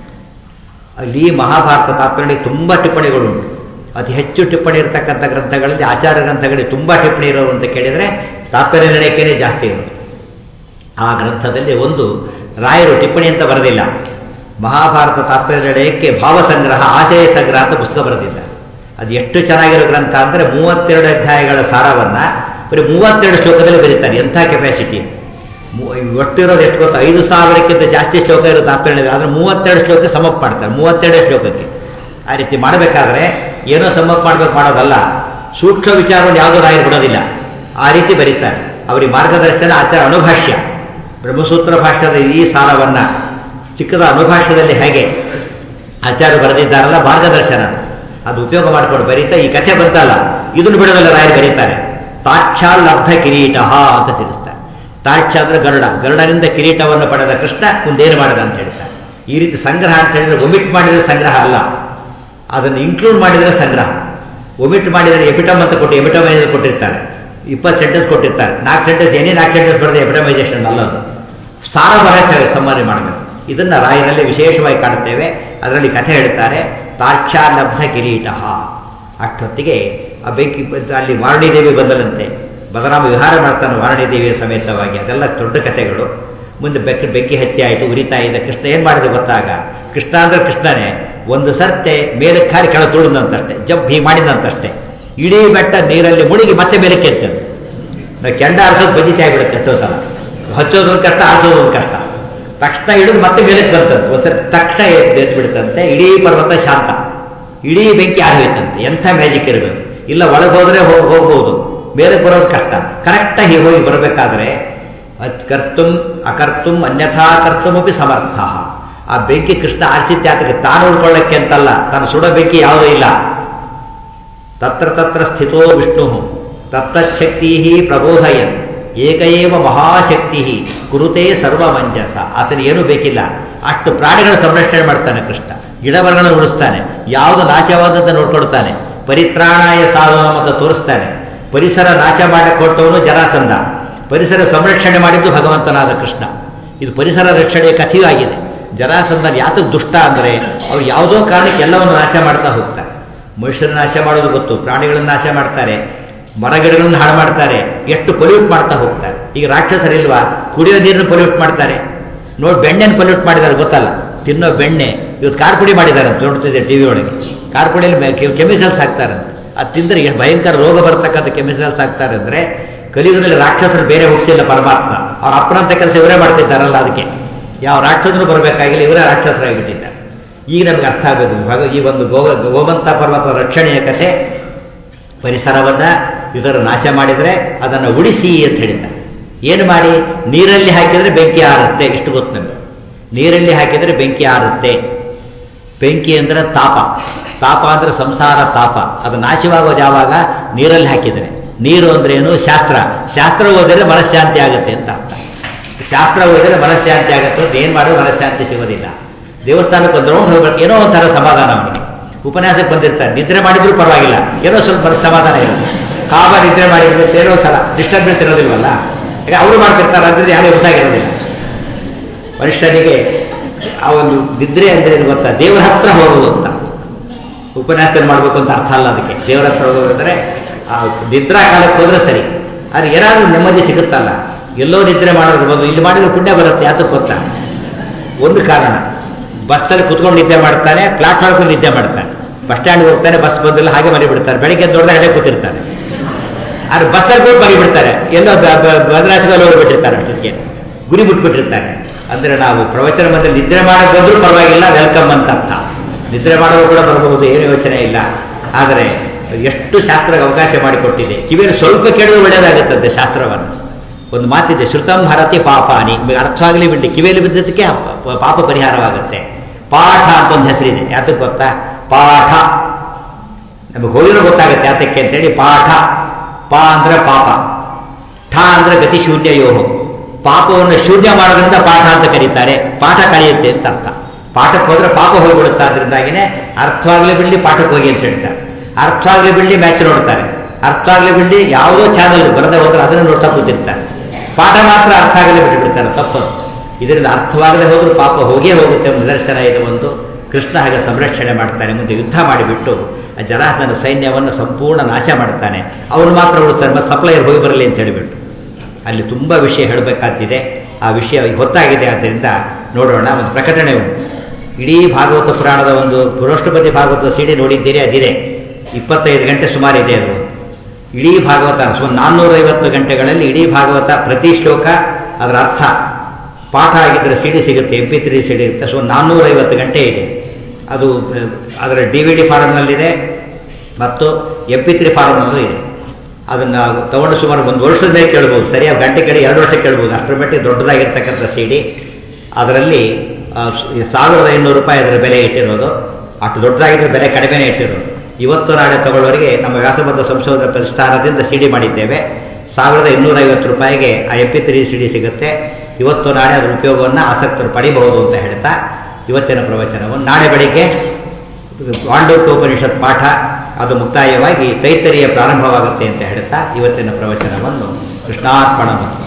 ಅಲ್ಲಿ ಮಹಾಭಾರತ ತಾತ್ಪರ್ಯಕ್ಕೆ ತುಂಬ ಟಿಪ್ಪಣಿಗಳುಂಟು ಅತಿ ಹೆಚ್ಚು ಟಿಪ್ಪಣಿ ಇರತಕ್ಕಂಥ ಗ್ರಂಥಗಳಲ್ಲಿ ಆಚಾರ ಗ್ರಂಥಗಳಿಗೆ ತುಂಬ ಟಿಪ್ಪಣಿ ಇರೋರು ಅಂತ ಕೇಳಿದರೆ ತಾತ್ಪರ್ಯ ನಿರ್ಣಯಕ್ಕೇ ಜಾಸ್ತಿ ಇರೋದು ಆ ಗ್ರಂಥದಲ್ಲಿ ಒಂದು ರಾಯರು ಟಿಪ್ಪಣಿ ಅಂತ ಬರೆದಿಲ್ಲ ಮಹಾಭಾರತ ತಾತ್ಪರ್ಯ ನಿರ್ಣಯಕ್ಕೆ ಭಾವಸಂಗ್ರಹ ಆಶಯ ಸಂಗ್ರಹ ಅಂತ ಪುಸ್ತಕ ಬರೆದಿದ್ದಾರೆ ಅದು ಎಷ್ಟು ಚೆನ್ನಾಗಿರೋ ಗ್ರಂಥ ಅಂದರೆ ಮೂವತ್ತೆರಡು ಅಧ್ಯಾಯಗಳ ಸಾರವನ್ನು ಬರೀ ಮೂವತ್ತೆರಡು ಶ್ಲೋಕದಲ್ಲಿ ಬರೀತಾರೆ ಎಂಥ ಕೆಪಾಸಿಟಿ ಒಟ್ಟಿರೋದು ಎಷ್ಟು ಗೊತ್ತಾ ಐದು ಸಾವಿರಕ್ಕಿಂತ ಜಾಸ್ತಿ ಶ್ಲೋಕ ಇರೋ ತಾತ್ಪರ್ಯ ಆದರೆ ಮೂವತ್ತೆರಡು ಶ್ಲೋಕ ಸಮಪ್ ಮಾಡ್ತಾರೆ ಮೂವತ್ತೆರಡು ಶ್ಲೋಕಕ್ಕೆ ಆ ರೀತಿ ಮಾಡಬೇಕಾದ್ರೆ ಏನೋ ಸಮಪ್ ಮಾಡ್ಬೇಕು ಮಾಡೋದಲ್ಲ ಸೂಕ್ಷ್ಮ ವಿಚಾರವನ್ನು ಯಾವುದೋ ರಾಯರು ಬಿಡೋದಿಲ್ಲ ಆ ರೀತಿ ಬರೀತಾರೆ ಅವರಿಗೆ ಮಾರ್ಗದರ್ಶನ ಆಚಾರ ಅನುಭಾಷ್ಯ ಬ್ರಹ್ಮಸೂತ್ರ ಭಾಷ್ಯದ ಈ ಸಾರವನ್ನು ಚಿಕ್ಕದ ಅನುಭಾಷ್ಯದಲ್ಲಿ ಹೇಗೆ ಆಚಾರ್ಯ ಬರೆದಿದ್ದಾರಲ್ಲ ಮಾರ್ಗದರ್ಶನ ಅದು ಉಪಯೋಗ ಮಾಡಿಕೊಂಡು ಬರೀತಾ ಈ ಕಥೆ ಬಂತಲ್ಲ ಇದನ್ನು ಬಿಡೋದಲ್ಲ ರಾಯರು ಬರೀತಾರೆ ತಾಕ್ಷಾಲಬ್ಧ ಕಿರೀಟ ಅಂತ ತಿಳಿಸ್ತಾರೆ ತಾಕ್ಷ ಅಂದ್ರೆ ಗರುಡ ಗರುಡನಿಂದ ಕಿರೀಟವನ್ನು ಪಡೆದ ಕೃಷ್ಣ ಮುಂದೇನು ಮಾಡಿದ ಅಂತ ಹೇಳ್ತಾರೆ ಈ ರೀತಿ ಸಂಗ್ರಹ ಅಂತ ಹೇಳಿದ್ರೆ ಒಮಿಟ್ ಮಾಡಿದರೆ ಸಂಗ್ರಹ ಅಲ್ಲ ಅದನ್ನು ಇನ್ಕ್ಲೂಡ್ ಮಾಡಿದರೆ ಸಂಗ್ರಹ ಒಮಿಟ್ ಮಾಡಿದರೆ ಎಪಿಟಮ್ ಅಂತ ಕೊಟ್ಟು ಎಪಿಟಮೈಸ್ ಕೊಟ್ಟಿರ್ತಾರೆ ಇಪ್ಪತ್ತು ಸೆಂಟೆನ್ಸ್ ಕೊಟ್ಟಿರ್ತಾರೆ ನಾಲ್ಕು ಸೆಂಟೆನ್ಸ್ ಏನೇ ನಾಲ್ಕು ಸೆಂಟೆನ್ಸ್ ಬರೆದ ಎಪಿಟಮೈಸೇಷನ್ ಅಲ್ಲ ಅದು ಸಾರ ಬರ ಸಂಹಾರ ಮಾಡಬೇಕು ಇದನ್ನು ರಾಯರಲ್ಲಿ ವಿಶೇಷವಾಗಿ ಕಾಣುತ್ತೇವೆ ಅದರಲ್ಲಿ ಕಥೆ ಹೇಳ್ತಾರೆ ತಾಕ್ಷಾಲಬ್ಧ ಕಿರೀಟ ಅಷ್ಟೊತ್ತಿಗೆ ಆ ಬೆಂಕಿ ಅಲ್ಲಿ ವಾರುಣಿದೇವಿ ಬಂದಲಂತೆ ಬಲರಾಮ ವಿಹಾರ ಮಾಡ್ತಾನೆ ವಾರುಣಿದೇವಿಯ ಸಮೇತವಾಗಿ ಅದೆಲ್ಲ ದೊಡ್ಡ ಕಥೆಗಳು ಮುಂದೆ ಬೆಕ್ಕ ಬೆಂಕಿ ಹತ್ಯೆ ಆಯಿತು ಉರಿತಾ ಇದ್ದ ಕೃಷ್ಣ ಏನು ಮಾಡಿದ ಗೊತ್ತಾಗ ಕೃಷ್ಣ ಅಂದ್ರೆ ಕೃಷ್ಣನೇ ಒಂದು ಸರ್ತೆ ಮೇಲೆ ಕಾರಿ ಕೆಳ ತುಳಿದಂತಷ್ಟೇ ಜಬ್ ಹೀಗೆ ಮಾಡಿದಂತಷ್ಟೇ ಇಡೀ ಬೆಟ್ಟ ನೀರಲ್ಲಿ ಮುಳುಗಿ ಮತ್ತೆ ಮೇಲೆ ಕೆತ್ತದು ನಾವು ಕೆಂಡ ಆರಿಸೋದು ಬಜಿತೆ ಆಗಿಬಿಡುತ್ತೆ ಎಷ್ಟೋ ಸಲ ಹಚ್ಚೋದೊಂದು ಕಷ್ಟ ಆರಿಸೋದೊಂದು ಕಷ್ಟ ತಕ್ಷಣ ಹಿಡಿದು ಮತ್ತೆ ಮೇಲೆ ಬರ್ತದೆ ಒಂದ್ಸರಿ ತಕ್ಷಣ ಎದ್ದು ಬಿಡುತ್ತಂತೆ ಇಡೀ ಪರ್ವತ ಶಾಂತ ಇಡೀ ಬೆಂಕಿ ಆಗೋಯ್ತಂತೆ ಎಂಥ ಮ್ಯಾಜಿಕ್ ಇರಬೇಕು ಇಲ್ಲ ಒಳಗೆ ಹೋದ್ರೆ ಹೋಗ್ಬೋದು ಮೇಲೆ ಬರೋದು ಕಷ್ಟ ಕರೆಕ್ಟಾಗಿ ಹೋಗಿ ಬರಬೇಕಾದ್ರೆ ಕರ್ತುಂ ಅಕರ್ತುಂ ಅನ್ಯಥಾ ಕರ್ತುಮಪಿ ಸಮರ್ಥ ಆ ಬೆಂಕಿ ಕೃಷ್ಣ ಆರಿಸಿದ್ಯಾತಕ್ಕೆ ತಾನು ಉಳ್ಕೊಳ್ಳೋಕ್ಕೆ ಅಂತಲ್ಲ ತಾನು ಸುಡೋ ಬೆಂಕಿ ಯಾವುದೂ ಇಲ್ಲ ತತ್ರ ತತ್ರ ಸ್ಥಿತೋ ವಿಷ್ಣು ತತ್ತಚ್ಛಕ್ತಿ ಪ್ರಬೋಧಯನ್ ಏಕಏವ ಮಹಾಶಕ್ತಿ ಕುರುತೆ ಸರ್ವಮಂಜಸ ಆತನ ಏನೂ ಬೇಕಿಲ್ಲ ಅಷ್ಟು ಪ್ರಾಣಿಗಳ ಸಂರಕ್ಷಣೆ ಮಾಡ್ತಾನೆ ಕೃಷ್ಣ ಗಿಡಮರಗಳನ್ನು ಉಳಿಸ್ತಾನೆ ಯಾವುದು ನಾಶವಾದದ್ದು ನೋಡ್ಕೊಳ್ತಾನೆ ಪರಿತ್ರಾಣಾಯ ಸಾಧನ ಅಂತ ತೋರಿಸ್ತಾನೆ ಪರಿಸರ ನಾಶ ಮಾಡಕ್ಕೆ ಕೊಟ್ಟವನು ಜರಾಸಂಧ ಪರಿಸರ ಸಂರಕ್ಷಣೆ ಮಾಡಿದ್ದು ಭಗವಂತನಾದ ಕೃಷ್ಣ ಇದು ಪರಿಸರ ರಕ್ಷಣೆಯ ಕಥೆಯೂ ಆಗಿದೆ ಜರಾಸಂಧ ಯಾತಕ್ಕೆ ದುಷ್ಟ ಅಂದರೆ ಅವ್ರು ಯಾವುದೋ ಕಾರಣಕ್ಕೆ ಎಲ್ಲವನ್ನು ನಾಶ ಮಾಡ್ತಾ ಹೋಗ್ತಾರೆ ಮನುಷ್ಯರನ್ನ ನಾಶ ಮಾಡೋದು ಗೊತ್ತು ಪ್ರಾಣಿಗಳನ್ನು ನಾಶ ಮಾಡ್ತಾರೆ ಮರಗಿಡಗಳನ್ನು ಹಾಳು ಮಾಡ್ತಾರೆ ಎಷ್ಟು ಪೊಲ್ಯೂಟ್ ಮಾಡ್ತಾ ಹೋಗ್ತಾರೆ ಈಗ ರಾಕ್ಷಸರಿಲ್ವಾ ಕುಡಿಯೋ ನೀರನ್ನು ಪೊಲ್ಯೂಟ್ ಮಾಡ್ತಾರೆ ನೋಡಿ ಬೆಣ್ಣೆನ ಪೊಲ್ಯೂಟ್ ಮಾಡಿದ್ದಾರೆ ಗೊತ್ತಲ್ಲ ತಿನ್ನೋ ಬೆಣ್ಣೆ ಇವತ್ತು ಕಾರ್ಪುಡಿ ಮಾಡಿದ್ದಾರೆ ಅಂತ ನೋಡ್ತಿದ್ದೆ ಟಿ ವಿ ಒಳಗೆ ಕಾರ್ಪುಡಿಯಲ್ಲಿ ಕೆಮಿಕಲ್ಸ್ ಹಾಕ್ತಾರಂತೆ ಅದು ತಿಂದರೆ ಎಷ್ಟು ಭಯಂಕರ ರೋಗ ಬರ್ತಕ್ಕಂಥ ಕೆಮಿಕಲ್ಸ್ ಹಾಕ್ತಾರೆ ಅಂದರೆ ಕಲಿಯುಗದಲ್ಲಿ ರಾಕ್ಷಸರು ಬೇರೆ ಹುಟ್ಟಿಸಿಲ್ಲ ಪರಮಾತ್ಮ ಅವ್ರ ಅಪ್ಪನಂತ ಕೆಲಸ ಇವರೇ ಮಾಡ್ತಿದ್ದಾರಲ್ಲ ಅದಕ್ಕೆ ಯಾವ ರಾಕ್ಷಸರು ಬರಬೇಕಾಗಿಲ್ಲ ಇವರೇ ರಾಕ್ಷಸರಾಗಿಬಿಟ್ಟಿದ್ದಾರೆ ಈಗ ನಮಗೆ ಅರ್ಥ ಆಗಬೇಕು ಭಾಗ ಈ ಒಂದು ಗೋ ಗೋಮಂತ ಪರ್ವತ ರಕ್ಷಣೆಯ ಕಥೆ ಪರಿಸರವನ್ನು ಇದರ ನಾಶ ಮಾಡಿದರೆ ಅದನ್ನು ಉಳಿಸಿ ಅಂತ ಹೇಳಿದ್ದಾರೆ ಏನು ಮಾಡಿ ನೀರಲ್ಲಿ ಹಾಕಿದರೆ ಬೆಂಕಿ ಆರುತ್ತೆ ಇಷ್ಟು ಗೊತ್ತು ನಮಗೆ ನೀರಲ್ಲಿ ಹಾಕಿದರೆ ಬೆಂಕಿ ಆರುತ್ತೆ ಬೆಂಕಿ ಅಂದರೆ ತಾಪ ತಾಪ ಅಂದರೆ ಸಂಸಾರ ತಾಪ ಅದು ನಾಶವಾಗೋದು ಯಾವಾಗ ನೀರಲ್ಲಿ ಹಾಕಿದರೆ ನೀರು ಅಂದ್ರೇನು ಶಾಸ್ತ್ರ ಶಾಸ್ತ್ರ ಓದಿದ್ರೆ ಮನಃಶಾಂತಿ ಆಗುತ್ತೆ ಅಂತ ಅರ್ಥ ಶಾಸ್ತ್ರ ಓದಿದ್ರೆ ಮನಃಶಾಂತಿ ಆಗುತ್ತೆ ಅಂತ ಏನು ಮಾಡಿದ್ರೆ ಮನಃಶಾಂತಿ ಸಿಗೋದಿಲ್ಲ ದೇವಸ್ಥಾನಕ್ಕೆ ಒಂದು ರೌಂಡ್ ಹೋಗ್ಬೇಕು ಏನೋ ಒಂಥರ ಸಮಾಧಾನ ಅವನಿಗೆ ಉಪನ್ಯಾಸಕ್ಕೆ ಬಂದಿರ್ತಾರೆ ನಿದ್ರೆ ಮಾಡಿದ್ರು ಪರವಾಗಿಲ್ಲ ಏನೋ ಸ್ವಲ್ಪ ಮನಸ್ಸು ಸಮಾಧಾನ ಇರುತ್ತೆ ಕಾಮ ನಿದ್ರೆ ಮಾಡಿದ್ರೆ ಏನೋ ಸಲ ಡಿಸ್ಟರ್ಬೆನ್ಸ್ ಇರೋದಿಲ್ವಲ್ಲ ಈಗ ಅವರು ಮಾಡ್ತಿರ್ತಾರೆ ಅಂದ್ರೆ ಯಾರು ಹೊಸಾಗಿರೋದಿಲ್ಲ ಮನುಷ್ಯನಿಗೆ ಆ ಒಂದು ನಿದ್ರೆ ಅಂದ್ರೆ ಏನು ಗೊತ್ತಾ ದೇವರ ಹತ್ರ ಹೋಗೋದು ಅಂತ ಉಪನ್ಯಾಸ ಮಾಡಬೇಕು ಅಂತ ಅರ್ಥ ಅಲ್ಲ ಅದಕ್ಕೆ ದೇವರ ಹತ್ರ ಹೋಗೋದಂದ್ರೆ ಆ ನಿದ್ರಾ ಕಾಲಕ್ಕೆ ಹೋದ್ರೆ ಸರಿ ಆದ್ರೆ ಏನಾದ್ರೂ ನೆಮ್ಮದಿ ಸಿಗುತ್ತಲ್ಲ ಎಲ್ಲೋ ನಿದ್ರೆ ಮಾಡೋದ್ರ ಬದಲು ಇಲ್ಲಿ ಮಾಡಿದ್ರೆ ಪುಣ್ಯ ಬರುತ್ತೆ ಯಾತಕ್ಕೆ ಗೊತ್ತಾ ಒಂದು ಕಾರಣ ಬಸ್ಸಲ್ಲಿ ಕುತ್ಕೊಂಡು ನಿದ್ದೆ ಮಾಡ್ತಾನೆ ಪ್ಲಾಟ್ಫಾರ್ಮ್ ನಿದ್ದೆ ಮಾಡ್ತಾನೆ ಬಸ್ ಸ್ಟ್ಯಾಂಡ್ ಹೋಗ್ತಾನೆ ಬಸ್ ಬಂದಿಲ್ಲ ಹಾಗೆ ಮನೆ ಬಿಡ್ತಾರೆ ಬೆಳಿಗ್ಗೆ ದೊಡ್ಡ ಹೆಡೆ ಕೂತಿರ್ತಾನೆ ಆದ್ರೆ ಬಸ್ಸಲ್ಲಿ ಕೂಡ ಮನೆ ಬಿಡ್ತಾರೆ ಎಲ್ಲೋ ಭದ್ರಾಚಲದಲ್ಲಿ ಹೋಗ್ಬಿಟ್ಟಿರ್ತಾರೆ ಅಷ್ಟೊತ್ತಿಗೆ ಗುರಿ ಬಿಟ್ಬಿಟ್ಟಿರ್ತಾರೆ ಅಂದ್ರೆ ನಾವು ಪ್ರವಚನ ಬಂದ್ರೆ ನಿದ್ರೆ ಮಾಡಕ್ ಬಂದ್ರೂ ಪರವಾಗಿಲ್ಲ ವೆಲ್ಕಮ್ ಅಂತ ಅರ್ಥ ನಿದ್ರೆ ಮಾಡೋರು ಕೂಡ ಬರಬಹುದು ಏನು ಯೋಚನೆ ಇಲ್ಲ ಆದರೆ ಎಷ್ಟು ಶಾಸ್ತ್ರಕ್ಕೆ ಅವಕಾಶ ಮಾಡಿಕೊಟ್ಟಿದೆ ಕಿವಿಯಲ್ಲಿ ಸ್ವಲ್ಪ ಕೇಳಿದ್ರೆ ಒಳ್ಳೆಯದಾಗುತ್ತದೆ ಶಾಸ್ತ್ರವನ್ನು ಒಂದು ಮಾತಿದೆ ಶ್ರುತಂ ಹರತಿ ಪಾಪಾನಿ ನಿಮಗೆ ಅರ್ಥವಾಗಲಿ ಬಿಟ್ಟು ಕಿವಿಯಲ್ಲಿ ಬಿದ್ದದಕ್ಕೆ ಆ ಪ- ಪಾಪ ಪರಿಹಾರವಾಗುತ್ತೆ ಪಾಠ ಅಂತ ಒಂದು ಹೆಸರಿದೆ ಯಾತಕ್ಕೆ ಗೊತ್ತಾ ಪಾಠ ನಮಗೆ ಹೋಗಿರೋ ಗೊತ್ತಾಗುತ್ತೆ ಯಾತಕ್ಕೆ ಅಂತೇಳಿ ಪಾಠ ಪಾ ಅಂದ್ರೆ ಪಾಪ ಠ ಅಂದ್ರೆ ಗತಿ ಶೂನ್ಯ ಯೋಹು ಪಾಪವನ್ನು ಶೂನ್ಯ ಮಾಡೋದ್ರಿಂದ ಪಾಠ ಅಂತ ಕರೀತಾರೆ ಪಾಠ ಕಳೆಯುತ್ತೆ ಅಂತ ಅರ್ಥ ಪಾಠಕ್ಕೆ ಹೋದ್ರೆ ಪಾಪ ಹೋಗ್ಬಿಡುತ್ತೆ ಅದರಿಂದಾಗಿನೇ ಅರ್ಥವಾಗ್ಲಿ ಬಿಡ್ಲಿ ಪಾಠಕ್ಕೆ ಹೋಗಿ ಅಂತ ಹೇಳ್ತಾರೆ ಅರ್ಥವಾಗ್ಲಿ ಬಿಡ್ಲಿ ಮ್ಯಾಚ್ ನೋಡ್ತಾರೆ ಅರ್ಥವಾಗ್ಲಿ ಬಿಡ್ಲಿ ಯಾವುದೋ ಚಾನಲ್ ಬರದೆ ಹೋದ್ರೆ ಅದನ್ನು ನೋಡ್ತಾ ಕೂತಿರ್ತಾರೆ ಪಾಠ ಮಾತ್ರ ಅರ್ಥ ಆಗಲಿ ಬಿಟ್ಟು ಬಿಡ್ತಾರೆ ತಪ್ಪದು ಇದರಿಂದ ಅರ್ಥವಾಗದೆ ಹೋದ್ರೂ ಪಾಪ ಹೋಗೇ ಹೋಗುತ್ತೆ ಎಂಬ ನಿದರ್ಶನ ಇದು ಒಂದು ಕೃಷ್ಣ ಹಾಗೆ ಸಂರಕ್ಷಣೆ ಮಾಡ್ತಾನೆ ಮುಂದೆ ಯುದ್ಧ ಮಾಡಿಬಿಟ್ಟು ಆ ಜರಾಸನ ಸೈನ್ಯವನ್ನು ಸಂಪೂರ್ಣ ನಾಶ ಮಾಡ್ತಾನೆ ಅವನು ಮಾತ್ರ ಉಳಿಸ್ತಾನೆ ಮತ್ತೆ ಸಪ್ಲೈಯರ್ ಹೋಗಿ ಬರಲಿ ಅಂತ ಹೇಳಿಬಿಟ್ಟು ಅಲ್ಲಿ ತುಂಬ ವಿಷಯ ಹೇಳಬೇಕಾದ್ದಿದೆ ಆ ವಿಷಯ ಈಗ ಗೊತ್ತಾಗಿದೆ ಆದ್ದರಿಂದ ನೋಡೋಣ ಒಂದು ಪ್ರಕಟಣೆ ಉಂಟು ಇಡೀ ಭಾಗವತ ಪುರಾಣದ ಒಂದು ಪುರೋಷ್ಠಪತಿ ಭಾಗವತ ಸಿಡಿ ನೋಡಿದ್ದೀರಿ ಅದಿದೆ ಇಪ್ಪತ್ತೈದು ಗಂಟೆ ಸುಮಾರು ಇದೆ ಅದು ಇಡೀ ಭಾಗವತ ಸುಮಾರು ನಾನ್ನೂರೈವತ್ತು ಗಂಟೆಗಳಲ್ಲಿ ಇಡೀ ಭಾಗವತ ಪ್ರತಿ ಶ್ಲೋಕ ಅದರ ಅರ್ಥ ಪಾಠ ಆಗಿದ್ದರೆ ಸಿಡಿ ಸಿಗುತ್ತೆ ಎಂ ಪಿ ತ್ರೀ ಸಿಡಿ ಇರುತ್ತೆ ಸೊ ನಾನ್ನೂರೈವತ್ತು ಗಂಟೆ ಇದೆ ಅದು ಅಹ್, ಅದರ ಡಿ ವಿ ಡಿ ಫಾರಮ್ನಲ್ಲಿದೆ ಮತ್ತು ಎಂ ಪಿ ತ್ರೀ ಫಾರಮ್ನಲ್ಲೂ ಇದೆ ಅದನ್ನು ತಗೊಂಡು ಸುಮಾರು ಒಂದು ವರ್ಷದ ಮೇಲೆ ಕೇಳ್ಬೋದು ಸರಿಯಾಗಿ ಗಂಟೆ ಕೇಳಿ ಎರಡು ವರ್ಷ ಕೇಳ್ಬೋದು ಅಷ್ಟರ ಮಟ್ಟಿಗೆ ದೊಡ್ಡದಾಗಿರ್ತಕ್ಕಂಥ ಸಿ ಡಿ ಅದರಲ್ಲಿ ಆ, ಸ್- ಸಾವಿರದ ಐನೂರು ರೂಪಾಯಿ ಅದರ ಬೆಲೆ ಇಟ್ಟಿರೋದು ಅಷ್ಟು ದೊಡ್ಡದಾಗಿದ್ದರೆ ಬೆಲೆ ಕಡಿಮೆನೇ ಇಟ್ಟಿರೋದು ಇವತ್ತು ನಾಳೆ ತಗೊಳ್ಳೋರಿಗೆ ನಮ್ಮ ವ್ಯಾಸಬದ್ಧ ಸಂಶೋಧನಾ ಪ್ರತಿಷ್ಠಾನದಿಂದ ಸಿ ಡಿ ಮಾಡಿದ್ದೇವೆ ಸಾವಿರದ ಇನ್ನೂರೈವತ್ತು ರೂಪಾಯಿಗೆ ಆ M P three C D ಸಿಗುತ್ತೆ ಇವತ್ತು ನಾಳೆ ಅದರ ಉಪಯೋಗವನ್ನು ಆಸಕ್ತರು ಪಡಿಬಹುದು ಅಂತ ಹೇಳ್ತಾ ಇವತ್ತಿನ ಪ್ರವಚನವನ್ನು ನಾಳೆ ಬೆಳಿಗ್ಗೆ ಪಾಂಡೋಕ್ಯೋಪನಿಷತ್ ಪಾಠ ಅದು ಮುಕ್ತಾಯವಾಗಿ ತೈತರಿಯ ಪ್ರಾರಂಭವಾಗುತ್ತೆ ಅಂತ ಹೇಳ್ತಾ ಇವತ್ತಿನ ಪ್ರವಚನವನ್ನು ಕೃಷ್ಣಾರ್ಪಣ ಮಸ್ತು.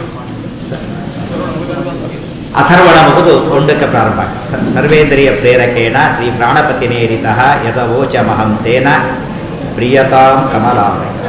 ಸ- ಅಥರ್ವಣ ಮುಗಿದು ಕೊಂಡಕ್ಕೆ ಪ್ರಾರಂಭ ಸ- ಸರ್ವೇಂದ್ರಿಯ ಪ್ರೇರಕೇಣ ಶ್ರೀ ಪ್ರಾಣಪತಿನೇರಿತಃ ಯದವೋಚ ಮಹಂ ತೇನ ಪ್ರಿಯತಾಂ ಕಮಲಾಲಯ